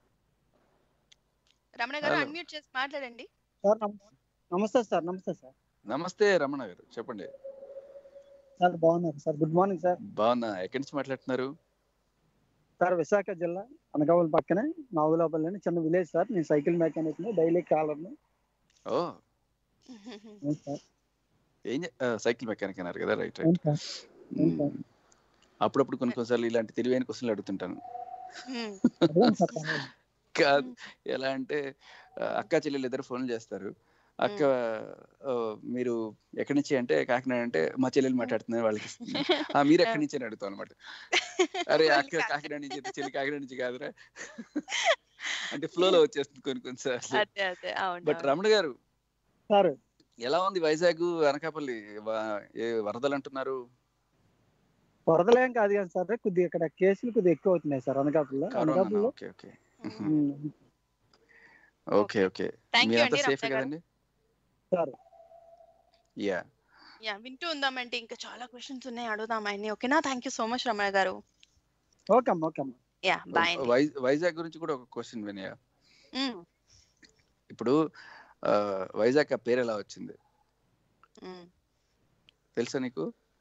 రమణ గారు Hello. అన్మ్యూట్ చేసి మాట్లాడండి సార్ నమ- నమస్తే సార్ నమస్తే సార్ నమస్తే రమణ గారు చెప్పండి సార్ బాగున్నారు సార్ గుడ్ మార్నింగ్ సార్ బాగున్నా ఎక్కడి నుంచి మాట్లాడుతున్నారు సార్ విశాఖ జిల్లా అనకాపల్లి పక్కనే నాగులాపల్లి అని చిన్న విలేజ్ సార్ నేను సైకిల్ మెకానిక్ ని డైలీ కాలర్ ని ఓ అవును సార్ ఏం చే- ఆ, సైకిల్ మెకానిక్ అన్నారు కదా రైట్ అవును రైట్ సార్ అవును సార్ అప్పుడప్పుడు కొన్ని కొన్నిసార్లు ఇలాంటి తెలివైన క్వశ్చన్లు అడుగుతుంటాను అడగండి సార్ పర్వాలేదు. కాదు ఎలా అంటే ఆ, అక్క చెల్లెలు ఇద్దరు ఫోన్లు చేస్తారు అక్క ఆ, మీరు ఎక్కడి నుంచి అంటే కాకినాడ అంటే మా చెల్లెలు మాట్లాడుతున్నారు వాళ్ళకి ఇస్తున్నా. ఆ మీరు ఎక్కడి నుంచి అని అడుగుతాం అనమాట అరే అక్క కాకినాడ నుంచి అయితే చెల్లి కాకినాడ నుంచి కాదురా అంటే ఫ్లో లో వచ్చేస్తుంది కొన్ని కొన్నిసార్లు అదే అదే అవును బట్ రమణ గారు సార్ ఎలా ఉంది వైజాగ్ అనకాపల్లి వా- ఏ వరదలు అంటున్నారు వరదలేం కాదు కానీ సార్ కొద్దిగా ఇక్కడ కేసులు కొద్దిగా ఎక్కువ అవుతున్నాయి సార్ అనకాపల్లిలో కరోనా అనకాపల్లిలో okay okay um, okay okay Thank you మీరంతా అండి, సేఫ్ రమణ గారు. కదండి సార్ యా యా వింటూ ఉందామంటే ఇంకా చాలా క్వశ్చన్స్ ఉన్నాయి అడుగుదాం ఆయన్ని ఓకేనా thank you so much Ramana garu okay అమ్మా ఓకే అమ్మా యా బాయ్ అండి వై- వైజాగ్ గురించి కూడా ఒక క్వశ్చన్ వినయా మ్మ్. ఇప్పుడు ఆ, వైజాగ్ ఆ పేరు ఎలా వచ్చింది మ్మ్. తెలుసా నీకు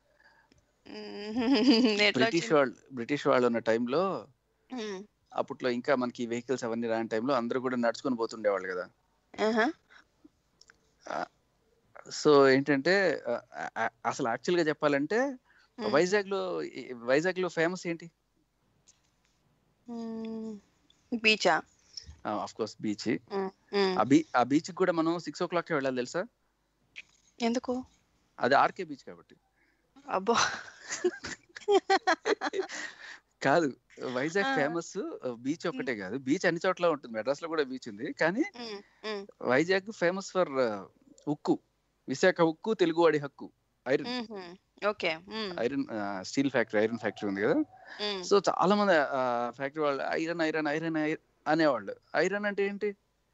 మ్మ్. ఎట్లా బ్రిటిష్ వచ్చింది? వాళ్ళు బ్రిటిష్ వాళ్ళు ఉన్న టైంలో మ్మ్. అప్పట్లో ఇంకా మనకి వెహికల్స్ అవన్నీ రాని టైంలో అందరూ కూడా నడుచుకొని పోతుండేవాళ్ళు కదా ఆహా. సో ఏంటంటే ఆ, ఆ, అసలు యాక్చువల్ గా చెప్పాలంటే మ్మ్. వైజాగ్ లో వైజాగ్ లో ఫేమస్ ఏంటి మ్మ్. బీచా ఆఫ్ కోర్స్ బీచ్ మ్మ్. మ్మ్. ఆ బీ ఆ బీచ్ కూడా మనం సిక్స్ ఓ క్లాక్ వెళ్ళాలి తెలుసా ఎందుకు అది ఆర్కే బీచ్ కాబట్టి అబ్బో కాదు వైజాగ్ ఆ. ఫేమస్ బీచ్ ఒక్కటే కాదు బీచ్ అన్ని చోట్ల ఉంటుంది మెడ్రాస్ లో కూడా బీచ్ ఉంది కానీ మ్మ్. మ్మ్. వైజాగ్ ఫేమస్ ఫర్ ఉక్కు విశాఖ ఉక్కు తెలుగువాడి హక్కు ఐరన్ మ్మ్. ఓకే మ్మ్. Iron steel factory iron factory ఉంది కదా మ్మ్. సో చాలా మంది ఫ్యాక్టరీ వాళ్ళు ఐరన్ ఐరన్ ఐరన్ అనేవాళ్ళు ఐరన్ అంటే ఏంటి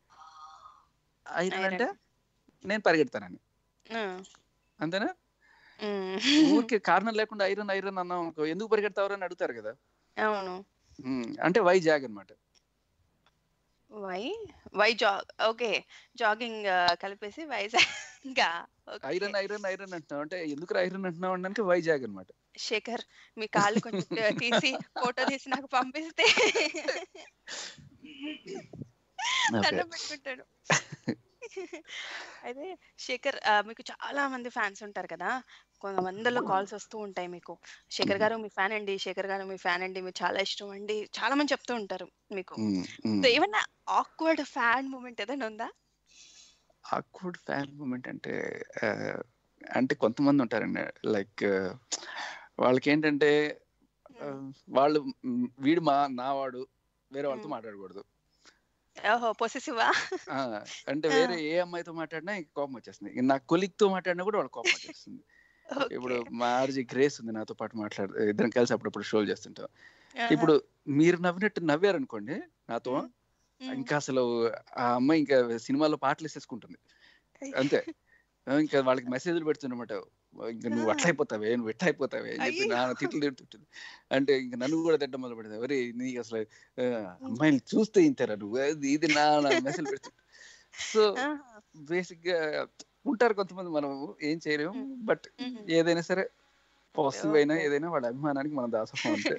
ఐరన్ అంటే నేను పరిగెడతానని ఆ. అంతేనా మ్మ్. ఊరికే కారణం లేకుండా ఐరన్ ఐరన్ అన్నాం అనుకో ఎందుకు పరిగెడతావు అని అడుగుతారు కదా అవును ఉమ్, అంటే వైజాగ్ అన్నమాట వై వై జాగ్ ఓకే జాగింగ్ కలిపేసి వైజాగ్ ఐరన్ ఐరన్ ఐరన్ అంటున్నావు అంటే ఎందుకు ఐరన్ అంటున్నావు అనడానికి వైజాగ్ అన్నమాట శేఖర్ మీ కాళ్ళు కొంచెం త- తీసి ఫోటో తీసి నాకు పంపిస్తే దండం పెట్టుకుంటాడు అయితే శేఖర్ ఆ, మీకు చాలా మంది ఫ్యాన్స్ ఉంటారు కదా కొంత వందల కాల్స్ వస్తూ ఉంటాయి మీకు శేఖర్ గారు మీ ఫ్యాన్ అండి శేఖర్ గారు మీ ఫ్యాన్ అండి మీకు చాలా ఇష్టం అండి చాలా మంది చెప్తూ ఉంటారు మీకు మ్మ్, మ్మ్. సో ఏమన్నా ఆక్వర్డ్ ఫ్యాన్ మూమెంట్ ఏదైనా ఉందా ఆక్వర్డ్ ఫ్యాన్ మూమెంట్ అంటే ఆ, అంటే కొంతమంది ఉంటారండి లైక్ వాళ్ళకి ఏంటంటే ఆ, వాళ్ళు మ్, వీడు మా నా వాడు వేరే వాళ్ళతో మాట్లాడకూడదు ఓహో పొసెసివా ఆ, అంటే వేరే ఏ అమ్మాయితో మాట్లాడినా ఇంక కోపం వచ్చేస్తుంది ఇంక నా కొలిక్ తో మాట్లాడినా కూడా వాళ్ళకి కోపం వచ్చేస్తుంది ఇప్పుడు మా ఆర్జీ గ్రేస్ ఉంది నాతో పాటు మాట్లాడు ఇద్దరం కలిసి అప్పుడప్పుడు షోలు చేస్తుంటాం ఇప్పుడు మీరు నవ్వినట్టు నవ్వారు అనుకోండి నాతో ఇంకా అసలు ఆ అమ్మాయి ఇంకా సినిమాలో పాటలు వేసేసుకుంటుంది అంతే ఆ, ఇంకా వాళ్ళకి మెసేజ్లు పెడుతున్నమాట ఇంకా నువ్వు అట్లా అయిపోతావే నువ్వు ఎట్లా అయిపోతావే అని చెప్పి నా తిట్లు తిడుతుంటుంది అంటే ఇంకా నన్ను కూడా తిట్టడం మొదలు పెడతా ఒరే నీకు అసలు ఆ, అమ్మాయిని చూస్తే ఇంతరా నువ్వు అది ఇది నా మెసేజ్ పెడుతుంది సో బేసిక్ గా ఉంటారు కొంతమంది మనం ఏం చేయలేము బట్ ఏదైనా సరే పాజిటివ్ అయినా ఏదైనా వాళ్ళ అభిమానానికి మనం దాసోహం అంతే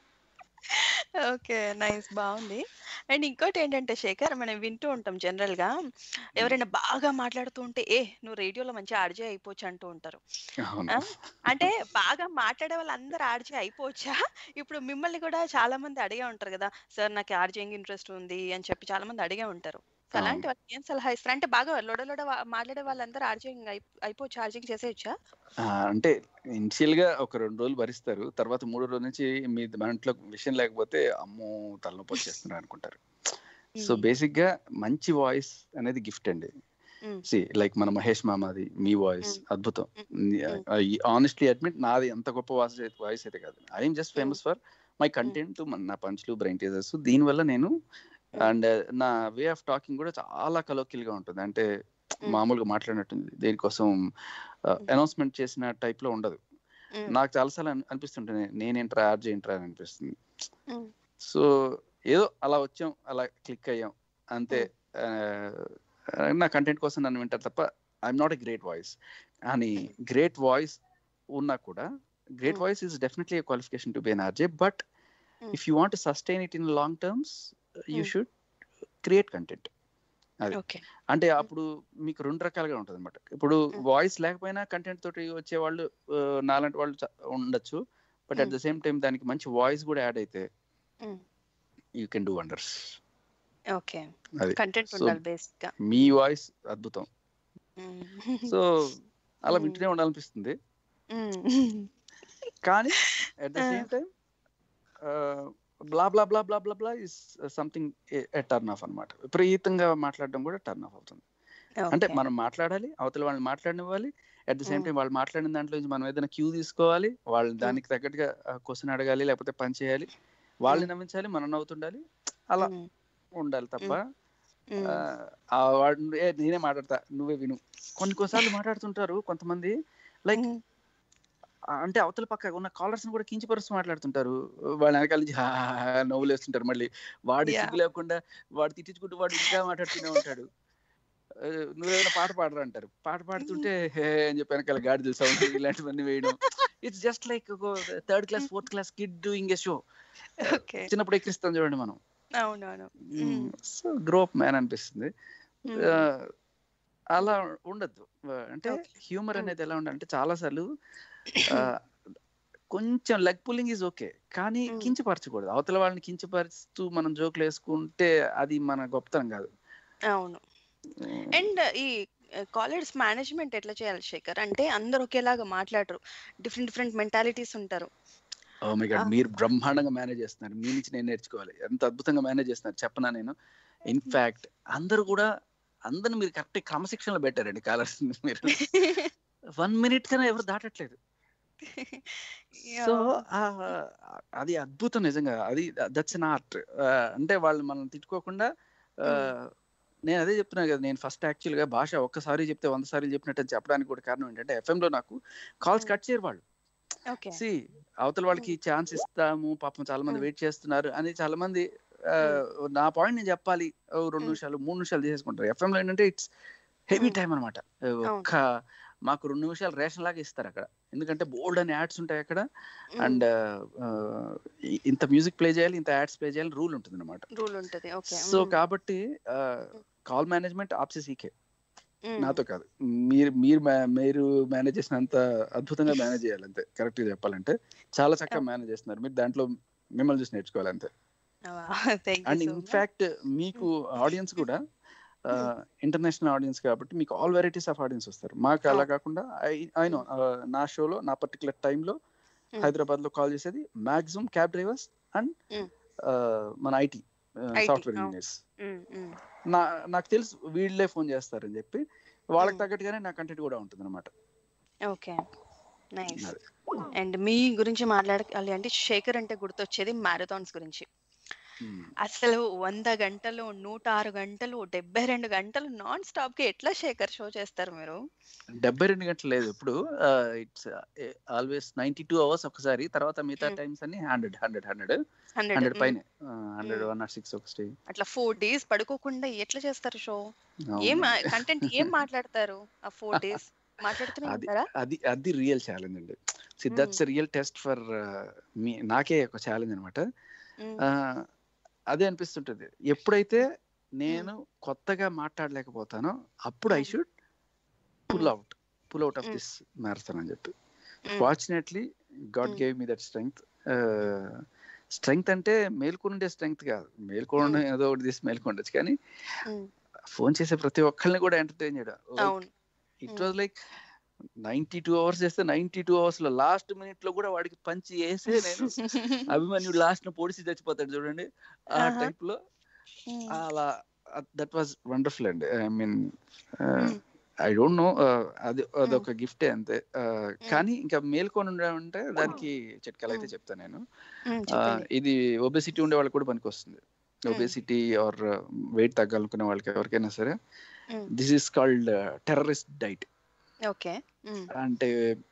ఓకే నైస్ బాగుంది అండ్ ఇంకోటి ఏంటంటే శేఖర్ మనం వింటూ ఉంటాం జనరల్ గా ఎవరైనా బాగా మాట్లాడుతూ ఉంటే ఏ నువ్వు రేడియోలో మంచిగా ఆర్జే అయిపోవచ్చు అంటూ ఉంటారు అవును ఆ? అంటే బాగా మాట్లాడే వాళ్ళందరూ ఆర్జే అయిపోవచ్చా ఇప్పుడు మిమ్మల్ని కూడా చాలా మంది అడిగే ఉంటారు కదా సార్ నాకు ఆర్జేయింగ్ ఇంట్రెస్ట్ ఉంది అని చెప్పి చాలా మంది అడిగే ఉంటారు సో అలాంటి వాళ్ళకి ఏం సలహా ఇస్తారు అంటే బాగా లొడ లొడ వా- మాట్లాడే వాళ్ళందరూ ఆర్జింగ్ అయిపో ఛార్జింగ్ చేసేయచ్చా ఆ, అంటే ఇనిషియల్ గా ఒక రెండు రోజులు భరిస్తారు తర్వాత మూడో రోజు నుంచి మీ దాంట్లో విషయం లేకపోతే అమ్మో తలనొప్పి వచ్చేస్తున్నారు అనుకుంటారు సో బేసిక్ గా మంచి వాయిస్ అనేది గిఫ్ట్ అండి సి లైక్ మన మహేష్ మామాది మీ వాయిస్ అద్భుతం ఆనెస్ట్లీ అడ్మిట్ నాది ఎంత గొప్ప వాయిస్ వాయిస్ అయితే కాదు I'm just famous for my content నా పంచ్లు బ్రెయిన్ టీజర్స్ దీనివల్ల నేను అండ్ నా వే ఆఫ్ టాకింగ్ కూడా చాలా కలోకిల్ గా ఉంటుంది అంటే మామూలుగా మాట్లాడినట్టుంది దేనికోసం అనౌన్స్మెంట్ చేసిన టైప్ లో ఉండదు నాకు చాలాసార్లు అన్- అనిపిస్తుంటుంది నేనేంట్రా ఆర్జే ఏంట్రా అని అనిపిస్తుంది సో ఏదో అలా వచ్చాం అలా క్లిక్ అయ్యాం అంతే ఆ, నా కంటెంట్ కోసం నన్ను వింటారు తప్ప I'm not a great voice అని గ్రేట్ వాయిస్ ఉన్నా కూడా great voice is definitely qualification to be an RJ but if you want sustain it in long terms you should create content అది అంటే అప్పుడు మీకు రెండు రకాలుగా ఉంటుంది అనమాట ఇప్పుడు వాయిస్ లేకపోయినా కంటెంట్ తోటి వచ్చే వాళ్ళు ఆ, నాలాంటి వాళ్ళు చ- ఉండొచ్చు but at the same time దానికి మంచి వాయిస్ కూడా యాడ్ అయితే you can do wonders okay అది కంటెంట్ So, ఉండాలి బేసిక్ గా మీ వాయిస్ అద్భుతం సో అలా వింటూనే ఉండాలనిపిస్తుంది కానీ at the same time blah blah blah blah blah blah is something turn off అన్నమాట విపరీతంగా మాట్లాడడం కూడా టర్న్ ఆఫ్ అవుతుంది అంటే మనం మాట్లాడాలి అవతల వాళ్ళని మాట్లాడనివ్వాలి అట్ ద సేమ్ టైం వాళ్ళు మాట్లాడిన దాంట్లో నుంచి మనం ఏదైనా క్యూ తీసుకోవాలి వాళ్ళు దానికి తగ్గట్టుగా క్వశ్చన్ అడగాలి లేకపోతే పని చేయాలి వాళ్ళని నవ్వించాలి మనం నవ్వుతుండాలి అలా ఉండాలి తప్ప ఆ, ఆ వాడు ఏ నేనే మాట్లాడతా నువ్వే విను కొన్ని కొన్నిసార్లు మాట్లాడుతుంటారు కొంతమంది లైక్ అంటే అవతల పక్క ఉన్న కాలర్స్ కూడా కించపరుస్తూ మాట్లాడుతుంటారు వాళ్ళ వెనకాల నుంచి హా హా హా నవ్వులు వేస్తుంటారు మళ్ళీ వాడు Yeah. సిగ్గు లేకుండా వాడు తిట్టించుకుంటూ వాడు ఇంకా మాట్లాడుతూనే ఉంటాడు ఆ, నువ్వేమైనా పాట పాడరా అంటారు పాట పాడుతుంటే హే అని చెప్పి వెనకాల గాడి సౌండ్ ఇలాంటివన్నీ వేయడం it's just like third class fourth class kid doing a show okay చిన్నప్పుడు ఎక్కిస్తాం చూడండి మనం అవునవును సో గ్రోప్ మ్యాన్ అనిపిస్తుంది ఆ, అలా ఉండద్దు అంటే హ్యూమర్ అనేది ఎలా ఉండాలంటే చాలా సార్లు కొంచెం లెగ్ పుల్లింగ్ ఈజ్ ఓకే కానీ కించపరచకూడదు అవతల వాళ్ళని కించపరుస్తూ మనం జోకులు వేసుకుంటే అది మన గొప్పతనం కాదు అవును అండ్ ఈ కాలేజ్ మేనేజ్మెంట్ ఎట్లా చేయాలి శేఖర్ అంటే అందరు ఒకేలాగా మాట్లాడరు డిఫరెంట్ డిఫరెంట్ మెంటాలిటీస్ ఉంటారు ఓ మై గాడ్ మీరు బ్రహ్మాండంగా మేనేజ్ చేస్తున్నారు మీ నుంచి నేను నేర్చుకోవాలి ఎంత అద్భుతంగా మేనేజ్ చేస్తున్నారు చెప్పనా నేను ఇన్ఫాక్ట్ అందరూ కూడా అందరిని మీరు కరెక్ట్ క్రమశిక్షణలో పెట్టారండి కాలర్స్ మీరు వన్ మినిట్ కన్నా ఎవరు దాటట్లేదు సో అది అద్భుతం నిజంగా అది దట్స్ అన్ ఆర్ట్ అంటే వాళ్ళు మనం తిట్టుకోకుండా ఆ, నేను అదే చెప్తున్నా కదా నేను ఫస్ట్ యాక్చువల్ గా భాష ఒక్కసారి చెప్తే వంద సార్లు చెప్పినట్టు అని చెప్పడానికి కూడా కారణం ఏంటంటే FM లో నాకు కాల్స్ కట్ చేయరు వాళ్ళు ఓకే సి అవతల వాళ్ళకి ఛాన్స్ ఇస్తాము పాపం చాలా మంది వెయిట్ చేస్తున్నారు అని చాలా మంది ఆ, నా పాయింట్ నేను చెప్పాలి ఓ రెండు నిమిషాలు మూడు నిమిషాలు చేసుకుంటారు ఎఫ్ఎం లో ఏంటంటే ఇట్స్ హెవీ టైం అనమాట ఒక్క మాకు రెండు నిమిషాలు రేషన్ లాగా ఇస్తారు అక్కడ ఎందుకంటే బోల్డ్ అని యాడ్స్ ఉంటాయి అక్కడ అండ్ ఇంత మ్యూజిక్ ప్లే చేయాలి ఇంత యాడ్స్ ప్లే చేయాలి రూల్ ఉంటుంది అనమాట రూల్ ఉంటది ఓకే సో కాబట్టి కాల్ మేనేజ్మెంట్ ఆప్సీ సీకే నాతో కాదు మీరు మీరు మా- మీరు మేనేజ్ చేసినంత అద్భుతంగా మేనేజ్ చేయాలి అంతే కరెక్ట్ గా చెప్పాలంటే చాలా చక్కగా మేనేజ్ చేస్తున్నారు మీరు దాంట్లో మిమ్మల్ని చూసి నేర్చుకోవాలి అంతే thank and you so in fact మీకు ఆడియన్స్ కూడా ఇంటర్నేషనల్ ఆడియన్స్ కాబట్టి మీకు ఆల్ వెరైటీస్ ఆఫ్ ఆడియన్స్ వస్తారు మాకు అలా కాకుండా ఐ నో నా షోలో నా పర్టికులర్ టైంలో హైదరాబాద్ లో కాల్ చేసేది మాక్సిమం క్యాబ్ డ్రైవర్స్ అండ్ మన ఐటీ సాఫ్ట్వేర్ ఇంజనీర్స్ నా నాకు తెలుసు వీళ్ళే ఫోన్ చేస్తారని చెప్పి వాళ్ళకి తగ్గట్టుగానే నా కంటెంట్ కూడా ఉంటుంది అనమాట ఓకే నైస్ అండ్ మీ గురించి మాట్లాడాలి అంటే శేఖర్ అంటే గుర్తొచ్చేది మ్యారథాన్స్ గురించి అసలు వంద గంటలు నూట ఆరు గంటలు డెబ్బై రెండు గంటలు నాన్ స్టాప్ కి ఎట్లా శేఖర్ షో చేస్తారు మీరు డెబ్బై రెండు గంటలు లేదు ఇప్పుడు it's always ninety two hours ఒకసారి తర్వాత మిగతా టైమ్స్ అన్ని హండ్రెడ్ హండ్రెడ్ హండ్రెడ్ 100, హండ్రెడ్ మ్. పైన హండ్రెడ్ వన్ నాట్ సిక్స్ ఒకటి అట్లా ఫోర్ డేస్ పడుకోకుండా ఎట్లా చేస్తారు షో అవును. ఏం కంటెంట్ ఏం మాట్లాడతారు ఆ ఫోర్ డేస్ మాట్లాడుతూనే అది ఉంటారా అది అది రియల్ ఛాలెంజ్ అండి see that's real test for me నాకే ఒక ఛాలెంజ్ అనమాట అదే అనిపిస్తుంటది ఎప్పుడైతే నేను కొత్తగా మాట్లాడలేకపోతానో అప్పుడు I should pull out pull out of this marathon అని చెప్పి fortunately God gave me that strength strength అంటే మేల్కొనుండే స్ట్రెంగ్త్ కాదు మేల్కొని ఏదో ఒకటి తీసి మేల్కొండొచ్చు కానీ ఫోన్ చేసే ప్రతి ఒక్కరిని కూడా ఎంటర్టైన్ చేయడం అవును it was like ninety two hours చేస్తే నైన్టీ టూ అవర్స్ లో లాస్ట్ మినిట్ లో కూడా వాడికి పంచి వేసే నేను అభిమన్యుడు లాస్ట్ ను పొడిచి చచ్చిపోతాడు చూడండి ఆ ఆహా. టైప్ లో అలా దట్ వాజ్ వండర్ఫుల్ అండి I mean I don't know అది అదొక గిఫ్టే అంతే Uh, కానీ ఇంకా మేల్కొని ఉండడం అంటే దానికి చిట్కాలు అయితే చెప్తాను నేను మ్మ్, Uh, చెప్పండి. ఇది ఒబెసిటీ ఉండే వాళ్ళకి కూడా పనికి వస్తుంది ఒబెసిటీ ఆర్ వెయిట్ తగ్గాలనుకునే వాళ్ళకి ఎవరికైనా సరే మ్మ్. This is called terrorist diet okay మ్మ్. అంటే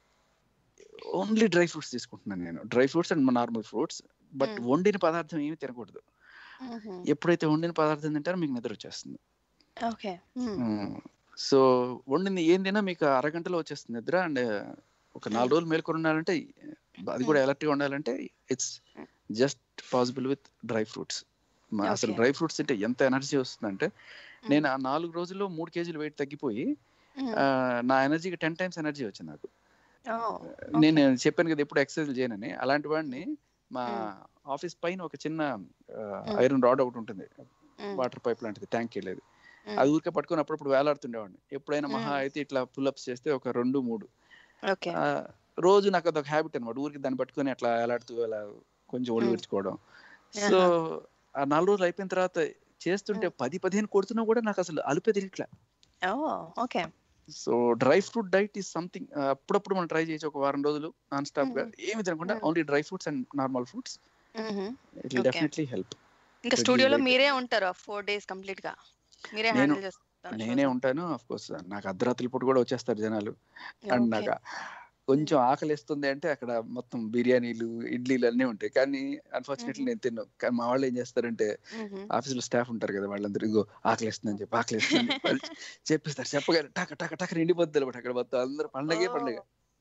ఓన్లీ డ్రై ఫ్రూట్స్ తీసుకుంటున్నాను నేను dry fruits and normal fruits but మ్మ్. వండిన పదార్థం ఏమి తినకూడదు మ్మ్. ఎప్పుడైతే వండిన పదార్థం తింటారో మీకు నిద్ర వచ్చేస్తుంది ఓకే మ్మ్. సో వండింది ఏం తినా మీకు అరగంటలో వచ్చేస్తుంది నిద్ర అండ్ ఒక నాలుగు రోజులు మేల్కొని ఉండాలంటే అది కూడా alert గా ఉండాలంటే it's just possible with dry fruits అసలు Okay. డ్రై ఫ్రూట్స్ తింటే ఎంత ఎనర్జీ వస్తుందంటే నేను ఆ నాలుగు రోజుల్లో మూడు కేజీలు వెయిట్ తగ్గిపోయి మ్మ్. ఆ, నా ఎనర్జీకి టెన్ టైమ్స్ ఎనర్జీ వచ్చింది నాకు ఓ, నేను చెప్పాను కదా ఎప్పుడు ఎక్సర్సైజ్ చేయనని అలాంటి వాడిని మా ఆఫీస్ పైన ఒక చిన్న ఐరన్ రాడ్ ఒకటి ఉంటుంది వాటర్ పైప్ లాంటిది ట్యాంక్ వెళ్ళేది అది ఊరికే పట్టుకొని అప్పుడప్పుడు వేలాడుతుండేవాడిని ఎప్పుడైనా మహా అయితే ఇట్లా పుల్అప్స్ చేస్తే ఒక రెండు మూడు ఓకే ఆ, రోజు నాకు అదొక హ్యాబిట్ అనమాట ఊరికి దాన్ని పట్టుకొని అట్లా వేలాడుతూ అలా కొంచెం ఒళ్ళు మ్మ్. విరుచుకోవడం సో ఆ నాలుగు రోజులు అయిపోయిన తర్వాత చేస్తుంటే పది పదిహేను కొడుతున్నా కూడా నాకు అసలు అలుపే తెలియట్లే oh okay so dry fruit diet is something అప్పుడప్పుడు మనం ట్రై చేయొచ్చు ఒక వారం రోజులు నాన్ స్టాప్ గా ఏమి తినకుండా only dry fruits and normal fruits మ్మ్. It will Okay. Definitely help ఇంకా స్టూడియోలో మీరే ఉంటారు ఫోర్ డేస్ కంప్లీట్ గా మీరే నేను హ్యాండిల్ చేస్తారు నేనే ఉంటాను అఫ్ కోర్స్ నాకు అర్ధరాత్రి పూట కూడా వచ్చేస్తారు జనాలు అండ్ Okay. నాకు కొంచెం ఆకలిస్తుంది అంటే అక్కడ మొత్తం బిర్యానీలు ఇడ్లీలు అన్నీ ఉంటాయి కానీ అన్ఫార్చునేట్లీ నేను తిన్నాను కానీ మా వాళ్ళు ఏం చేస్తారంటే మ్మ్. ఆఫీస్ లో స్టాఫ్ ఉంటారు కదా వాళ్ళందరూ ఇగో ఆకలిస్తుందని చెప్పి ఆకలిస్తుందని చెప్పి వాళ్ళు చెప్పిస్తారు చెప్పగానే టక టక టక నిండిపోద్ది అనమాట అక్కడ మొత్తం అందరూ పండగే పండగ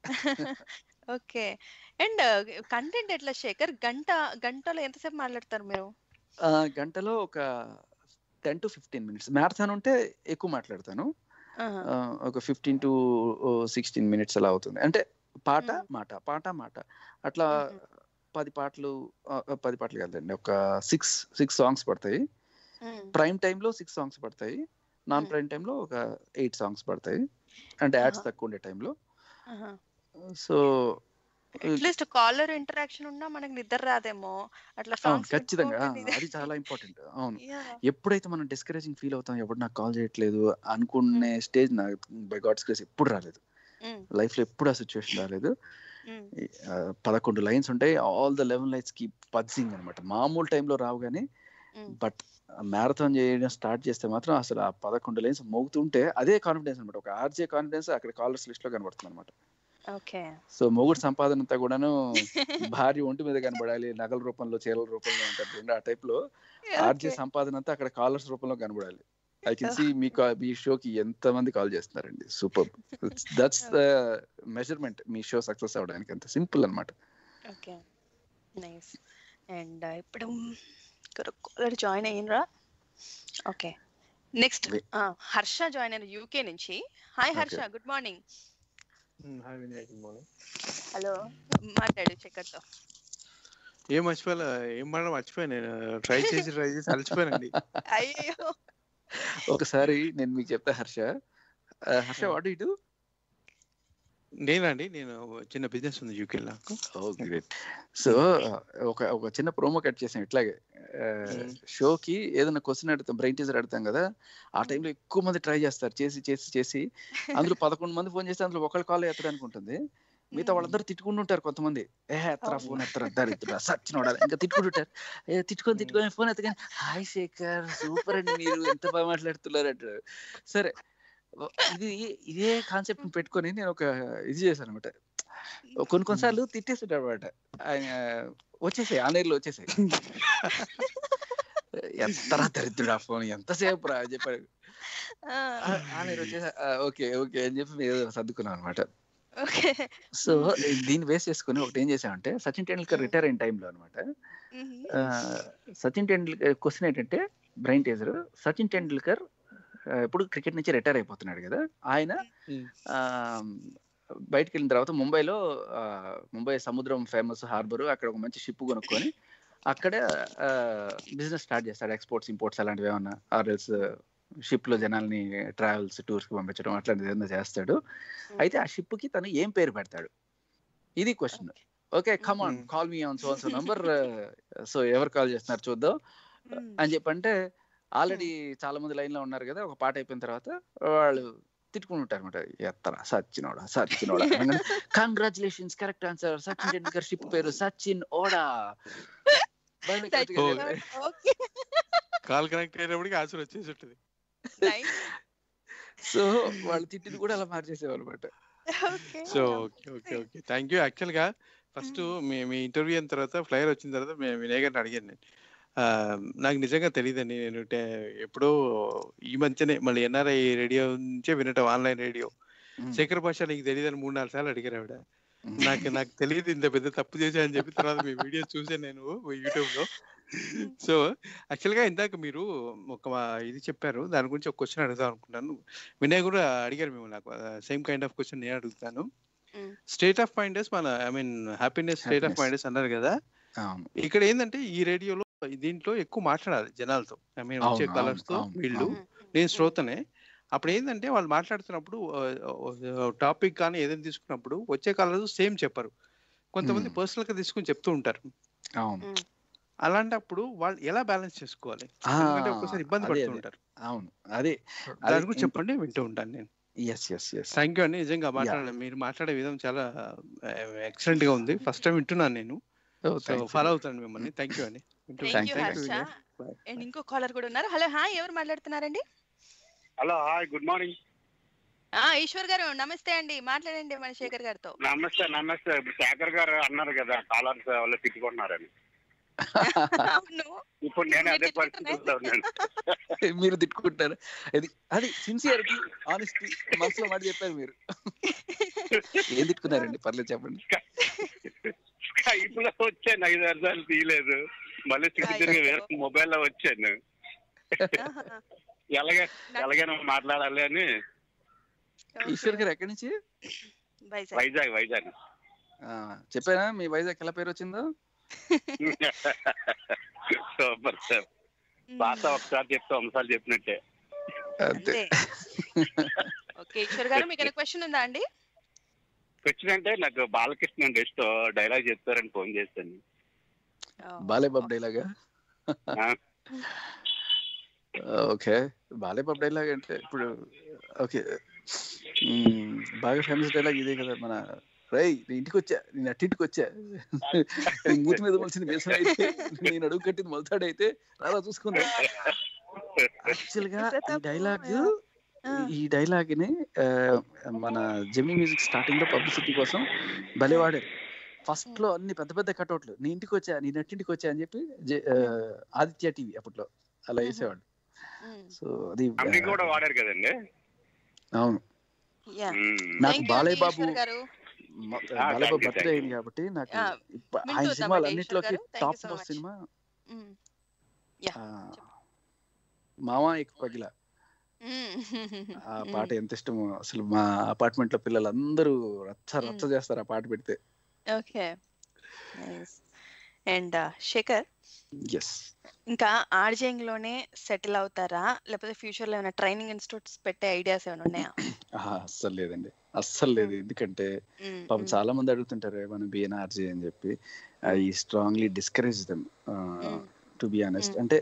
ఓకే అండ్ కంటెంట్ ఎట్లా శేఖర్ గంట గంటలో ఎంతసేపు మాట్లాడతారు మీరు ఆ, గంటలో ఒక ten to fifteen minutes marathon ఉంటే ఎక్కువ మాట్లాడతాను ఆహా. ఆ, ఒక ఫిఫ్టీన్ టు సిక్స్టీన్ మినిట్స్ అలా అవుతుంది అంటే పాట మాట పాట మాట అట్లా పది పాటలు ఆ, పది పాటలు కాదండి ఒక సిక్స్ సిక్స్ సాంగ్స్ పడతాయి మ్మ్. ప్రైమ్ టైంలో సిక్స్ సాంగ్స్ పడతాయి నాన్ ప్రైమ్ టైంలో ఒక ఎయిట్ సాంగ్స్ పడతాయి అంటే యాడ్స్ ఆహా. తక్కువ ఉండే టైంలో ఆహా. సో అట్లీస్ట్ కాలర్ ఇంటరాక్షన్ ఉన్నా మనకి నిద్ర రాదేమో అట్లా అవును సాంగ్స్ ఖచ్చితంగా ఆ, అది చాలా ఇంపార్టెంట్ అవును ఎప్పుడైతే మనం డిస్కరేజింగ్ ఫీల్ అవుతాం ఎవరు నాకు కాల్ చేయట్లేదు అనుకునే స్టేజ్ నాకు బై గాడ్స్ గ్రేస్ ఎప్పుడు రాలేదు లైఫ్ లో ఎప్పుడు ఆ సిచ్యువేషన్ రాలేదు ఈ, ఆ, పదకొండు లైన్స్ ఉంటాయి ఆల్ ద లెవెన్ లైన్స్ కి పజ్జింగ్ అనమాట మామూలు టైంలో రావు కానీ బట్ మ్యారథాన్ చేయడం స్టార్ట్ చేస్తే మాత్రం అసలు ఆ పదకొండు లైన్స్ మోగుతుంటే అదే కాన్ఫిడెన్స్ అనమాట ఒక ఆర్జే కాన్ఫిడెన్స్ అక్కడ కాలర్స్ లిస్ట్ లో కనబడుతుంది అనమాట ఓకే సో మొగుడు సంపాదన అంతా కూడాను భార్య ఒంటి మీద కనబడాలి నగల రూపంలో చీరల రూపంలో ఉంటారు చూడండి ఆ టైప్ లో ఆర్జే సంపాదన అంతా అక్కడ కాలర్స్ రూపంలో కనబడాలి ఐ కెన్ సీ మీ కా- మీ షోకి ఎంత మంది కాల్ చేస్తున్నారండి సూపర్ దట్స్ ద మెజర్మెంట్ మీ షో సక్సెస్ అవడానికి అంత సింపుల్ అన్నమాట ఓకే నైస్ అండ్ ఇప్పుడు కాలర్ జాయిన్ అయ్యిండ్రా ఓకే నెక్స్ట్ హర్ష జాయిన్ అయిన యూకే నుంచి hi Harsha good morning hi Vinay good morning hello మాట్లాడు చక్కర్తో ఏం మర్చిపోయా ఏం మాట మర్చిపోయా నేను ట్రై చేసి ట్రై చేసి అలసిపోయానండి అయ్యో ఒకసారి నేను మీకు చెప్తా హర్ష ఆ, హర్ష వాట్ యు డూ నేనండి నేను చిన్న బిజినెస్ ఉంది యూకే నాకు ఓ గ్రేట్ సో ఒక ఒక చిన్న ప్రోమో కట్ చేసాం ఇట్లాగే షోకి ఏదైనా క్వశ్చన్ అడుగుతాం బ్రెయిన్ టీజర్ అడుగుతాం కదా ఆ టైంలో ఎక్కువ మంది ట్రై చేస్తారు చేసి చేసి చేసి అందులో పదకొండు మంది ఫోన్ చేస్తే అందులో ఒకళ్ళు కాల్ ఎత్తడానికి ఉంటుంది మిగతా వాళ్ళందరూ తిట్టుకుంటుంటారు కొంతమంది ఏ ఎత్తరా ఫోన్ ఎత్తరా దరిద్ర సచ్చినోడాలి ఇంకా తిట్టుకుంటుంటారు ఏ తిట్టుకొని తిట్టుకొని ఫోన్ ఎత్తగానే హాయ్ శేఖర్ సూపర్ అండి మీరు ఎంత బాగా మాట్లాడుతున్నారు అంటారు సరే ఇది ఇదే కాన్సెప్ట్ పెట్టుకొని నేను ఒక ఇది చేశాను అనమాట కొన్ని కొన్నిసార్లు తిట్టేస్తుంటాడు అనమాట ఆయన వచ్చేసాయి ఆన్లైన్లో వచ్చేసాయి ఎంతరా దరిద్రుడు ఆ ఫోన్ ఎంతసేపు రా అని చెప్పాడు ఆన్లైన్ వచ్చేసా ఓకే ఓకే అని చెప్పి ఏదో సర్దుకున్నాం అనమాట ఓకే సో దీన్ని బేస్ చేసుకుని ఒకటి ఏం చేసామంటే సచిన్ టెండూల్కర్ రిటైర్ అయిన టైంలో అనమాట సచిన్ టెండూల్కర్ క్వశ్చన్ ఏంటంటే బ్రైన్ టేజర్ సచిన్ టెండూల్కర్ ఆ, ఇప్పుడు క్రికెట్ నుంచి రిటైర్ అయిపోతున్నాడు కదా ఆయన ఆ, బయటికి వెళ్ళిన తర్వాత ముంబైలో ఆ, ముంబై సముద్రం ఫేమస్ హార్బర్ అక్కడ ఒక మంచి షిప్ కొనుక్కొని అక్కడ బిజినెస్ స్టార్ట్ చేస్తాడు ఎక్స్పోర్ట్స్ ఇంపోర్ట్స్ అలాంటివి ఏమన్నా ఆర్ఎల్స్ షిప్ లో జనాల్ని ట్రావెల్స్ టూర్స్ కి పంపించడం అట్లాంటిది ఏదైనా చేస్తాడు అయితే ఆ షిప్ కి తను ఏం పేరు పెడతాడు ఇది question okay come on call me on so so number so ఎవరు కాల్ చేస్తున్నారు చూద్దాం అని చెప్పంటే ఆల్రెడీ చాలా మంది లైన్ లో ఉన్నారు కదా ఒక పాట అయిపోయిన తర్వాత వాళ్ళు తిట్టుకుని ఉంటారు అనమాట ఎత్తరా సచినోడా సచినోడా congratulations correct answer Sachin Tendulkar ship పేరు సచిన్ ఓడా బాగా correct గా చెప్పారు. ఓకే కాల్ కనెక్ట్ అయినప్పటికి ఆన్సర్ వచ్చేసి ఉంటుంది సో వాళ్ళు తిట్టింది కూడా అలా మార్చేసేవారు అనమాట so okay okay okay thank you actual గా ఫస్ట్ మీ మీ ఇంటర్వ్యూ అయిన తర్వాత ఫ్లైర్ వచ్చిన తర్వాత మీ వినయ్ గారిని అడిగాను నేను ఆ, నాకు నిజంగా తెలియదండి నేను టే- ఎప్పుడో ఈ మధ్యనే మళ్ళీ ఎన్ఆర్ఐ రేడియో నుంచే వినటం ఆన్లైన్ రేడియో శేఖర్ భాష నీకు తెలియదని మూడు నాలుగు సార్లు అడిగారు ఆవిడ నాకు నాకు తెలియదు ఇంత పెద్ద తప్పు చేశా అని చెప్పి తర్వాత మీ వీడియో చూసాను నేను యూట్యూబ్ లో సో యాక్చువల్ గా ఇందాక మీరు ఒక ఇది చెప్పారు దాని గురించి ఒక క్వశ్చన్ అడుగుదాం అనుకున్నాను వినయ్ కూడా అడిగారు మేము నాకు సేమ్ కైండ్ ఆఫ్ క్వశ్చన్ నేను అడుగుతాను స్టేట్ ఆఫ్ మైండెస్ మన I mean happiness state of Happiness. మైండెస్ అన్నారు కదా అవును ఇక్కడ ఏంటంటే ఈ రేడియోలో దీంట్లో ఎక్కువ మాట్లాడాలి జనాలతో ఐ మీన్ వచ్చే అవును, కలర్స్ తో అవును, వీళ్ళు అవును. నేను శ్రోతనే అప్పుడు ఏంటంటే వాళ్ళు మాట్లాడుతున్నప్పుడు టాపిక్ కానీ ఏదైనా తీసుకున్నప్పుడు వచ్చే కలర్స్ సేమ్ చెప్పరు కొంతమంది పర్సనల్ గా తీసుకుని చెప్తూ ఉంటారు అవును అలాంటప్పుడు వాళ్ళు ఎలా బ్యాలెన్స్ చేసుకోవాలి ఆ, ఎందుకంటే ఒక్కోసారి ఇబ్బంది అదే, పడుతూ అదే. ఉంటారు అవును అదే దాని గురించి చెప్పండి వింటూ ఉంటాను నేను yes yes yes thank you అండి నిజంగా మాట్లాడ మీరు మాట్లాడే విధం చాలా ఎక్సలెంట్ గా ఉంది ఫస్ట్ టైం వింటున్నాను నేను సో thanks ఫాలో అవుతాను మిమ్మల్ని థ్యాంక్ యూ అండి వింటూ thank you Thank you, Harsha Vinay. And ఇంకో కాలర్ కూడా ఉన్నారు హలో హాయ్ ఎవరు మాట్లాడుతున్నారండి హలో హాయ్ గుడ్ మార్నింగ్ ఆ ఈశ్వర్ గారు నమస్తే అండి మాట్లాడండి మన శేఖర్ గారితో నమస్తే నమస్తే ఇప్పుడు శేఖర్ గారు అన్నారు కదా కాలర్స్ వాళ్ళు తిట్టుకుంటున్నారని ఇప్పుడు నేను అదే పరిస్థితిలో ఉన్నాను మీరు తిట్టుకుంటారు అది అది సిన్సియరిటీ ఆనెస్టీ మనసులో మాట చెప్పారు మీరు ఏం తిట్టుకున్నారండి పర్లేదు చెప్పండి స్కైప్ లో వచ్చాను ఐదు ఆరు సార్లు తీయలేదు మళ్ళీ తిరిగి తిరిగి వేరే మొబైల్ లో వచ్చాను ఎలాగే ఎలాగైనా మాట్లాడాలి అని ఈశ్వర్ గారు ఎక్కడి నుంచి వైజాగ్ వైజాగ్ ఆ, చెప్పానా మీ వైజాగ్ ఎలా పేరు వచ్చిందో సూపర్ సార్ భాష ఒకసారి చెప్తే ఒకసారి చెప్పినట్టే అంతే ఓకే ఈశ్వర్ గారు మీకు క్వశ్చన్ ఉందా అండి క్వశ్చన్ అంటే నాకు బాలకృష్ణ అంటే ఇష్టం డైలాగ్ చెప్తారని ఫోన్ చేశాను బాలేబాబు డైలాగా ఓకే బాలేబాబు డైలాగ్ అంటే ఇప్పుడు ఓకే మ్మ్, బాగా ఫేమస్ డైలాగ్ ఇదే కదా మన రై నేను ఇంటికి వచ్చా నేను అట్టింటికి వచ్చా నీ మూతి మీద మొలిచింది వేసం అయితే నేను అడుగు కట్టింది మొలతాడైతే రాలా చూసుకుందా యాక్చువల్ గా ఈ డైలాగ్ ఈ డైలాగ్ ని ఆ, మన జెమిని మ్యూజిక్ స్టార్టింగ్ లో పబ్లిసిటీ కోసం భలే వాడారు ఫస్ట్ లో అన్ని పెద్ద పెద్ద కటౌట్లు నీ ఇంటికి వచ్చా నీ నట్టింటికి వచ్చా అని చెప్పి జె- ఆ, ఆదిత్య టీవీ అప్పట్లో అలా వేసేవాడు సో అది అమ్మి కూడా వాడారు కదండి అవును యా మ్మ్. నాకు థ్యాంక్ యూ బాలయ్య బాబు ఈశ్వర్ గారు మ- Ah, Balayya thank Babu you, birthday thank అయింది కాబట్టి నాకు ఆ, ఇప్ప- వింటూ ఆయన వద్దామండి సినిమాలు ఈశ్వర్ అన్నింటిలోకి garu thank you top so most much సినిమా యా ఆ, మామ ఎక్కువ పగిల ఆ పాట ఎంత ఇష్టమో అసలు మా అపార్ట్మెంట్ లో పిల్లలందరూ రచ్చ రచ్చ చేస్తారు ఆ పాట పెడితే ఓకే అండ్ శేఖర్ ఎస్ ఇంకా ఆర్జేయింగ్ లోనే సెటిల్ అవుతారా లేకపోతే ఫ్యూచర్ లో ఏమైనా ట్రైనింగ్ ఇన్స్టిట్యూట్స్ పెట్టే ఐడియాస్ ఏమైనా ఉన్నాయా అస్సలు లేదండి అస్సలు లేదు ఎందుకంటే మ్మ్, పాపం మ్మ్. చాలా మంది అడుగుతుంటారు మనం బిఎన్ఆర్జీ అని చెప్పి I strongly discourage them to be honest అంటే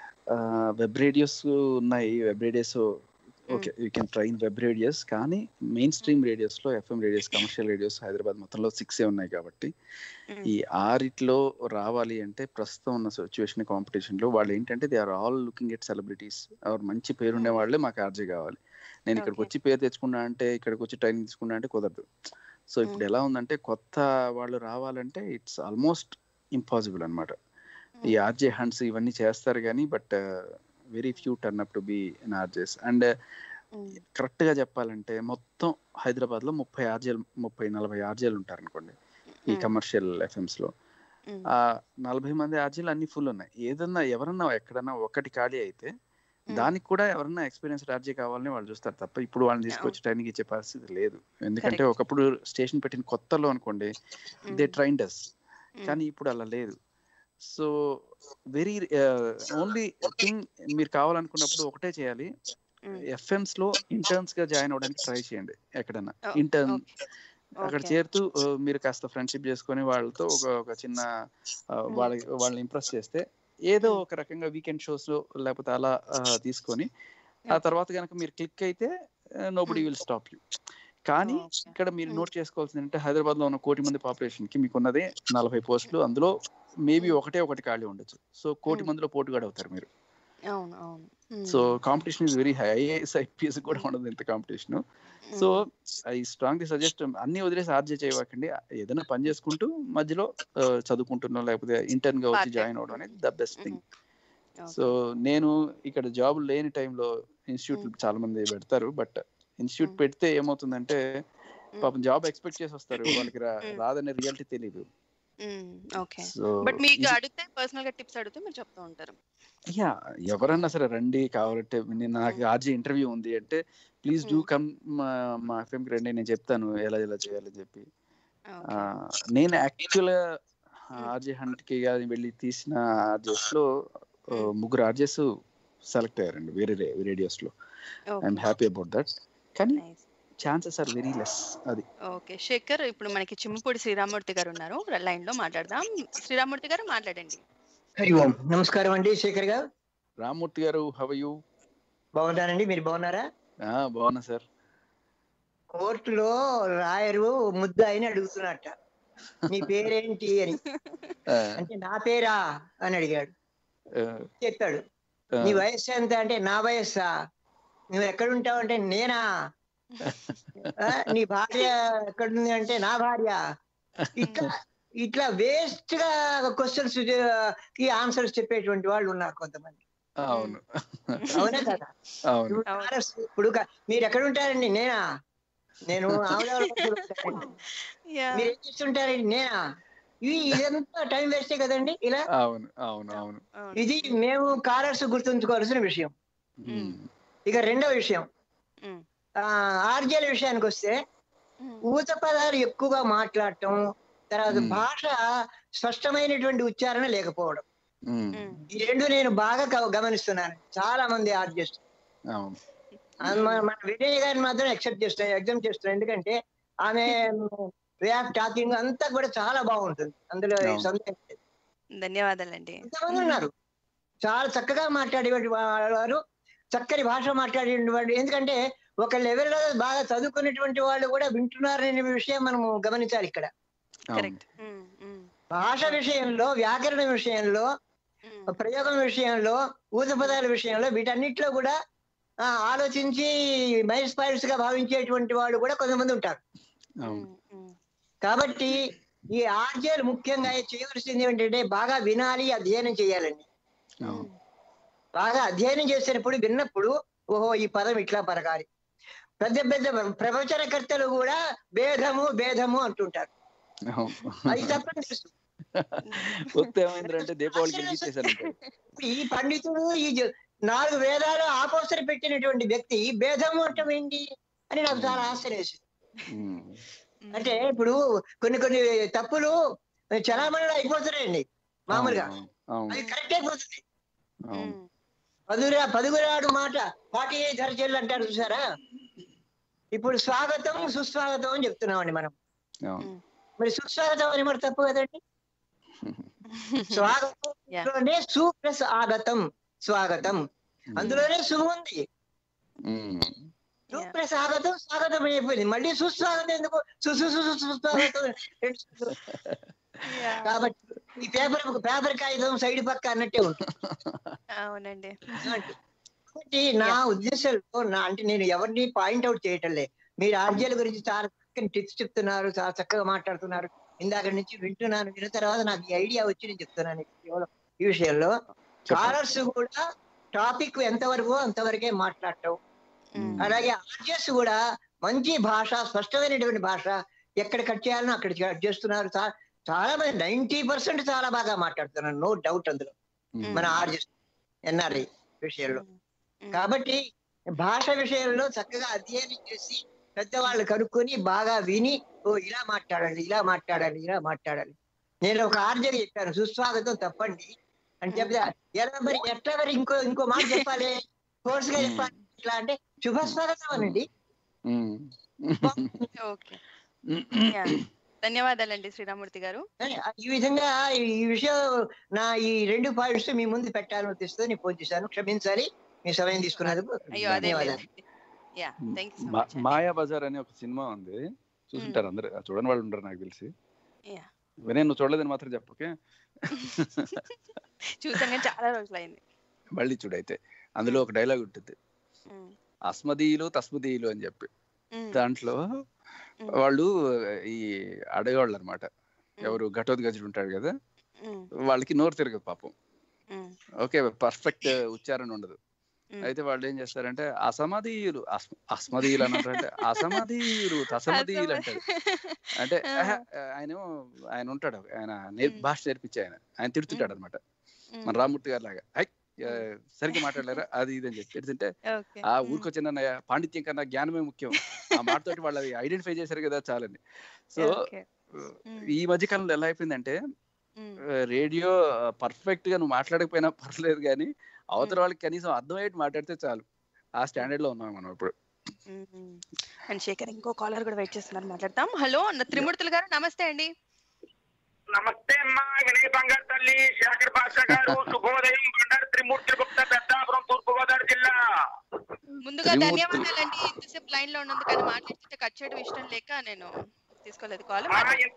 వెబ్ రేడియోస్ ఉన్నాయి web radios okay you can train web radios కానీ మెయిన్ స్ట్రీమ్ రేడియోస్ లో FM radios commercial radios Hyderabad మొత్తంలో సిక్స్ ఉన్నాయి కాబట్టి ఈ ఆరిట్లో రావాలి అంటే ప్రస్తుతం ఉన్న సిచ్యువేషన్ కాంపిటీషన్ లో వాళ్ళు ఏంటంటే they are all looking at celebrities are మంచి పేరుండే వాళ్ళే మాకు ఆర్జీ కావాలి నేను ఇక్కడికి వచ్చి పేరు తెచ్చుకున్నా అంటే ఇక్కడికి వచ్చి ట్రైనింగ్ తీసుకున్నా అంటే కుదరదు సో ఇప్పుడు ఎలా ఉందంటే కొత్త వాళ్ళు రావాలంటే ఇట్స్ ఆల్మోస్ట్ ఇంపాసిబుల్ అన్నమాట ఈ ఆర్జే హండ్స్ ఇవన్నీ చేస్తారు కానీ but very few turn up to be in RJs and correct గా చెప్పాలంటే మొత్తం హైదరాబాద్ లో ముప్పై ఆర్జేలు ముప్పై నలభై ఆర్జేలు ఉంటారు అనుకోండి ఈ కమర్షియల్ ఎఫ్ఎంస్ లో ఆ నలభై మంది ఆర్జీలు అన్ని ఫుల్ ఉన్నాయి ఏదన్నా ఎవరన్నా ఎక్కడన్నా ఒకటి ఖాళీ అయితే దానికి కూడా ఎవరన్నా ఎక్స్పీరియన్స్ ఆర్జీ కావాలని వాళ్ళు చూస్తారు తప్ప ఇప్పుడు వాళ్ళని తీసుకొచ్చి ట్రైనింగ్ ఇచ్చే పరిస్థితి లేదు ఎందుకంటే ఒకప్పుడు స్టేషన్ పెట్టిన కొత్తలో అనుకోండి దే ట్రైన్ డస్ కానీ ఇప్పుడు అలా లేదు సో వెరీ ఓన్లీ థింగ్ మీరు కావాలనుకున్నప్పుడు ఒకటే చేయాలి ఎఫ్ఎంస్ లో ఇంటర్న్స్ గా జాయిన్ అవ్వడానికి ట్రై చేయండి ఎక్కడన్నా ఇంటర్న్ అక్కడ చేరుతూ ఆ, మీరు కాస్త ఫ్రెండ్షిప్ చేసుకొని వాళ్ళతో ఒక ఒక చిన్న ఆ, వాళ్ళ వాళ్ళని ఇంప్రెస్ చేస్తే ఏదో ఒక రకంగా వీకెండ్ షోస్ లేకపోతే అలా ఆ, తీసుకొని ఆ తర్వాత కనుక మీరు క్లిక్ అయితే నోబడి విల్ స్టాప్ యూ కానీ ఇక్కడ మీరు నోట్ చేసుకోవాల్సింది అంటే హైదరాబాద్ లో ఉన్న కోటి మంది పాపులేషన్ కి మీకు ఉన్నదే నలభై పోస్టులు అందులో మేబీ ఒకటే ఒకటి ఖాళీ ఉండొచ్చు సో కోటి మందిలో పోటుగాడు అవుతారు మీరు అవును అవును so competition is very high IAS IPS కూడా ఉండదు ఇంత competition so I strongly suggest అన్ని వదిలేసి ఆర్జే చేయవాకండి ఏదైనా పని చేసుకుంటూ మధ్యలో ఆ, చదువుకుంటున్నాం లేకపోతే ఇంటర్న్ గా వచ్చి జాయిన్ అవడం అనేది ద బెస్ట్ థింగ్ సో నేను ఇక్కడ జాబ్ లేని టైంలో ఇన్స్టిట్యూట్ చాలా మంది పెడతారు బట్ ఇన్స్టిట్యూట్ పెడితే ఏమవుతుందంటే పాపం జాబ్ ఎక్స్పెక్ట్ చేసి వస్తారు వాళ్ళకి రా- రాదనే రియాలిటీ తెలియదు ఓకే సో బట్ మీకు అడిగితే పర్సనల్ గా టిప్స్ అడిగితే మీరు చెప్తూ ఉంటారు యా ఎవరన్నా సరే రండి కావాలంటే నేను నాకు ఆర్జీ ఇంటర్వ్యూ ఉంది అంటే ప్లీజ్ డూ కమ్ మా మా ఎఫ్ఎంకి రండి నేను చెప్తాను ఎలా ఎలా చేయాలని చెప్పి ఆ, నేను యాక్చువల్ గా ఆర్జే హండ్రెడ్ కి కానీ వెళ్ళి తీసిన ఆర్జెస్ లో ఆ, ముగ్గురు ఆర్జెస్ సెలెక్ట్ అయ్యారండి వేరే రేడియోస్ లో ఐఎమ్ హ్యాపీ అబౌట్ దట్ కానీ ఛాన్సెస్ ఆర్ వెరీ లెస్ అది ఓకే శేఖర్ ఇప్పుడు మనకి చిమ్మపూడి శ్రీరామూర్తి గారు ఉన్నారు లైన్ లో మాట్లాడదాం శ్రీరామూర్తి గారు మాట్లాడండి హరి ఓం నమస్కారం అండి శేఖర్ గారు రామ్మూర్తి గారు హవ్ యూ బాగున్నానండి మీరు బాగున్నారా బాగున్నా సార్ కోర్టులో రాయరు ముద్దాయిని అడుగుతున్నట్ట నీ పేరేంటి అని అంటే నా పేరా అని అడిగాడు చెప్పాడు నీ వయస్సు ఎంత అంటే నా వయస్సా నువ్వు ఎక్కడుంటావు అంటే నేనా ఆ, నీ భార్య ఎక్కడుంది అంటే నా భార్య ఇట్లా ఇట్లా వేస్ట్ గా క్వశ్చన్స్ కి ఆన్సర్స్ చెప్పేటువంటి వాళ్ళు ఉన్నారు కొంతమంది అవును అవునా కదా అవును ఇప్పుడు RS ఇప్పుడు క- మీరు ఎక్కడ ఉంటారండి నేనా నేను ఆమదాబాద్లో ఉంటానండి. మీరు ఏం చేస్తుంటారండి నేనా ఇవి ఇదంతా టైం వేస్టే కదండి ఇలా అవును అవును అవును ఇది మేము కాలర్స్ గుర్తుంచుకోవాల్సిన విషయం ఇక రెండో విషయం ఆర్జేల విషయానికి వస్తే ఊత పదాలు ఎక్కువగా మాట్లాడటం తర్వాత భాష స్పష్టమైనటువంటి ఉచ్చారణ లేకపోవడం ఈ రెండు నేను బాగా గ- గమనిస్తున్నాను చాలా మంది ఆర్జెస్ట్ అవును మన మన విజయ్ గారిని మాత్రం ఎక్సెప్ట్ చేస్తాను ఎగ్జామ్ చేస్తాను ఎందుకంటే ఆమె వే ఆఫ్ టాకింగ్ అంతా కూడా చాలా బాగుంటుంది అందులో అవును. సందేహం లేదు. ధన్యవాదాలండి ఎంతమంది ఉన్నారు చాలా చక్కగా మాట్లాడేటువంటి వారు చక్కని భాష మాట్లాడేటువంటి ఎందుకంటే ఒక లెవెల్లో బాగా చదువుకున్నటువంటి వాళ్ళు కూడా వింటున్నారనే విషయం మనము గమనించాలి ఇక్కడ కరెక్ట్ భాష విషయంలో వ్యాకరణ విషయంలో ప్రయోగం విషయంలో ఊత పదాల విషయంలో వీటన్నిటిలో కూడా ఆ, ఆలోచించి మైల్స్ పాయింట్స్ గా భావించేటువంటి వాళ్ళు కూడా కొంతమంది ఉంటారు అవును కాబట్టి ఈ ఆర్జేలు ముఖ్యంగా చేయవలసింది ఏంటంటే బాగా వినాలి అధ్యయనం చేయాలండి అవును బాగా అధ్యయనం చేసినప్పుడు విన్నప్పుడు ఓహో ఈ పదం ఇట్లా పలకాలి పెద్ద పెద్ద ప్రవచనకర్తలు కూడా భేదము భేదము అంటుంటారు అది తప్పని తెలుసు వస్తే ఏమైందంటే దీపావళికి వెలిగించేశాను ఇప్పుడు ఈ పండితుడు ఈ జ- నాలుగు వేదాలు ఆపోసర పెట్టినటువంటి వ్యక్తి భేదము అంటే ఏంటి అని నాకు చాలా ఆశ్చర్యం వేసింది అంటే ఇప్పుడు కొన్ని కొన్ని తప్పులు చలామణిలో అయిపోతున్నాయండి మామూలుగా అది కరెక్ట్ అయిపోతుంది పదురా పదుగురాడు మాట పాటి ధరచెల్లు అంటారు చూసారా ఇప్పుడు స్వాగతం సుస్వాగతం అని చెప్తున్నామండి మనం మరి సుస్వాగతం అని మరి తప్పు కదండి స్వాగతంలోనే సు ప్లస్ ఆగతం స్వాగతం అందులోనే సు ఉంది సు ప్లస్ ఆగతం స్వాగతం అయిపోయింది మళ్ళీ సుస్వాగతం ఎందుకు సుసు సుసు సుస్వాగతం రెండు సులు. కాబట్టి ఈ పేపర్ పేపర్ కాగితం సైడ్ పక్క అన్నట్టే ఉంటుంది అవునండి కాబట్టి నా ఉద్దేశంలో నా అంటే నేను ఎవరిని పాయింట్ అవుట్ చేయటం లే మీరు ఆర్జీల గురించి చాలా చక్కని టిప్స్ చెప్తున్నారు చాలా చక్కగా మాట్లాడుతున్నారు ఇందాక నుంచి వింటున్నాను విన్న తర్వాత నాకు ఈ ఐడియా వచ్చి నేను చెప్తున్నాను కేవలం ఈ విషయంలో కాలర్స్ కూడా టాపిక్ ఎంతవరకు అంతవరకే మాట్లాడటం అలాగే ఆర్జెస్ కూడా మంచి భాష స్పష్టమైనటువంటి భాష ఎక్కడ కట్ చేయాలనో అక్కడ కట్ చేస్తున్నారు చా- చాలా మంది నైన్టీ పర్సెంట్ చాలా బాగా మాట్లాడుతున్నారు నో డౌట్ అందులో మన ఆర్జెస్ ఎన్ఆర్ఐ విషయంలో కాబట్టి భాష విషయంలో చక్కగా అధ్యయనం చేసి పెద్దవాళ్ళు కనుక్కొని బాగా విని ఓ ఇలా మాట్లాడాలి ఇలా మాట్లాడాలి ఇలా మాట్లాడాలి నేను ఒక ఆర్జర్ చెప్పాను సుస్వాగతం తప్పండి అని చెప్తే ఎలా మరి ఎట్లా మరి ఇంకో ఇంకో మాట చెప్పాలి కోర్స్ గా చెప్పాలి ఇట్లా అంటే శుభ స్వాగతం అనండి ఓకే యా. ధన్యవాదాలండి శ్రీరామూర్తి గారు ఈ విధంగా ఈ విషయం నా ఈ రెండు పాయింట్స్ మీ ముందు పెట్టాలని ఉద్దేశంతో నేను ఫోన్ చేశాను క్షమించాలి మీ సమయం తీసుకున్నందుకు అయ్యో అదే ధన్యవాదాలు యా థ్యాంక్ యూ సో మా- మచ్ మాయా బజార్ అనే ఒక సినిమా ఉంది చూసుంటారు అందరు ఆ చూడని వాళ్ళు ఉండరు నాకు తెలిసి యా వినయ్ నువ్వు చూడలేదని మాత్రం చెప్పకే చూసాను కానీ చాలా రోజులు అయింది మళ్ళీ చూడైతే అందులో ఒక డైలాగ్ ఉంటుంది అస్మదీయులు తస్మదీయులు అని చెప్పి దాంట్లో వాళ్ళు ఈ అడగవాళ్ళు అనమాట ఎవరు ఘటోద్గజుడు ఉంటాడు కదా వాళ్ళకి నోరు తిరగదు పాపం ఓకే పర్ఫెక్ట్ ఉచ్చారణ ఉండదు అయితే వాళ్ళు ఏం చేస్తారంటే అసమదీయులు అస్మ- అస్మదీయులు అని అంటారంటే అసమదీయులు తసమదీయులు అంటారు అంటే ఆహా, ఆయన ఆయన ఉంటాడు ఆయన నేర్- భాష నేర్పించే ఆయన ఆయన తిడుతుంటాడు అనమాట మన రామూర్తి గారి లాగా హై ఆ, సరిగ్గా మాట్లాడలేరా అది ఇది అని చెప్పి తిడుతుంటే ఓకే ఆ ఊరికొచ్చిన పాండిత్యం కన్నా జ్ఞానమే ముఖ్యం ఆ మాటతోటి వాళ్ళు అది ఐడెంటిఫై చేశారు కదా చాలని సో ఓకే ఈ మధ్య కాలంలో ఎలా అయిపోయిందంటే రేడియో పర్ఫెక్ట్ గా నువ్వు మాట్లాడకపోయినా పర్లేదు కానీ అవతల వాళ్ళకి కనీసం అర్థమయ్యేటి మాట్లాడితే చాలు ఆ స్టాండర్డ్ లో ఉన్నాం మనం ఇప్పుడు అండ్ శేఖర్ ఇంకో కాలర్ కూడా వెయిట్ చేస్తున్నారు మాట్లాడతాం హలో త్రిమూర్తులు గారు నమస్తే అండి నమస్తే అమ్మా వినయ్ బంగారు తల్లి శేఖర్ భాష గారు శుభోదయం బండారు త్రిమూర్తి గుప్త పెద్దాపురం తూర్పు గోదావరి జిల్లా ముందుగా త్రిమూర్తులు- ధన్యవాదాలండి ఇంతసేపు లైన్ లో ఉన్నందుకు కానీ మాట్లాడుతుంటే కట్ చేయడం ఇష్టం లేక నేను తీసుకోలేదు కాల్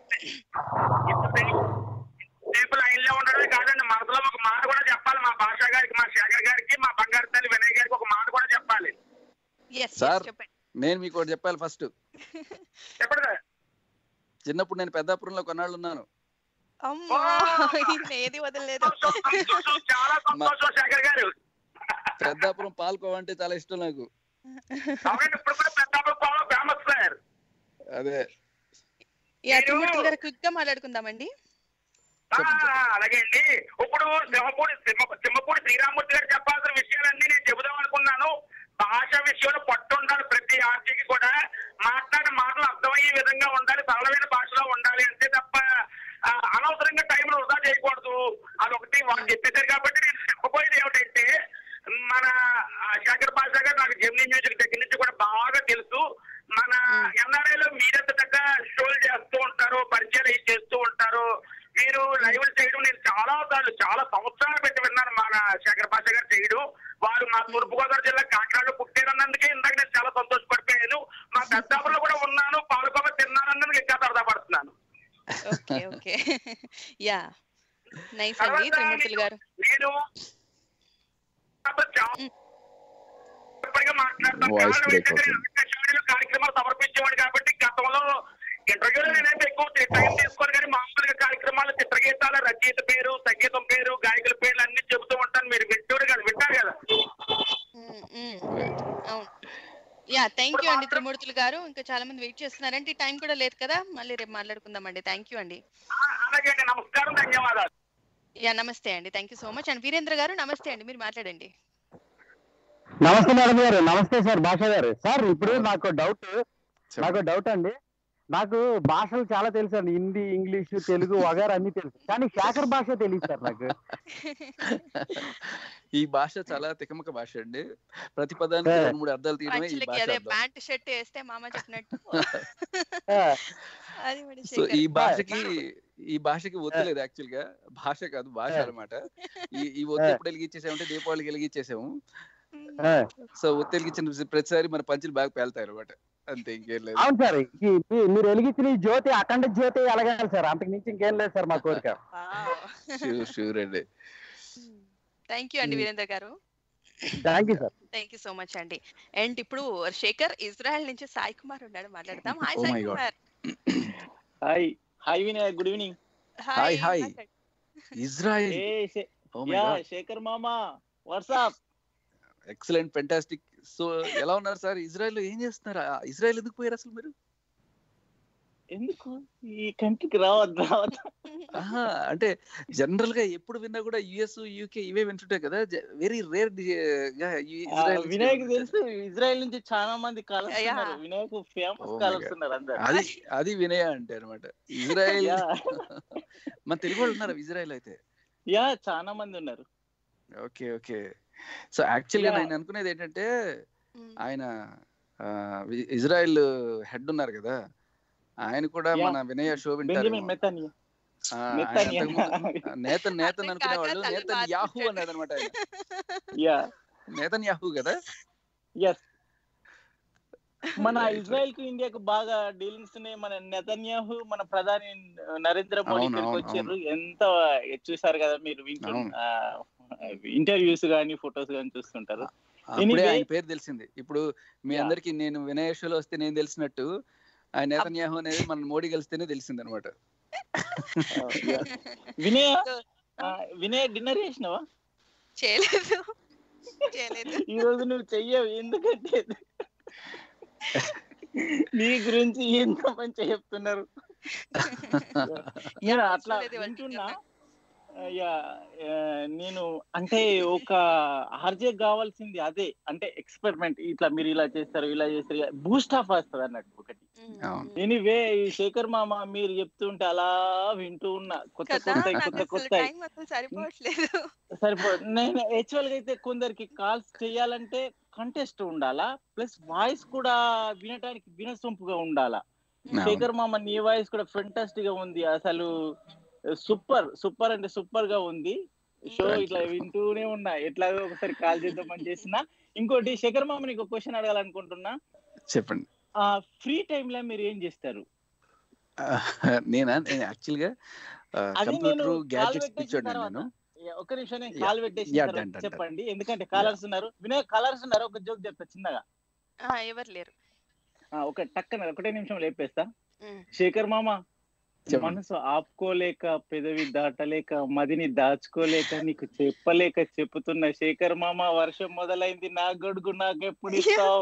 రేపు లైన్ లో ఉండడమే కాదండి మనసులో ఒక మాట కూడా చెప్పాలి మా భాష గారికి మా శేఖర్ గారికి మా బంగారు తల్లి వినయ్ గారికి ఒక మాట కూడా చెప్పాలి సార్ నేను మీకు ఒకటి చెప్పాలి ఫస్ట్ చెప్పండి సార్ చిన్నప్పుడు నేను పెద్దాపురంలో కొన్నాళ్ళు ఉన్నాను అమ్మా ఈయన ఏది వదలలేదు చాలా సంతోషం శేఖర్ గారు పెద్దాపురం పాల్కోవ అంటే చాలా ఇష్టం నాకు అవునండి ఇప్పుడు కూడా పెద్దాపురం చాలా ఫేమస్ సార్ అదే యా త్రిమూర్తులు గారు క్విక్ గా మాట్లాడుకుందామండి ఆ, అలాగే అండి ఇప్పుడు సింహపూడి సింహ- సింహపూడి శ్రీరామూర్తి గారు చెప్పాల్సిన విషయాలన్నీ నేను చెబుదాం అనుకున్నాను భాష విషయంలో పట్టు ఉండాలి ప్రతి ఆర్టీకి కూడా మాట్లాడే మాటలు అర్థమయ్యే విధంగా ఉండాలి సరళమైన భాషలో ఉండాలి అంతే తప్ప ఆ, అనవసరంగా టైం వృధా చేయకూడదు అదొకటి వాళ్ళు చెప్పేశారు కాబట్టి నేను చెప్పబోయేది ఏమిటంటే మన ఆ, శేఖర్ భాష గారు నాకు జెమినీ మ్యూజిక్ దగ్గర నుంచి కూడా బాగా తెలుసు మన ఎన్ఆర్ఐలో మీరెంత చక్కగా షోలు చేస్తూ ఉంటారు పరిచయాలు అవి చేస్తూ ఉంటారు మీరు లైవ్ చేయడం నేను చాలా సార్లు చాలా సంవత్సరాలు పెట్టి విన్నాను మన శేఖర్ భాష గారు చేయడం వారు మా తూర్పుగోదావరి జిల్లా కాకినాడలో పుట్టారన్నందుకే ఇందాక నేను చాలా సంతోషపడిపోయాను మా పెద్దాపురంలో కూడా ఉన్నాను పాలకోవ తిన్నానన్నందుకు ఇంకా సరదాపడుతున్నాను ఓకే ఓకే యా నైస్ అండి త్రిమూర్తులు గారు నేను ఇప్పటికే మాట్లాడతాను Voice కారణం break ఏంటంటే నేను ఆకాశవాణిలో కార్యక్రమాలు సమర్పించేవాడు కాబట్టి గతంలో ఇంటర్వ్యూలో నేనైతే ఎక్కువ టైం తీసుకోను కానీ మామూలుగా కార్యక్రమాలు చిత్రగీతాల రచయిత పేరు సంగీతం పేరు గాయకుల పేర్లు అన్ని చెబుతూ ఉంటాను మీరు వింటూరు కదా వింటారు కదా ఉమ్, అవును యా థ్యాంక్ యూ అండి త్రిమూర్తులు గారు ఇంకా చాలా మంది వెయిట్ చేస్తున్నారంటే టైం కూడా లేదు కదా మళ్ళీ రేపు మాట్లాడుకుందామండి థ్యాంక్ యూ అండి అలాగే అండి నమస్కారం ధన్యవాదాలు యా నమస్తే అండి thank you so much and Virendra garu నమస్తే అండి మీరు మాట్లాడండి నమస్తే మేడం గారు నమస్తే సార్ భాష గారు సార్ ఇప్పుడు నాకు డౌట్ నాకు డౌట్ అండి నాకు భాషలు చాలా తెలుసు అండి హిందీ ఇంగ్లీష్ తెలుగు వగేరా అన్ని తెలుసు కానీ శేఖర్ భాష తెలియదు సార్ నాకు ఈ భాష చాలా తికమక భాష అండి ప్రతి పదానికి ఆ. రెండు మూడు అర్థాలు తీయడమే ఈ యాక్చువల్లీ భాష అదే అర్థం ప్యాంట్ షర్ట్ వేస్తే మామ చెప్పినట్టు అది మరి సో ఈ శేఖర్. భాషకి ఈ భాషకి ఒత్తులేదు యాక్చువల్ గా భాష కాదు భాష అన్నమాట ఈ ఈ ఒత్తు ఎప్పుడు వెలిగించేసామంటే దీపావళికి వెలిగించేసాము సో ఒత్తు వెలిగించిన ప్రతిసారి మన పంచులు బాగా పేలుతాయి అనమాట అంతే ఇంకేం లేదు అవును సార్ ఈ- మీ- మీరు వెలిగించిన ఈ జ్యోతి అఖండ జ్యోతి ఎలగాలి సార్ అంతకు మించి ఇంకేం లేదు సార్ మా కోరిక షూర్ షూర్ అండి థ్యాంక్ యూ అండి Virendra garu thank you sir thank you so much అండి అండ్ ఇప్పుడు శేఖర్ ఇజ్రాయెల్ నుంచి సాయి కుమార్ ఉన్నాడు మాట్లాడదాం hi Oh Sai my God. Kumar hi hi Vinay good evening hi hi Israel ఏ శే- Oh my yeah God. Shekhar మామా వాట్సాప్ ఎక్సలెంట్ ఫెంటాస్టిక్ సో ఎలా ఉన్నారు సార్ ఇజ్రాయెల్ ఏం చేస్తున్నారు ఆ, ఇజ్రాయెల్ ఎందుకు పోయారు అసలు మీరు ఎందుకు ఈ కంట్రీకి రావద్దు రావద్దు ఆహా, అంటే జనరల్ గా ఎప్పుడు విన్నా కూడా యుఎస్ యూకే ఇవే వింటుంటాయి కదా వెరీ రేర్ గా ఈ ఆ, ఇజ్రాయెల్ వినాయక్ తెలుసు ఇజ్రాయెల్ నుంచి చాలా మంది కాలర్స్ యా. ఉన్నారు Vinayak famous Oh my callers God. ఉన్నారు అందరు అది అది వినయ అంటే అనమాట ఇజ్రాయెల్ యా. మన తెలుగు వాళ్ళు ఉన్నారు ఇజ్రాయెల్ అయితే యా చాలా మంది ఉన్నారు ఓకే ఓకే సో యాక్చువల్ గా Yeah. నేను అనుకునేది ఏంటంటే ఆయన ఆ, వి- ఇజ్రాయెల్ హెడ్ ఉన్నారు కదా ఆయన కూడా Yeah. మన వినయ షో వింటారు బెంజమిన్ మెతానియా మెతానియా. నేతన్ నేతన్ అనుకునేవాళ్ళు తల్లి నేతన్ యాహూ అన్నాడు అనమాట ఆయన యా నేతన్ యాహూ కదా ఎస్ మన ఇజ్రాయెల్ కు ఇండియాకు బాగా డీలింగ్స్ ఉన్నాయి మన నెతన్యాహు మన ప్రధాని నరేంద్ర మోడీ అవును, ఇక్కడికి అవును, వచ్చారు ఎంత చూసారు కదా మీరు వింటు అవును. ఇంటర్వ్యూస్ గానీ ఫొటోస్ గానీ చూస్తుంటారు అప్పుడే Anyway, ఆయన పేరు తెలిసింది ఇప్పుడు మీ Yeah. అందరికి నేను వినయ షోలో వస్తే నేను తెలిసినట్టు ఆయన నేతన్యాహు అనేది మన మోడీ కలిస్తేనే తెలిసింది అనమాట వినయ ఆ, వినయ డిన్నర్ చేసినావా చేయలేదు చేయలేదు ఈ రోజు నువ్వు చెయ్యవు ఎందుకంటే నీ గురించి ఎంత మంచిగా చెప్తున్నారు నేను అట్లా చూడలేదు ఇవాళ వింటున్నా యా నేను అంటే ఒక ఆర్జే కావాల్సింది అదే అంటే ఎక్స్పెరిమెంట్ ఇట్లా మీరు ఇలా చేస్తారు ఇలా చేస్తారు బూస్ట్ ఆఫ్ వస్తుంది అన్నట్టు ఒకటి ఎనీవే ఈ శేఖర్ మామ మీరు చెప్తుంటే అలా వింటూ ఉన్నా కొత్త కదా కొత్త నాకు కొత్త అసలు కొత్త టైం అసలు సరిపోవట్లేదు సరిపో నేను యాక్చువల్ గా అయితే కొందరికి కాల్స్ చేయాలంటే కంటెస్ట్ ఉండాలా ప్లస్ వాయిస్ కూడా వినటానికి వినసొంపుగా ఉండాలా అవును. శేఖర్ మామ నీ వాయిస్ కూడా ఫెంటాస్టిక్ గా ఉంది అసలు సూపర్ సూపర్ అంటే సూపర్ గా ఉంది షో Thank ఇట్లా వింటూనే ఉన్నా ఎట్లాగో ఒకసారి కాల్ చేద్దామని చేసిన ఇంకోటి శేఖర్ మామ నీకు క్వశ్చన్ అడగాలనుకుంటున్నా చెప్పండి ఆ ఫ్రీ టైమ్ లో మీరు ఏం చేస్తారు ఆ, నేనా నేను యాక్చువల్ గా అది నేను కంప్యూటర్ కాల్ గ్యాడ్జెట్స్ పెట్టేసిన పిచ్చోడు తర్వాత నేను యా, ఒక్క నిమిషం నేను Yeah. కాల్ పెట్టేసిన Yeah, తర్వాత done, done, done. చెప్పండి ఎందుకంటే కాలర్స్ ఉన్నారు వినయ్ కాలర్స్ ఉన్నారు ఒక జోక్ చెప్తా చిన్నగా ఆ, ఎవరు లేరు ఆ, ఒక టక్కన ఒకటే నిమిషం లేపేస్తా ఉమ్. శేఖర్ మామ చెప్పండి. మనసు ఆపుకోలేక పెదవి దాటలేక మదిని దాచుకోలేక నీకు చెప్పలేక చెప్పుతున్న శేఖర్ మామ వర్షం మొదలైంది నా గొడుగు నాకెప్పుడు ఇస్తావు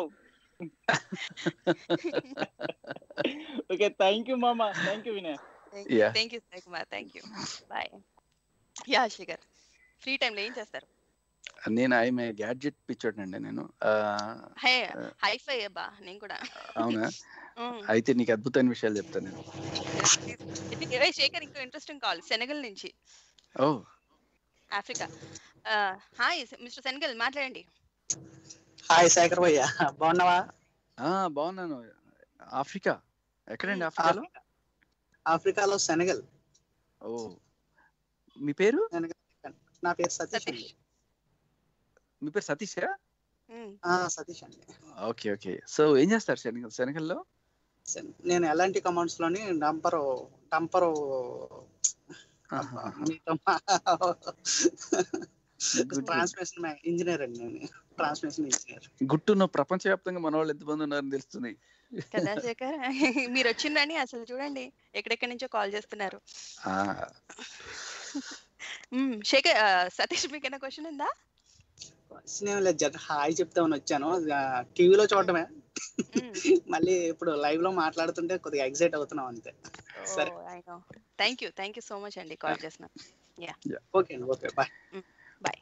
ఓకే థ్యాంక్ యూ మామ thank you Vinay Yeah. Thank you Sai Kumar thank you bye yeah Shekhar free టైంలో ఏం చేస్తారు నేను ఐఎమ్ గ్యాడ్జెట్ పిచ్చోడండి నేను ఆ, హే హైఫై అబ్బా నేను కూడా అవునా ఉమ్. అయితే నీకు అద్భుతమైన విషయాలు చెప్తాను నేను ఏ శేఖర్ ఇంకో ఇంట్రెస్టింగ్ కాల్ సెనగల్ నుంచి oh Africa hi mister Senegal మాట్లాడండి హాయ్ శేఖర్ భయ్య బాగున్నావా ఆ బాగున్నాను ఆఫ్రికా ఎక్కడండి ఆఫ్రికాలో ఆఫ్రికాలో సెనగల్ ఓ మీ పేరు నా పేరు సతీష్ అండి మీ పేరు సతీషా ఆ, సతీష్ అండి ఓకే ఓకే సో ఏం చేస్తారు శనగ శనగల్లో సెన్- నేను ఎలాంటి కమాండ్స్ లోని డంపర్ డంపర్ ట్రాన్స్మిషన్ ఇంజనీర్ అండి నేను ట్రాన్స్మిషన్ ఇంజనీర్ గుట్టున్న ప్రపంచవ్యాప్తంగా మన వాళ్ళు ఎంతమంది ఉన్నారని తెలుస్తుంది కదా శేఖర్ మీరు వచ్చిందని అసలు చూడండి ఎక్కడెక్కడి నుంచో కాల్ చేస్తున్నారు ఆ, మ్మ్. శేఖర్ ఆ, సతీష్ మీకైనా క్వశ్చన్ ఉందా క్వశ్చన్ ఏం లేదు జస్ట్ హాయ్ చెప్తామని వచ్చాను టీవీలో చూడటమే మళ్ళీ ఇప్పుడు లైవ్ లో మాట్లాడుతుంటే కొద్దిగా ఎగ్జైట్ అవుతున్నాం అంతే సరే I know thank you thank you so much అండి కాల్ చేసిన యా ఓకే అండి okay bye bye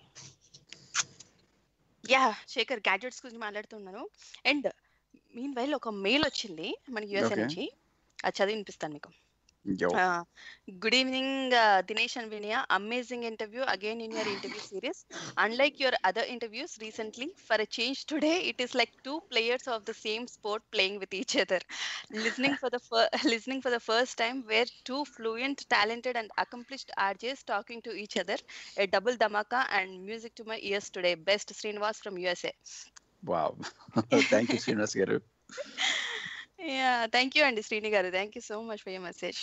yeah Shekhar gadgets గురించి మాట్లాడుతున్నాను అండ్ మీన్ వైల్ ఒక మెయిల్ వచ్చింది మనకి యూఎస్ఏ Okay. నుంచి అది చదివి వినిపిస్తాను మీకు Yo. Good evening Dinesh and Vinay amazing interview again in your interview series unlike your other interviews recently for a change today it is like two players of the same sport playing with each other listening for the fir- listening for the first time were two fluent talented and accomplished rjs talking to each other a double dhamaka and music to my ears today best srinivas from usa wow thank you Srinivas గారు yeah thank you అండి శ్రీని గారు thank you so much for your message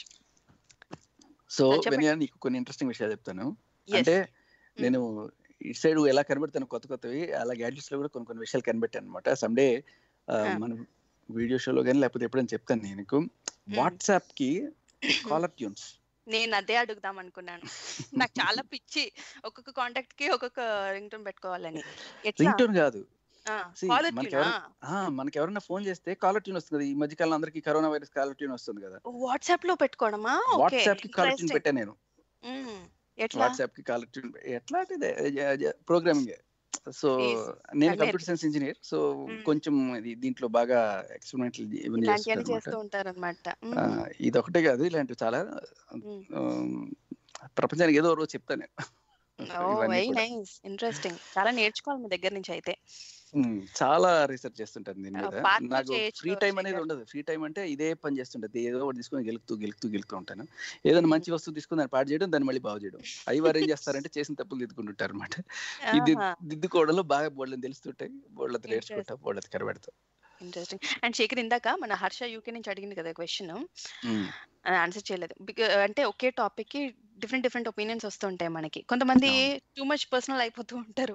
so ఆ, చెప్పండి. వెనియా నీకు కొన్ని interesting విషయాలు చెప్తాను Yes. అంటే నేను ఇటు సైడ్ ఎలా కనబెడతాను కొత్త కొత్తవి అలా గ్యాడ్జెట్స్ లో కూడా కొన్ని కొన్ని విషయాలు కనిపెట్టాను అనమాట సమ్డే మన వీడియో షోలో కానీ లేకపోతే ఎప్పుడైనా చెప్తాను నేను నీకు వాట్సాప్ కి కాలర్ ట్యూన్స్ నేను అదే అడుగుదాం అనుకున్నాను నాకు చాలా పిచ్చి ఒక్కొక్క కాంటాక్ట్ కి ఒక్కొక్క రింగ్ టోన్ పెట్టుకోవాలని ఎట్లా రింగ్ టోన్ కాదు See, కాలర్ మనకి ట్యూనా ఎవరైనా ఆ, మనకి ఎవరైనా ఫోన్ చేస్తే కాలర్ ట్యూన్ వస్తుంది కదా ఈ మధ్య కాలంలో అందరికి కరోనా వైరస్ కాలర్ ట్యూన్ వస్తుంది కదా వాట్సాప్ లో పెట్టుకోవడమా ఓకే వాట్సాప్ కి కాలర్ ట్యూన్ పెట్టాను నేను ఎట్లా వాట్సాప్ కి కాలర్ ట్యూన్ ఎట్లా అంటే ప్రోగ్రామింగ్ సో Please, నేను నన్ను కంప్యూటర్ సైన్స్ ఇంజనీర్ సో కొంచెం ఇది దీంట్లో బాగా ఎక్స్పెరిమెంటల్ ఇవన్నీ ఇలాంటివన్నీ చేస్తాను చేస్తూ ఉంటారన్నమాట ఇది ఒకటే కాదు ఇలాంటివి చాలా ఉమ్, ప్రపంచానికి ఏదో ఓ రోజు చెప్తాను నేను ఓ ఇవన్నీ వెరీ కూడా. నైస్ ఇంట్రెస్టింగ్ చాలా నేర్చుకోవాలి మీ దగ్గర నుంచి అయితే ఉమ్, చాలా రీసెర్చ్ చేస్తుంటాను దీని మీద part two నాకు చేయొచ్చు ఫ్రీ టైం అనేది శేఖర్. ఉండదు ఫ్రీ టైం అంటే ఇదే పని చేస్తుంటది ఏదో ఒకటి తీసుకొని గెలుపుతూ గెలుపుతూ గెలుపుతూ ఉంటాను ఏదైనా మంచి వస్తువు తీసుకుని దాన్ని పాడు చేయడం దాన్ని మళ్ళీ బాగు చేయడం అవి వారు ఏం చేస్తారంటే చేసిన తప్పులు దిద్దుకుంటుంటారు అనమాట ఇది ఆహా. దిద్దుకోవడంలో బాగా బోళ్ళని తెలుస్తుంటాయి బోళ్ళతో నేర్చుకుంటా బోళ్ళతో కరబెడతా ఇంట్రెస్టింగ్ అండ్ శేఖర్ ఇందాక మన హర్ష యూకే నుంచి అడిగింది కదా క్వశ్చన్ ఆన్సర్ చేయలేదు బికా- అంటే ఒకే టాపిక్ కి డిఫరెంట్ డిఫరెంట్ ఒపీనియన్స్ వస్తుంటాయి మనకి కొంతమంది టూ మచ్ పర్సనల్ అయిపోతూ ఉంటారు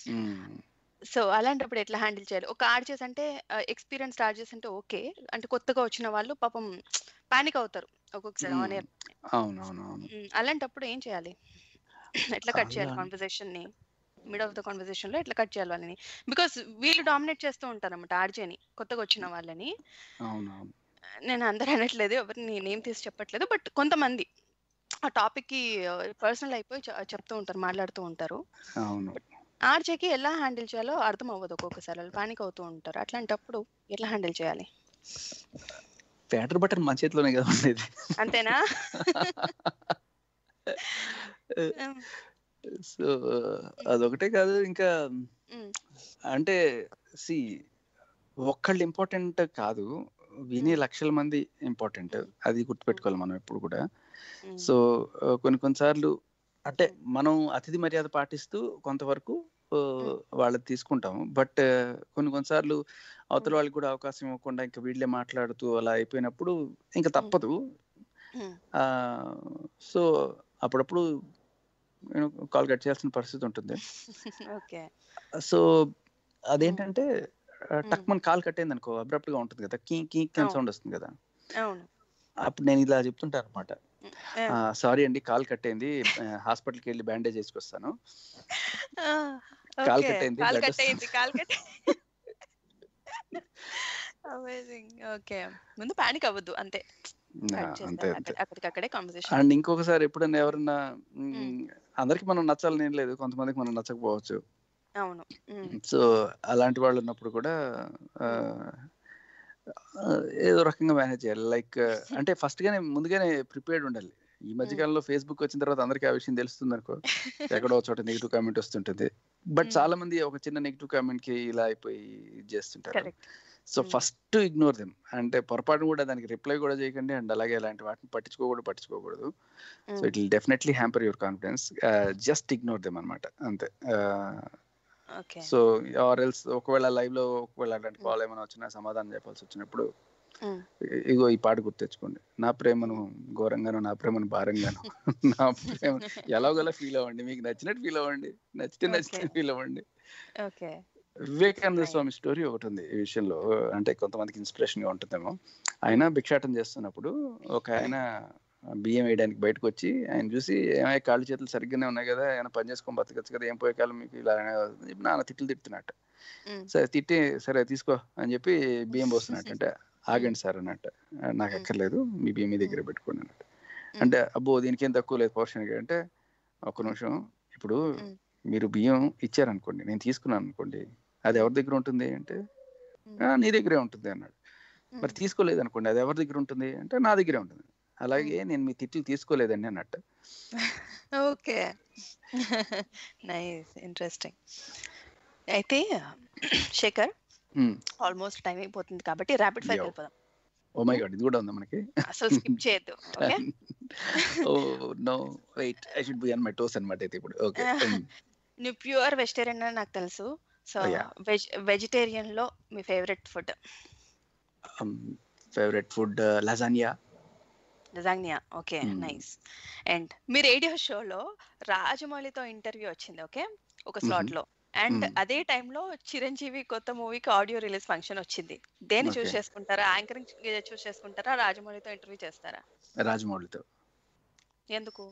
సో అలాంటప్పుడు ఎట్లా హ్యాండిల్ చేయాలి ఒక ఆర్జెస్ అంటే ఎక్స్పీరియన్స్ ఆర్జెస్ అంటే ఓకే అంటే కొత్తగా వచ్చిన వాళ్ళు పాపం పానిక్ అవుతారు ఒక్కొక్కసారి ఆన్ ఎయిర్ అవునవునవును అలాంటప్పుడు ఏం చేయాలి ఎట్లా కట్ చేయాలి అలా- కాన్వర్సేషన్ ని మిడ్ ఆఫ్ ద కాన్వర్సేషన్ లో ఎట్లా కట్ చేయాలి వాళ్ళని బికాస్ వీళ్ళు డామినేట్ చేస్తూ ఉంటారు అనమాట ఆర్జేని కొత్తగా వచ్చిన వాళ్ళని అవునవును నేను అందరు అనట్లేదు ఎవరిని నేమ్ తీసి చెప్పట్లేదు బట్ కొంతమంది ఆ టాపిక్ కి పర్సనల్ అయిపోయి చె- చెప్తూ ఉంటారు మాట్లాడుతూ ఉంటారు అవును ఆర్జేకి ఎలా హ్యాండిల్ చేయాలో అర్థం అవ్వదు ఒక్కొక్కసారి వాళ్ళు పానిక్ అవుతూ ఉంటారు అట్లాంటప్పుడు ఎట్లా హ్యాండిల్ చేయాలి బ్యాటర్ బటన్ మన చేతిలోనే కదా ఉండేది అంతేనా సో అదొకటే కాదు ఇంకా మ్, అంటే సి ఒక్కళ్ళు ఇంపార్టెంట్ కాదు వినే లక్షల మంది ఇంపార్టెంట్ అది గుర్తుపెట్టుకోవాలి మనం ఎప్పుడు కూడా సో కొన్ని కొన్నిసార్లు అంటే మనం అతిథి మర్యాద పాటిస్తూ కొంతవరకు ఆ, వాళ్ళది తీసుకుంటాము బట్ కొన్ని కొన్నిసార్లు అవతల వాళ్ళకి కూడా అవకాశం ఇవ్వకుండా ఇంకా వీళ్ళే మాట్లాడుతూ అలా అయిపోయినప్పుడు ఇంకా తప్పదు ఆ, సో అప్పుడప్పుడు కాల్ కట్ చేయాల్సిన పరిస్థితి ఉంటుంది ఓకే సో అదేంటంటే టక్ మన కాల్ కట్ అయింది అనుకో అబ్రప్ట్ గా ఉంటుంది కదా కీ కీ అని అవును. సౌండ్ వస్తుంది కదా అవును అప్పుడు నేను ఇలా చెప్తుంటాను అనమాట ఆ. సారీ అండి కాల్ కట్ అయింది హాస్పిటల్కి వెళ్ళి బ్యాండేజ్ వేసుకొస్తాను ఆ, కాల్ ఓకే. కట్ అయింది, కాల్ blood కట్ అయింది కాల్ కట్ అమేజింగ్ ఓకే ముందు పానిక్ అవ్వద్దు అంతే ఆ, కట్ అంతే చేస్తారు అంతే అక్కడ- అక్కడికక్కడే కాన్వర్సేషన్ అండ్ ఇంకొకసారి ఎప్పుడైనా ఎవరన్నా మ్, అందరికి మనం నచ్చాలని ఏం లేదు కొంతమందికి మనం నచ్చకపోవచ్చు అవును ఉమ్, సో అలాంటి వాళ్ళు ఉన్నప్పుడు కూడా ఆ, ఆ, ఏదో రకంగా మేనేజ్ చేయాలి లైక్ అంటే ఫస్ట్ గానే ముందుగానే ప్రిపేర్డ్ ఉండాలి ఈ మధ్య కాలంలో ఫేస్బుక్ వచ్చిన తర్వాత అందరికీ ఆ విషయం తెలుస్తుంది అనుకో ఎక్కడో ఒక చోట నెగిటివ్ కామెంట్ వస్తుంటుంది బట్ చాలా మంది ఒక చిన్న నెగిటివ్ కామెంట్ కి ఇలా అయిపోయి ఇది చేస్తుంటారు correct so first ignore them అంటే పొరపాటు కూడా దానికి రిప్లై కూడా చేయకండి అండ్ అలాగే అలాంటి వాటిని పట్టించుకోకూడదు పట్టించుకోకూడదు so it will definitely hamper your confidence just ignore them అనమాట అంతే ఓకే సో ఆర్ ఎల్స్ ఒకవేళ లైవ్ లో ఒకవేళ అలాంటి కాల్ ఏమైనా వచ్చినా సమాధానం చెప్పాల్సి వచ్చినప్పుడు ఇ- ఇగో ఈ పాట గుర్తెచ్చుకోండి నా ప్రేమను ఘోరంగాను నా ప్రేమను భారంగాను నా ప్రేమ ఎలాగోలా ఫీల్ అవ్వండి మీకు నచ్చినట్టు ఫీల్ అవ్వండి నచ్చితే నచ్చినట్టు ఫీల్ అవ్వండి ఓకే వివేకానంద స్వామి స్టోరీ ఒకటి ఉంది ఈ విషయంలో అంటే కొంతమందికి ఇన్స్పిరేషన్ గా ఉంటుందేమో ఆయన భిక్షాటం చేస్తున్నప్పుడు ఒక ఆయన బియ్యం వేయడానికి బయటకు వచ్చి ఆయన చూసి ఏమైనా కాళ్ళు చేతులు సరిగ్గానే ఉన్నాయి కదా ఏమైనా పని చేసుకొని బతకచ్చు కదా ఏం పోయే కాలం మీకు ఇలా అని చెప్పి నాన్న తిట్లు తిడుతున్నట్ట సరే తిట్టి సరే తీసుకో అని చెప్పి బియ్యం పోస్తున్నట్టు అంటే ఆగండి సార్ అన్నట్టు "ఆ, నాకు అక్కర్లేదు మీ బియ్యం మీ దగ్గర పెట్టుకోండి అన్నట్టు అంటే అబ్బో దీనికి ఏం తక్కువ లేదు పోర్షన్ అంటే ఒక్క నిమిషం ఇప్పుడు మీరు బియ్యం ఇచ్చారనుకోండి నేను తీసుకున్నాను అనుకోండి అది ఎవరి దగ్గర ఉంటుంది అంటే "ఆ, నీ దగ్గరే ఉంటుంది అన్నాడు మరి తీసుకోలేదు అనుకోండి అది ఎవరి దగ్గర ఉంటుంది అంటే నా దగ్గరే ఉంటుంది అలాగే నేను మీ తిట్లు తీసుకోలేదండి అన్నట్టు ఓకే నైస్ ఇంట్రెస్టింగ్ అయితే శేఖర్ Hmm. ఆల్మోస్ట్ టైం అయిపోతుంది కాబట్టి ర్యాపిడ్ ఫైర్ Yo. వెళ్ళిపోదాం ఓ మై గాడ్ ఇది కూడా ఉందా మనకి అసలు స్కిప్ చేయొద్దు okay oh no wait I should be on my toes అన్నమాట అయితే ఇప్పుడు ఓకే నువ్వు ప్యూర్ వెజిటేరియన్ అని నాకు తెలుసు so Oh, yeah. Veg vegetarian లో మీ favourite food favourite food lasagna lasagna okay Hmm. Nice and మీ రేడియో షోలో రాజమౌళితో ఇంటర్వ్యూ వచ్చింది ఓకే ఒక స్లాట్ Mhm. లో అండ్ Hmm. అదే టైంలో చిరంజీవి కొత్త మూవీకి ఆడియో రిలీజ్ ఫంక్షన్ వచ్చింది దేని చూస్ Okay. చేసుకుంటారా యాంకరింగ్ చూస్ చేసుకుంటారా రాజమౌళితో ఇంటర్వ్యూ చేస్తారా రాజమౌళితో ఎందుకు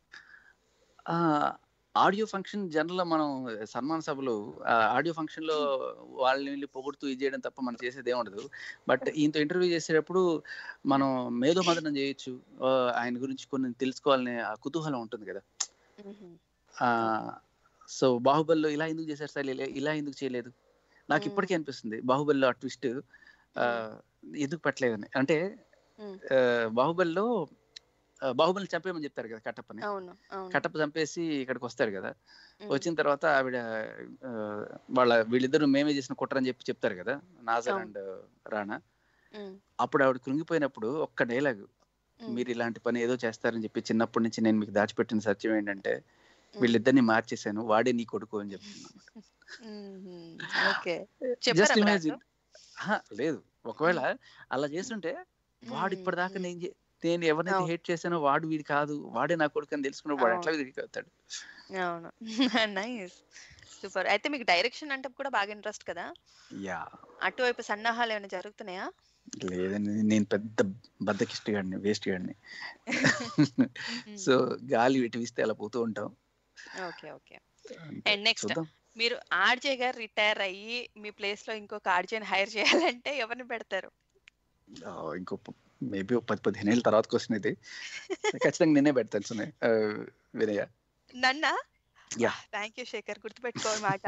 ఆడియో ఫంక్షన్ జనరల్ మనం సన్మాన సభలు ఆడియో ఫంక్షన్ లో వాళ్ళని వెళ్ళి పొగుడుతూ ఇది చేయడం తప్ప మనం చేసేది ఏమి ఉండదు బట్ ఈయనతో ఇంటర్వ్యూ చేసేటప్పుడు మనం మేధో మదనం చేయొచ్చు ఆ, ఆయన గురించి కొన్ని తెలుసుకోవాలనే ఆ కుతూహలం ఉంటుంది కదా ఆ సో బాహుబలిలో ఇలా ఎందుకు చేశారు సార్ ఇలా- ఇలా ఎందుకు చేయలేదు నాకు ఇప్పటికీ అనిపిస్తుంది బాహుబలిలో ఆ ట్విస్ట్ ఎందుకు పెట్టలేదని అంటే ఆ, బాహుబలిలో ఆ, బాహుబలిని చంపేయమని చెప్తారు కదా కట్టప్పని అవును అవును కట్టప్ప చంపేసి ఇక్కడికి వస్తారు కదా మ్మ్. వచ్చిన తర్వాత ఆవిడ ఆ, వాళ్ళ వీళ్ళిద్దరు మేమే చేసిన కుట్ర అని చెప్పి చెప్తారు కదా నాజర్ అవును. అండ్ రాణా మ్మ్. అప్పుడు ఆవిడ కృంగిపోయినప్పుడు ఒక్క డైలాగ్ మీరు ఇలాంటి పని ఏదో చేస్తారని చెప్పి చిన్నప్పటి నుంచి నేను మీకు దాచిపెట్టిన సత్యం ఏంటంటే వీళ్ళిద్దరిని మార్చేశాను వాడే నీ కొడుకు అని చెప్తున్నాను ఓకే జస్ట్ చెప్పారా మరి ఇమాజిన్ లేదు ఒకవేళ అలా చేస్తుంటే వాడు ఇప్పటిదాకా నేను చే- నేను ఎవరినైతే అవును. హేట్ చేశానో వాడు వీడు కాదు వాడే నా కొడుకు అని తెలుసుకున్నప్పుడు వాడు ఎట్లా అవును. వీడికి అవుతాడు అవును నైస్ సూపర్ అయితే మీకు డైరెక్షన్ అంటే కూడా బాగా ఇంట్రెస్ట్ కదా యా అటువైపు సన్నాహాలు ఏమైనా జరుగుతున్నాయా లేదండి నేను పెద్ద బద్దకిష్టి గాడిని వేస్ట్ గాడిని సో గాలి ఇటు వీస్తే అలా పోతూ ఉంటాం ఓకే ఓకే అంతే. అండ్ నెక్స్ట్ చూద్దాం మీరు ఆర్జే గారు రిటైర్ అయ్యి మీ ప్లేస్ లో ఇంకొక ఆర్జేని హైర్ చేయాలంటే ఎవరిని పెడతారు ఆ, ఇంకో మేబీ ఒక పది పదిహేను ఏళ్ళ తర్వాత క్వశ్చన్ ఇది ఖచ్చితంగా నేనే పెడతాను సునే ఆ, వినయ నన్నా యా థ్యాంక్ యూ శేఖర్ గుర్తుపెట్టుకోవాలి మాట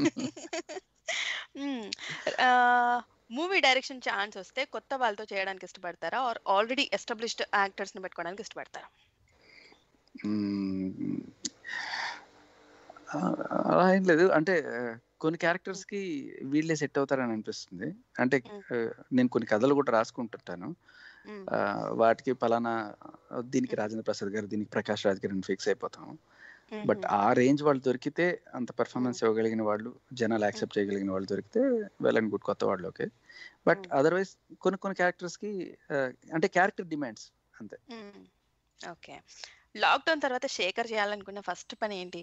మూవీ డైరెక్షన్ ఛాన్స్ వస్తే కొత్త వాళ్ళతో చేయడానికి ఇష్టపడతారా ఆర్ ఆల్రెడీ ఎస్టాబ్లిష్డ్ యాక్టర్స్ ని పెట్టుకోవడానికి ఇష్టపడతారా మ్మ్. ఆ, అలా ఏం లేదు అంటే ఆ, కొన్ని క్యారెక్టర్స్ కి వీళ్ళే సెట్ అవుతారని అనిపిస్తుంది అంటే ఆ, నేను కొన్ని కథలు కూడా రాసుకుంటుంటాను ఆ, వాటికి పలానా దీనికి రాజేంద్ర ప్రసాద్ గారు దీనికి ప్రకాష్ రాజ్ గారు ఫిక్స్ అయిపోతాం బట్ ఆ రేంజ్ వాళ్ళు దొరికితే అంత పెర్ఫార్మెన్స్ ఇవ్వగలిగిన వాళ్ళు జనాలు యాక్సెప్ట్ చేయగలిగిన వాళ్ళు దొరికితే వెల్ అండ్ గుడ్ కొత్త వాళ్ళు ఓకే బట్ అదర్వైజ్ కొన్ని కొన్ని క్యారెక్టర్స్ కి ఆ, అంటే క్యారెక్టర్ డిమాండ్స్ అంతే ఓకే లాక్డౌన్ తర్వాత శేఖర్ చేయాలనుకున్న ఫస్ట్ పని ఏంటి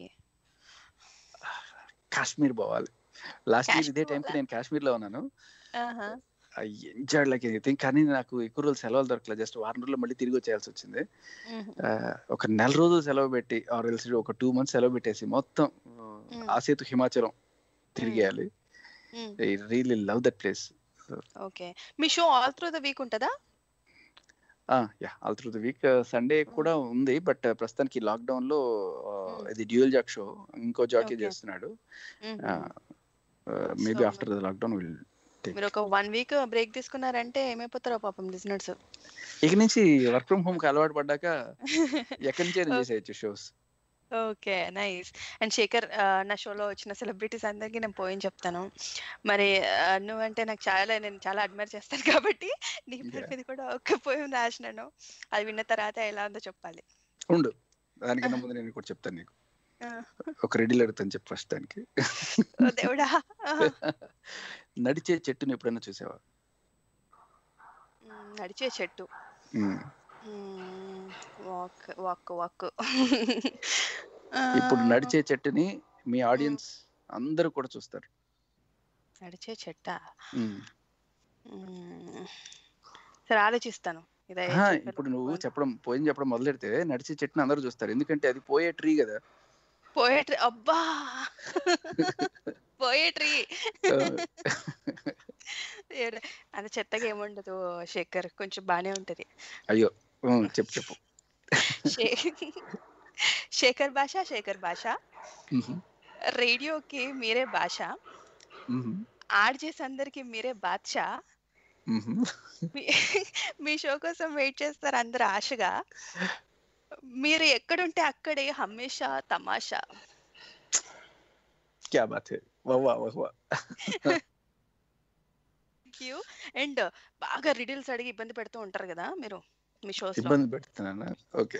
కాశ్మీర్ పోవాలి లాస్ట్ ఇయర్ ఇదే కాశ్మీర్ టైంకి నేను కాశ్మీర్ లో ఉన్నాను ఆహా. ఐ ఎంజాయ్ లైక్ ఎనీథింగ్ కానీ నాకు ఎక్కువ రోజులు సెలవులు దొరకలేదు జస్ట్ వారం రోజులు మళ్ళీ తిరిగి వచ్చేయాల్సి వచ్చింది మ్మ్. ఆ, ఒక నెల రోజులు సెలవు పెట్టి ఆర్ ఎల్స్ ఒక టూ మంత్స్ సెలవు పెట్టేసి మొత్తం ఆ సేతు హిమాచలం తిరిగేయాలి మ్మ్. I really love that place okay మీ show all through the week ఉంటుందా yeah all through the week Sunday కూడా ఉంది బట్ ప్రస్తుతానికి లాక్డౌన్ లో ఆ, ఇది డ్యూయల్ జాక్ షో ఇంకో జాకీ Okay. చేస్తున్నాడు మ్మ్. Maybe So, after the lockdown will మీరు ఒక వన్ వీక్ బ్రేక్ తీసుకున్నారంటే ఏమైపోతారో పాపం లిజనర్స్ ఇక నుంచి వర్క్ ఫ్రమ్ హోమ్ కి అలవాటు పడ్డాక ఎక్కడి నుంచి అయినా చేసేయచ్చు shows okay nice and Shekhar ఆ, నా షోలో వచ్చిన సెలబ్రిటీస్ అందరికీ నేను పోయిన చెప్తాను మరి ఆ, నువ్వంటే నాకు చాలా నేను చాలా అడ్మైర్ చేస్తాను కాబట్టి నీ పేరు మీద కూడా ఒక్క పోయం రాసినాను అది విన్న తర్వాత ఎలా ఉందో చెప్పాలి ఉండు దానికన్నా ముందు నేను కూడా చెప్తాను నీకు ఆ, ఒక రెడీలు అడుగుతాను చెప్పు ఫస్ట్ దానికి ఓ దేవుడా ఆ, నడిచే చెట్టుని ఎప్పుడైనా చూసావా మ్, నడిచే చెట్టు ఉమ్. వాక్ వాక్ వాక్ ఇప్పుడు నడిచే చెట్టుని మీ ఆడియన్స్ అందరూ కూడా చూస్తారు నడిచే చెట్టా ఉమ్. మ్, సరే ఆలోచిస్తాను ఇదే ఆహా, చెప్పారు ఇప్పుడు నువ్వు చెప్పడం పోయిన చెప్పడం మొదలెడితే నడిచి చెట్టుని అందరూ చూస్తారు ఎందుకంటే అది పోయే ట్రీ కదా పోయేట్రీ అబ్బా పోయేట్రీ అంత చెత్తగా ఏముండదు శేఖర్ కొంచెం బానే ఉంటది అయ్యో ఉమ్, చెప్పు చెప్పు శే- శేఖర్ భాష శేఖర్ భాష మ్మ్. రేడియోకి మీరే భాష మ్మ్. ఆర్జేస్ అందరికి మీరే బాద్షా మ్మ్. మీ- మీ షో కోసం వెయిట్ చేస్తారు అందరు ఆశగా మీరు ఎక్కడుంటే అక్కడే హమేషా తమాషా క్యా బాత్ హై వాహ్ వాహ్ వాహ్ వాహ్ యూ అండ్ బాగా రిడిల్స్ అడిగి ఇబ్బంది పెడుతూ ఉంటారు కదా మీరు మీ షోస్ లో ఇబ్బంది పెడుతున్నానా ఓకే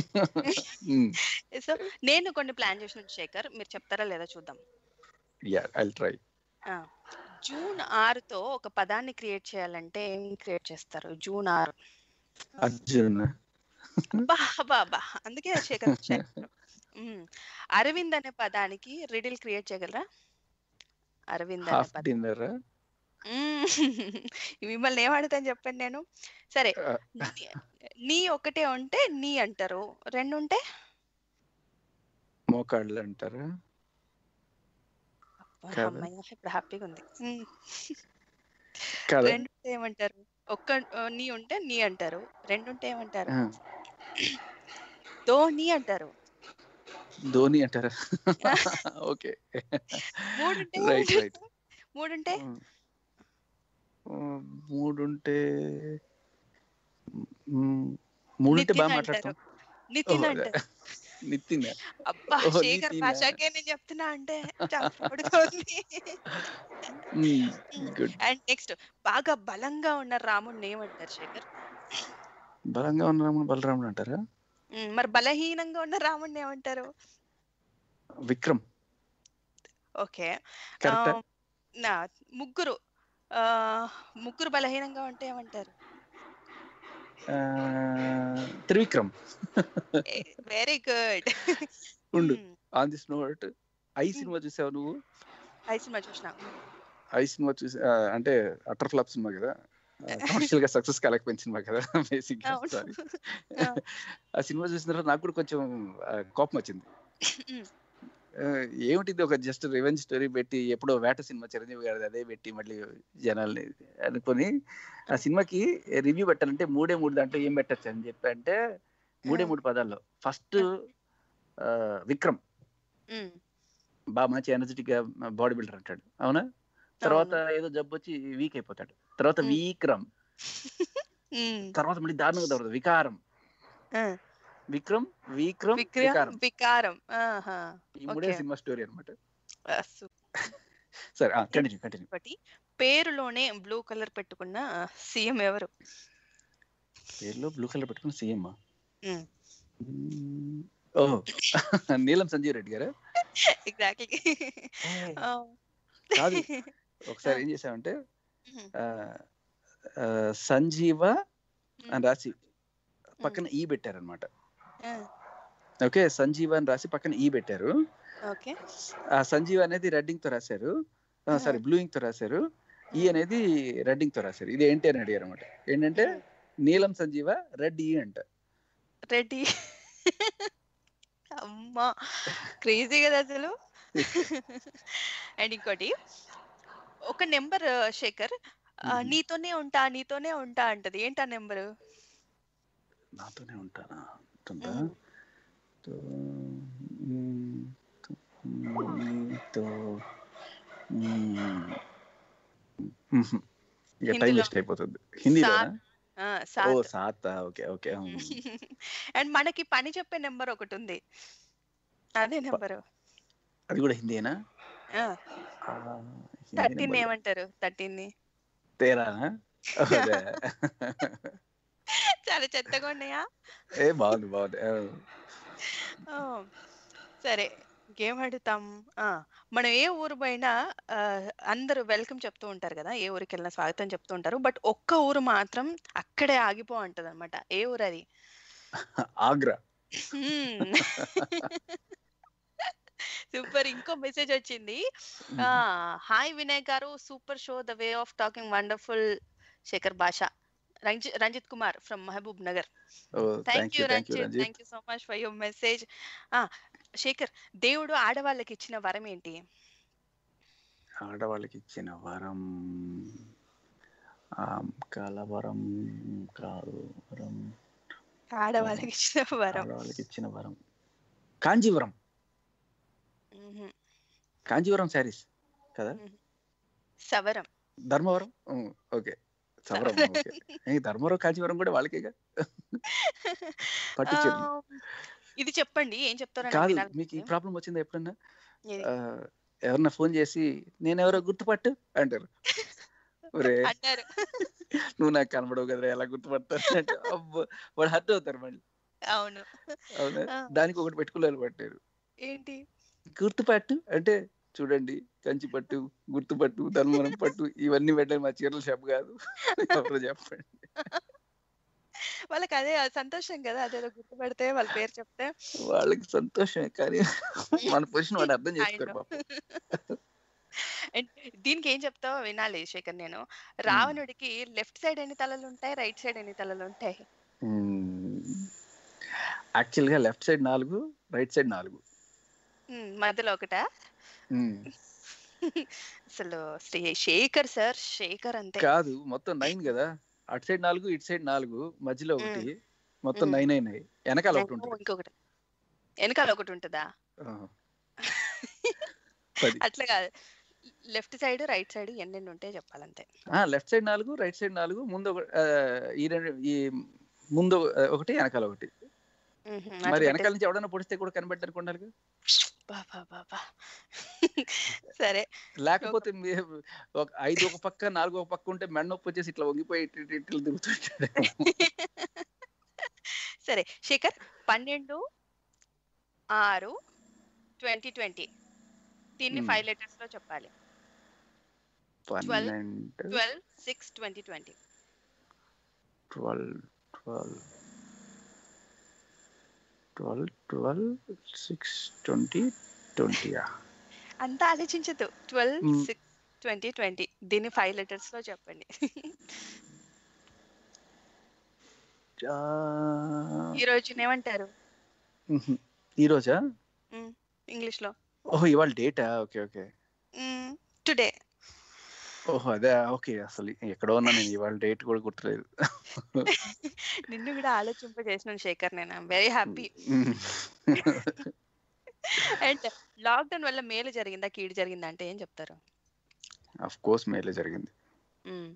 సో నేను కొన్ని ప్లాన్ చేసిన శేఖర్ మీరు చెప్తారా లేదా చూద్దాం యా ఐ ట్రై ఆ, జూన్ ఆరుతో ఒక పదాన్ని క్రియేట్ చేయాలంటే ఏం క్రియేట్ చేస్తారు జూన్ ఆరు అర్జున్ అబ్బా అబ్బా అబ్బా అందుకే శేఖర్ శేఖర్. ఉమ్. అరవింద్ అనే పదానికి రిడిల్ క్రియేట్ చేయగలరా అరవింద్ అనే హాఫ్ పదం డిన్నర్ మ్మ్. మిమ్మల్ని ఏమడుగుతాను చెప్పండి నేను సరే నీ- నీ ఒకటే ఉంటే నీ అంటారు రెండు ఉంటే మోకాళ్ళు అంటారా అబ్బా, కాదా? అమ్మయ్య ఇప్పుడు హ్యాపీగా ఉంది మ్మ్. కాదా రెండు ఉంటే ఏమంటారు ఒక్క ఆ, నీ ఉంటే నీ అంటారు రెండు ఉంటే ఏమంటారు ఆ, దో నీ అంటారు ధోని అంటారా ఓకే మూడు ఉంటే రైట్ ఏమంటారు? రైట్ మూడు ఉంటే మూడుంటే మ్, మూడుంటే బాగా నితిన్ మాట్లాడతాం అంటారు నితిన్ ఓహో, అంటారు నితిన్ అబ్బా ఓహో, శేఖర్ నితిన్ భాషకే నేను చెప్తున్నా అంటే చాలా పడుతోంది గుడ్ అండ్ నెక్స్ట్ బాగా బలంగా ఉన్న రాముడిని ఏమంటారు శేఖర్ బలంగా ఉన్న రాముడు బలరాముడు అంటారా ఉమ్, మరి బలహీనంగా ఉన్న రాముడిని ఏమంటారు విక్రమ్ ఓకే కరెక్టా నా ముగ్గురు ఆ, ముగ్గురు బలహీనంగా ఉంటే ఏమంటారు ఆ, త్రివిక్రమ్ వెరీ గుడ్ ఉండు ఆన్ దిస్ నోట్ ఐ సినిమా చూసావు నువ్వు ఐ సినిమా చూసిన ఐ సినిమా చూసి ఆ, అంటే అటర్ ఫ్లాప్ సినిమా కదా కమర్షియల్ గా సక్సెస్ కాలేకపోయిన సినిమా కదా బేసిక్ గా అవును సారీ ఆ సినిమా చూసిన తర్వాత నాకు కూడా కొంచెం ఆ, కోపం వచ్చింది ఆ, ఏమిటిది ఒక జస్ట్ రివెంజ్ స్టోరీ పెట్టి ఎప్పుడో వేట సినిమా చిరంజీవి గారిది అదే పెట్టి మళ్ళీ జనాల్ని అనుకొని ఆ సినిమాకి రివ్యూ పెట్టాలంటే మూడే మూడు దాంట్లో ఏం పెట్టచ్చు అని చెప్పి అంటే మూడే మూడు పదాల్లో ఫస్ట్ విక్రమ్ ఉమ్, బాగా మంచి ఎనర్జెటిక్ గా బాడీ బిల్డర్ అంటాడు అవునా తర్వాత ఏదో జబ్బు వచ్చి వీక్ అయిపోతాడు తర్వాత విక్రమ్ ఉమ్, తర్వాత మళ్ళీ దారుణంగా తర్వాత వికారం ఆ, విక్రమ్ విక్రమ్ విక్రమ్ వికారం వికారం ఆహా ఈ మూడే ఓకే సినిమా స్టోరీ అనమాట ఆ, సూపర్. సరే కంటిన్యూ కంటిన్యూ ఒకటి పేరులోనే బ్లూ కలర్ పెట్టుకున్న సీఎం ఎవరు పేరులో బ్లూ కలర్ పెట్టుకున్న సీఎం ఉమ్, ఓ నీలం సంజీవ్ రెడ్డి గారా ఎగ్జాక్ట్లీ కాదు ఒకసారి ఏం చేసామంటే ఆ, ఆ, సంజీవ అని రాసి పక్కన ఈ పెట్టారనమాట ఓకే సంజీవ అని రాసి పక్కన ఈ పెట్టారు ఓకే ఆ సంజీవ్ అనేది రెడ్డింగ్ తో రాశారు సారీ బ్లూయింగ్ తో రాశారు ఈ అనేది రెడ్డింగ్ తో రాశారు ఇది ఏంటి అని అడిగారు అనమాట ఏంటంటే నీలం సంజీవ రెడ్ ఈ అంట రెడ్డి అమ్మా క్రేజీ కదా అసలు అండ్ ఇంకోటి ఒక నెంబర్ శేఖర్ ఆ, నీతోనే ఉంటా నీతోనే ఉంటా అంటది ఏంటా నెంబరు నాతోనే ఉంటానా ఉంటుందా తో మ్, తో నీతో మ్, మ్హ్. ఇక టైం హిందీలో వేస్ట్ అయిపోతుంది హిందీలోనా సాత్ ఆ, ఓ సాత్ సాత్ ఓకే ఓకే అండ్ మనకి పని చెప్పే నెంబర్ ఒకటి ఉంది అదే నెంబరు అది కూడా హిందీనా ఆ, హిందీ థర్టీన్ నెంబర్ ఏమంటారు థర్టీన్ ని తేరానా అదే చాలా చెత్తగా ఉన్నాయా ఏ బాగుంది బాగుంది ఆ, ఆ, సరే గేమ్ ఆడుతాం ఆ, మనం ఏ ఊరు పోయినా ఆ, అందరూ వెల్కమ్ చెప్తూ ఉంటారు కదా ఏ ఊరికి వెళ్ళినా స్వాగతం చెప్తూ ఉంటారు బట్ ఒక్క ఊరు మాత్రం అక్కడే ఆగిపో అంటది అనమాట ఏ ఊరు అది ఆగ్రా సూపర్ ఇంకో మెసేజ్ వచ్చింది హాయ్ వినయ్ గారు super show the way of talking wonderful Shekhar భాష Ranjith Ranjith Kumar from Mahabubnagar oh thank thank you you thank you Ranjith Ranjith thank you so much for your message Shekhar దేవుడు ఆడవాళ్ళకి ఇచ్చిన వరం ఏంటి ఆడవాళ్ళకి ఇచ్చిన వరం ఆ, కలవరం కాదు వరం ఆడవాళ్ళకి ఇచ్చిన వరం ఆడవాళ్ళకి ఇచ్చిన వరం కాంజీవరం మ్మ్. కాంజీవరం శారీస్ కదా సవరం ధర్మవరం ఓకే సవరం ఓకే ఏ, ధర్మవరం కాంచీవరం కూడా వాళ్ళకేగా పట్టు ఆ, చీరలు ఇది చెప్పండి ఏం చెప్తారో నాకు కాదు వినాలి మీకు ఈ ప్రాబ్లం వచ్చిందా ఎప్పుడన్నా ఏది? ఆ, ఎవరన్నా ఫోన్ చేసి నేను ఎవరో గుర్తుపట్టు అంటారు ఒరే అన్నారు నువ్వు నాకు కనబడవు కదరా ఎలా గుర్తుపడతారు అంటే అబ్బో వాడు హర్ట్ అవుతారు మళ్ళీ అవును అవునా ఆ, దానికి ఒకటి పెట్టుకోలేరు పట్టారు ఏంటి గుర్తుపట్టు అంటే చూడండి కంచి పట్టు గుర్తుపట్టు ధర్మవరం పట్టు ఇవన్నీ పెట్టాలి మా చీరల షాప్ కాదు ఎవరో చెప్పండి వాళ్ళకి అదే సంతోషం కదా అదేదో గుర్తుపడితే వాళ్ళ పేరు చెప్తే వాళ్ళకి సంతోషమే కానీ మన పొజిషన్ వాడు అర్థం I చేసుకోరు know. పాపం And దీనికి ఏం చెప్తావో వినాలి శేఖర్ నేను రావణుడికి లెఫ్ట్ సైడ్ ఎన్ని తలలు ఉంటాయి రైట్ సైడ్ ఎన్ని తలలు ఉంటాయి యాక్చువల్ గా లెఫ్ట్ సైడ్ నాలుగు రైట్ సైడ్ నాలుగు ఉమ్, మధ్యలో ఒకటా మ్మ్. అసలు శ్రీ- శేఖర్ సార్ శేఖర్ అంతే కాదు మొత్తం నైన్ కదా అటు సైడ్ నాలుగు ఇటు సైడ్ నాలుగు మధ్యలో ఒకటి మొత్తం మ్మ్. నైన్ అయినాయి వెనకాల ఒకటి ఓ, ఉంటుంది ఇంకొకటి వెనకాల ఒకటి ఉంటుందా ఆహా. పది అట్లా కాదు లెఫ్ట్ సైడ్ రైట్ సైడ్ ఎన్నెన్ని ఉంటాయి చెప్పాలంతే లెఫ్ట్ సైడ్ నాలుగు రైట్ సైడ్ నాలుగు ముందు ఒక ఆ, ఈ రెండు ఈ ముందు ఆ, ఒకటి వెనకాల ఒకటి మ్హూ, మరి అట్లా వెనకాల పెట్టేసి నుంచి ఎవడన్నా పొడిస్తే కూడా కనిపెట్టడానికి ఉండాలి బాబా బాబా సరే లేకపోతే మీ- ఒక ఐదు ఒక పక్క నాలుగు ఒక పక్క ఉంటే మెడ నొప్పి వచ్చేసి ఇట్లా వంగిపోయి ఇటు ఇటు ఇట్లు తిరుగుతుంటాడు సరే శేఖర్ పన్నెండు ఆరు ట్వంటీ ట్వంటీ దీన్ని మ్మ్. ఫైవ్ లెటర్స్ లో చెప్పాలి ట్వెల్వ్ పన్నెండు twelve six twenty twenty twelve twelve twelve twelve six twenty ట్వంటీయా అంతా ఆలోచించదు ట్వెల్వ్ మ్మ్. సిక్స్ ట్వంటీ ట్వంటీ దీన్ని ఫైవ్ లెటర్స్ లో చెప్పండి ఈ రోజు ఏమంటారు ఈ రోజా ఇంగ్లీష్ లో ఓహో ఇవాళ డేటా ఓకే ఓకే టుడే ఓహో అదే ఓకే అసలు ఎక్కడో ఉన్నా నేను ఇవాళ డేట్ కూడా గుర్తులేదు నిన్ను కూడా ఆలోచింప చేసినాను శేఖర్ నేను వెరీ హ్యాపీ అండ్ లాక్డౌన్ వల్ల మేలు జరిగిందా కీడు జరిగిందా అంటే ఏం చెప్తారు అఫ్ కోర్స్ మేలే జరిగింది మ్మ్.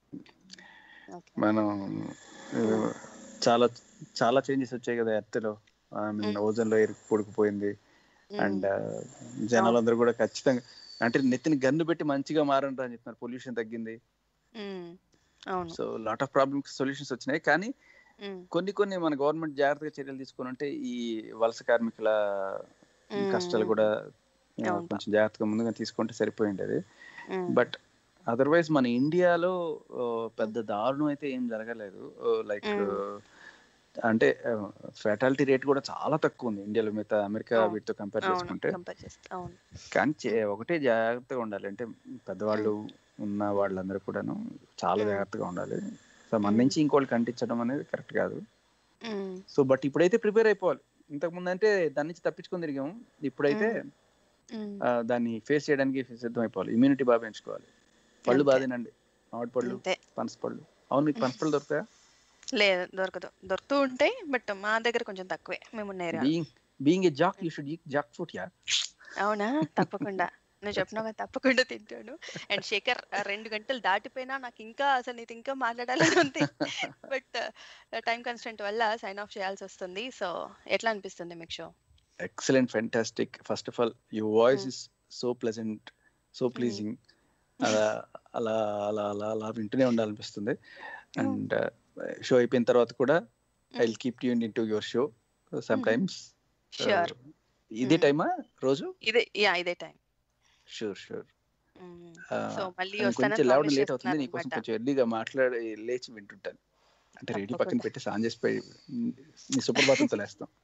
మనం ఆ, చాలా చాలా చేంజెస్ వచ్చాయి కదా ఎర్త్లో ఐ మీన్ ఓజన్ లో కూడుకుపోయింది అండ్ జనాలందరూ కూడా ఖచ్చితంగా అంటే నెత్తిని గన్ను పెట్టి మంచిగా మారండి అని చెప్తున్నారు పొల్యూషన్ తగ్గింది మ్మ్. అవును so lot of problems solutions వచ్చినాయి కానీ మ్మ్. కొన్ని కొన్ని మన గవర్నమెంట్ జాగ్రత్తగా చర్యలు తీసుకుని ఉంటే ఈ వలస కార్మికుల ఈ కష్టాలు కూడా ఆ, అవును. కొంచెం జాగ్రత్తగా ముందుగా తీసుకుంటే సరిపోయింది అది మ్మ్. బట్ అదర్వైజ్ మన ఇండియాలో ఆ, పెద్ద దారుణం అయితే ఏం జరగలేదు లైక్ అంటే ఫెటాలిటీ రేట్ కూడా చాలా తక్కువ ఉంది ఇండియాలో మిగతా అమెరికా అవును. వీటితో కంపేర్ అవును చేసుకుంటే కంపేర్ చేస్తే అవును కానీ చే- ఒకటే జాగ్రత్తగా ఉండాలి అంటే పెద్దవాళ్ళు ఉన్న వాళ్ళందరూ కూడాను చాలా జాగ్రత్తగా ఉండాలి సో మన నుంచి ఇంకోళ్ళకి అంటించడం అనేది కరెక్ట్ కాదు మ్మ్. సో బట్ ఇప్పుడైతే ప్రిపేర్ అయిపోవాలి ఇంతకు ముందు అంటే దాని నుంచి తప్పించుకొని తిరిగాము ఇప్పుడైతే మ్మ్. ఆ, దాన్ని ఫేస్ చేయడానికి సిద్ధం అయిపోవాలి ఇమ్యూనిటీ బాగా పెంచుకోవాలి పళ్ళు అంతే. బాగా తినండి మామిడి పళ్ళు అంతే పనస పళ్ళు అవును మీకు పనస పళ్ళు దొరుకుతాయా లేదు దొరకదు దొరుకుతూ ఉంటాయి బట్ మా దగ్గర కొంచెం తక్కువే మేము ఉన్న area being being a jock you should eat junk food yeah అవునా తప్పకుండా నువ్వు చెప్పినావు కదా తప్పకుండా తింటాను అండ్ శేఖర్ ఆ రెండు గంటలు దాటిపోయినా నాకు ఇంకా అసలు నీతో ఇంకా మాట్లాడాలని ఉంది బట్ టైం కన్స్టెంట్ వల్ల సైన్ ఆఫ్ చేయాల్సి వస్తుంది సో ఎట్లా అనిపిస్తుంది మీకు show excellent fantastic first of all your voice is so pleasant so pleasing అలా అలా అలా అలా అలా వింటూనే ఉండాలనిపిస్తుంది అండ్ షో అయిపోయిన తర్వాత కూడా I will keep tune in to your show sometimes Sure. ఇదే టైమా రోజు ఇదే యా ఇదే టైం షూర్ షూర్ సో మళ్ళీ కొంచెం వస్తానని లేవడం ప్రామిస్ లేట్ అవుతుంది చేస్తున్నాను నీకోసం అనమాట కొంచెం ఎర్లీగా మాట్లాడి లేచి వింటుంటాను అంటే రేడియో పక్కన తప్పకుండా. పెట్టి సాన్ చేసి పోయి నీ సుప్రభాతంతో లేస్తాం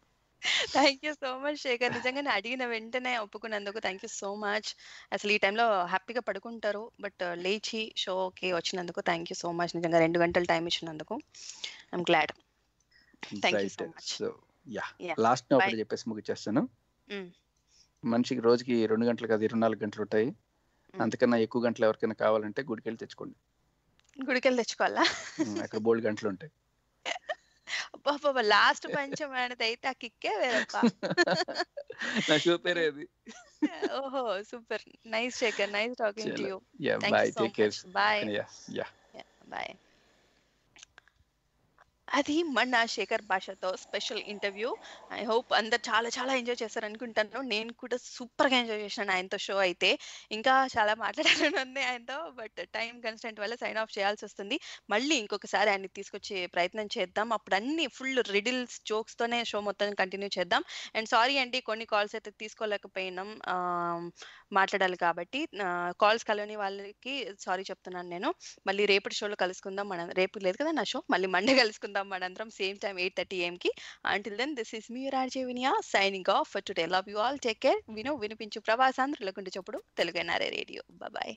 thank you so much Shekhar నిజంగానే అడిగిన వెంటనే ఒప్పుకున్నందుకు థ్యాంక్ యూ సో మచ్ అసలు ఈ టైంలో హ్యాపీగా పడుకుంటారు బట్ లేచి షోకి వచ్చినందుకు థ్యాంక్ యూ సో మచ్ నిజంగా రెండు గంటలు టైం ఇచ్చినందుకు I'm glad thank you so right much so yeah Yeah. Last ఒకటి Bye. చెప్పేసి ముగిచ్చేస్తాను Mm. మనిషికి రోజుకి రెండు గంటలు కాదు ఇరవై నాలుగు గంటలు ఉంటాయి అంతకన్నా ఎక్కువ గంటలు ఎవరికైనా కావాలంటే గుడికి వెళ్ళి తెచ్చుకోండి గుడికెళ్ళి తెచ్చుకోవాలా ఉమ్, అక్కడ బోల్డ్ గంటలు ఉంటాయి బాబా లాస్ట్ పంచం అనేది అయితే ఆ కిక్కే వేరప్ప నా షో పేరే అది ఓహో super nice Shekhar nice talking to చలో you yeah thank bye you so take care much bye yeah yeah bye అది మన శేఖర్ భాషతో స్పెషల్ ఇంటర్వ్యూ ఐ హోప్ అందరు చాలా చాలా ఎంజాయ్ చేస్తారు అనుకుంటాను నేను కూడా సూపర్ గా ఎంజాయ్ చేశాను ఆయనతో షో అయితే ఇంకా చాలా మాట్లాడాలని ఉంది ఆయనతో బట్ టైం కన్స్టెంట్ వల్ల సైన్ ఆఫ్ చేయాల్సి వస్తుంది మళ్ళీ ఇంకొకసారి ఆయన్ని తీసుకొచ్చే ప్రయత్నం చేద్దాం అప్పుడు అన్ని ఫుల్ రిడిల్స్ జోక్స్ తోనే షో మొత్తం కంటిన్యూ చేద్దాం అండ్ సారీ అండి కొన్ని కాల్స్ అయితే తీసుకోలేకపోయినాం ఆ, మాట్లాడాలి కాబట్టి కాల్స్ కలవని వాళ్ళకి సారీ చెప్తున్నాను నేను మళ్ళీ రేపటి షోలో కలుసుకుందాం మన రేపు లేదు కదా నా షో మళ్ళీ మండే కలుసుకుందాం మనందరం సేమ్ టైం ఎయిట్ థర్టీ ఏఎంకి అంటిల్ దెన్ దిస్ ఇస్ మీ RJ Vinaya signing off for today love you all take care విను వినిపించు ప్రవాసాంధ్రులకు చెప్పుడు తెలుగు ఎన్ఆర్ఏ రేడియో బాయ్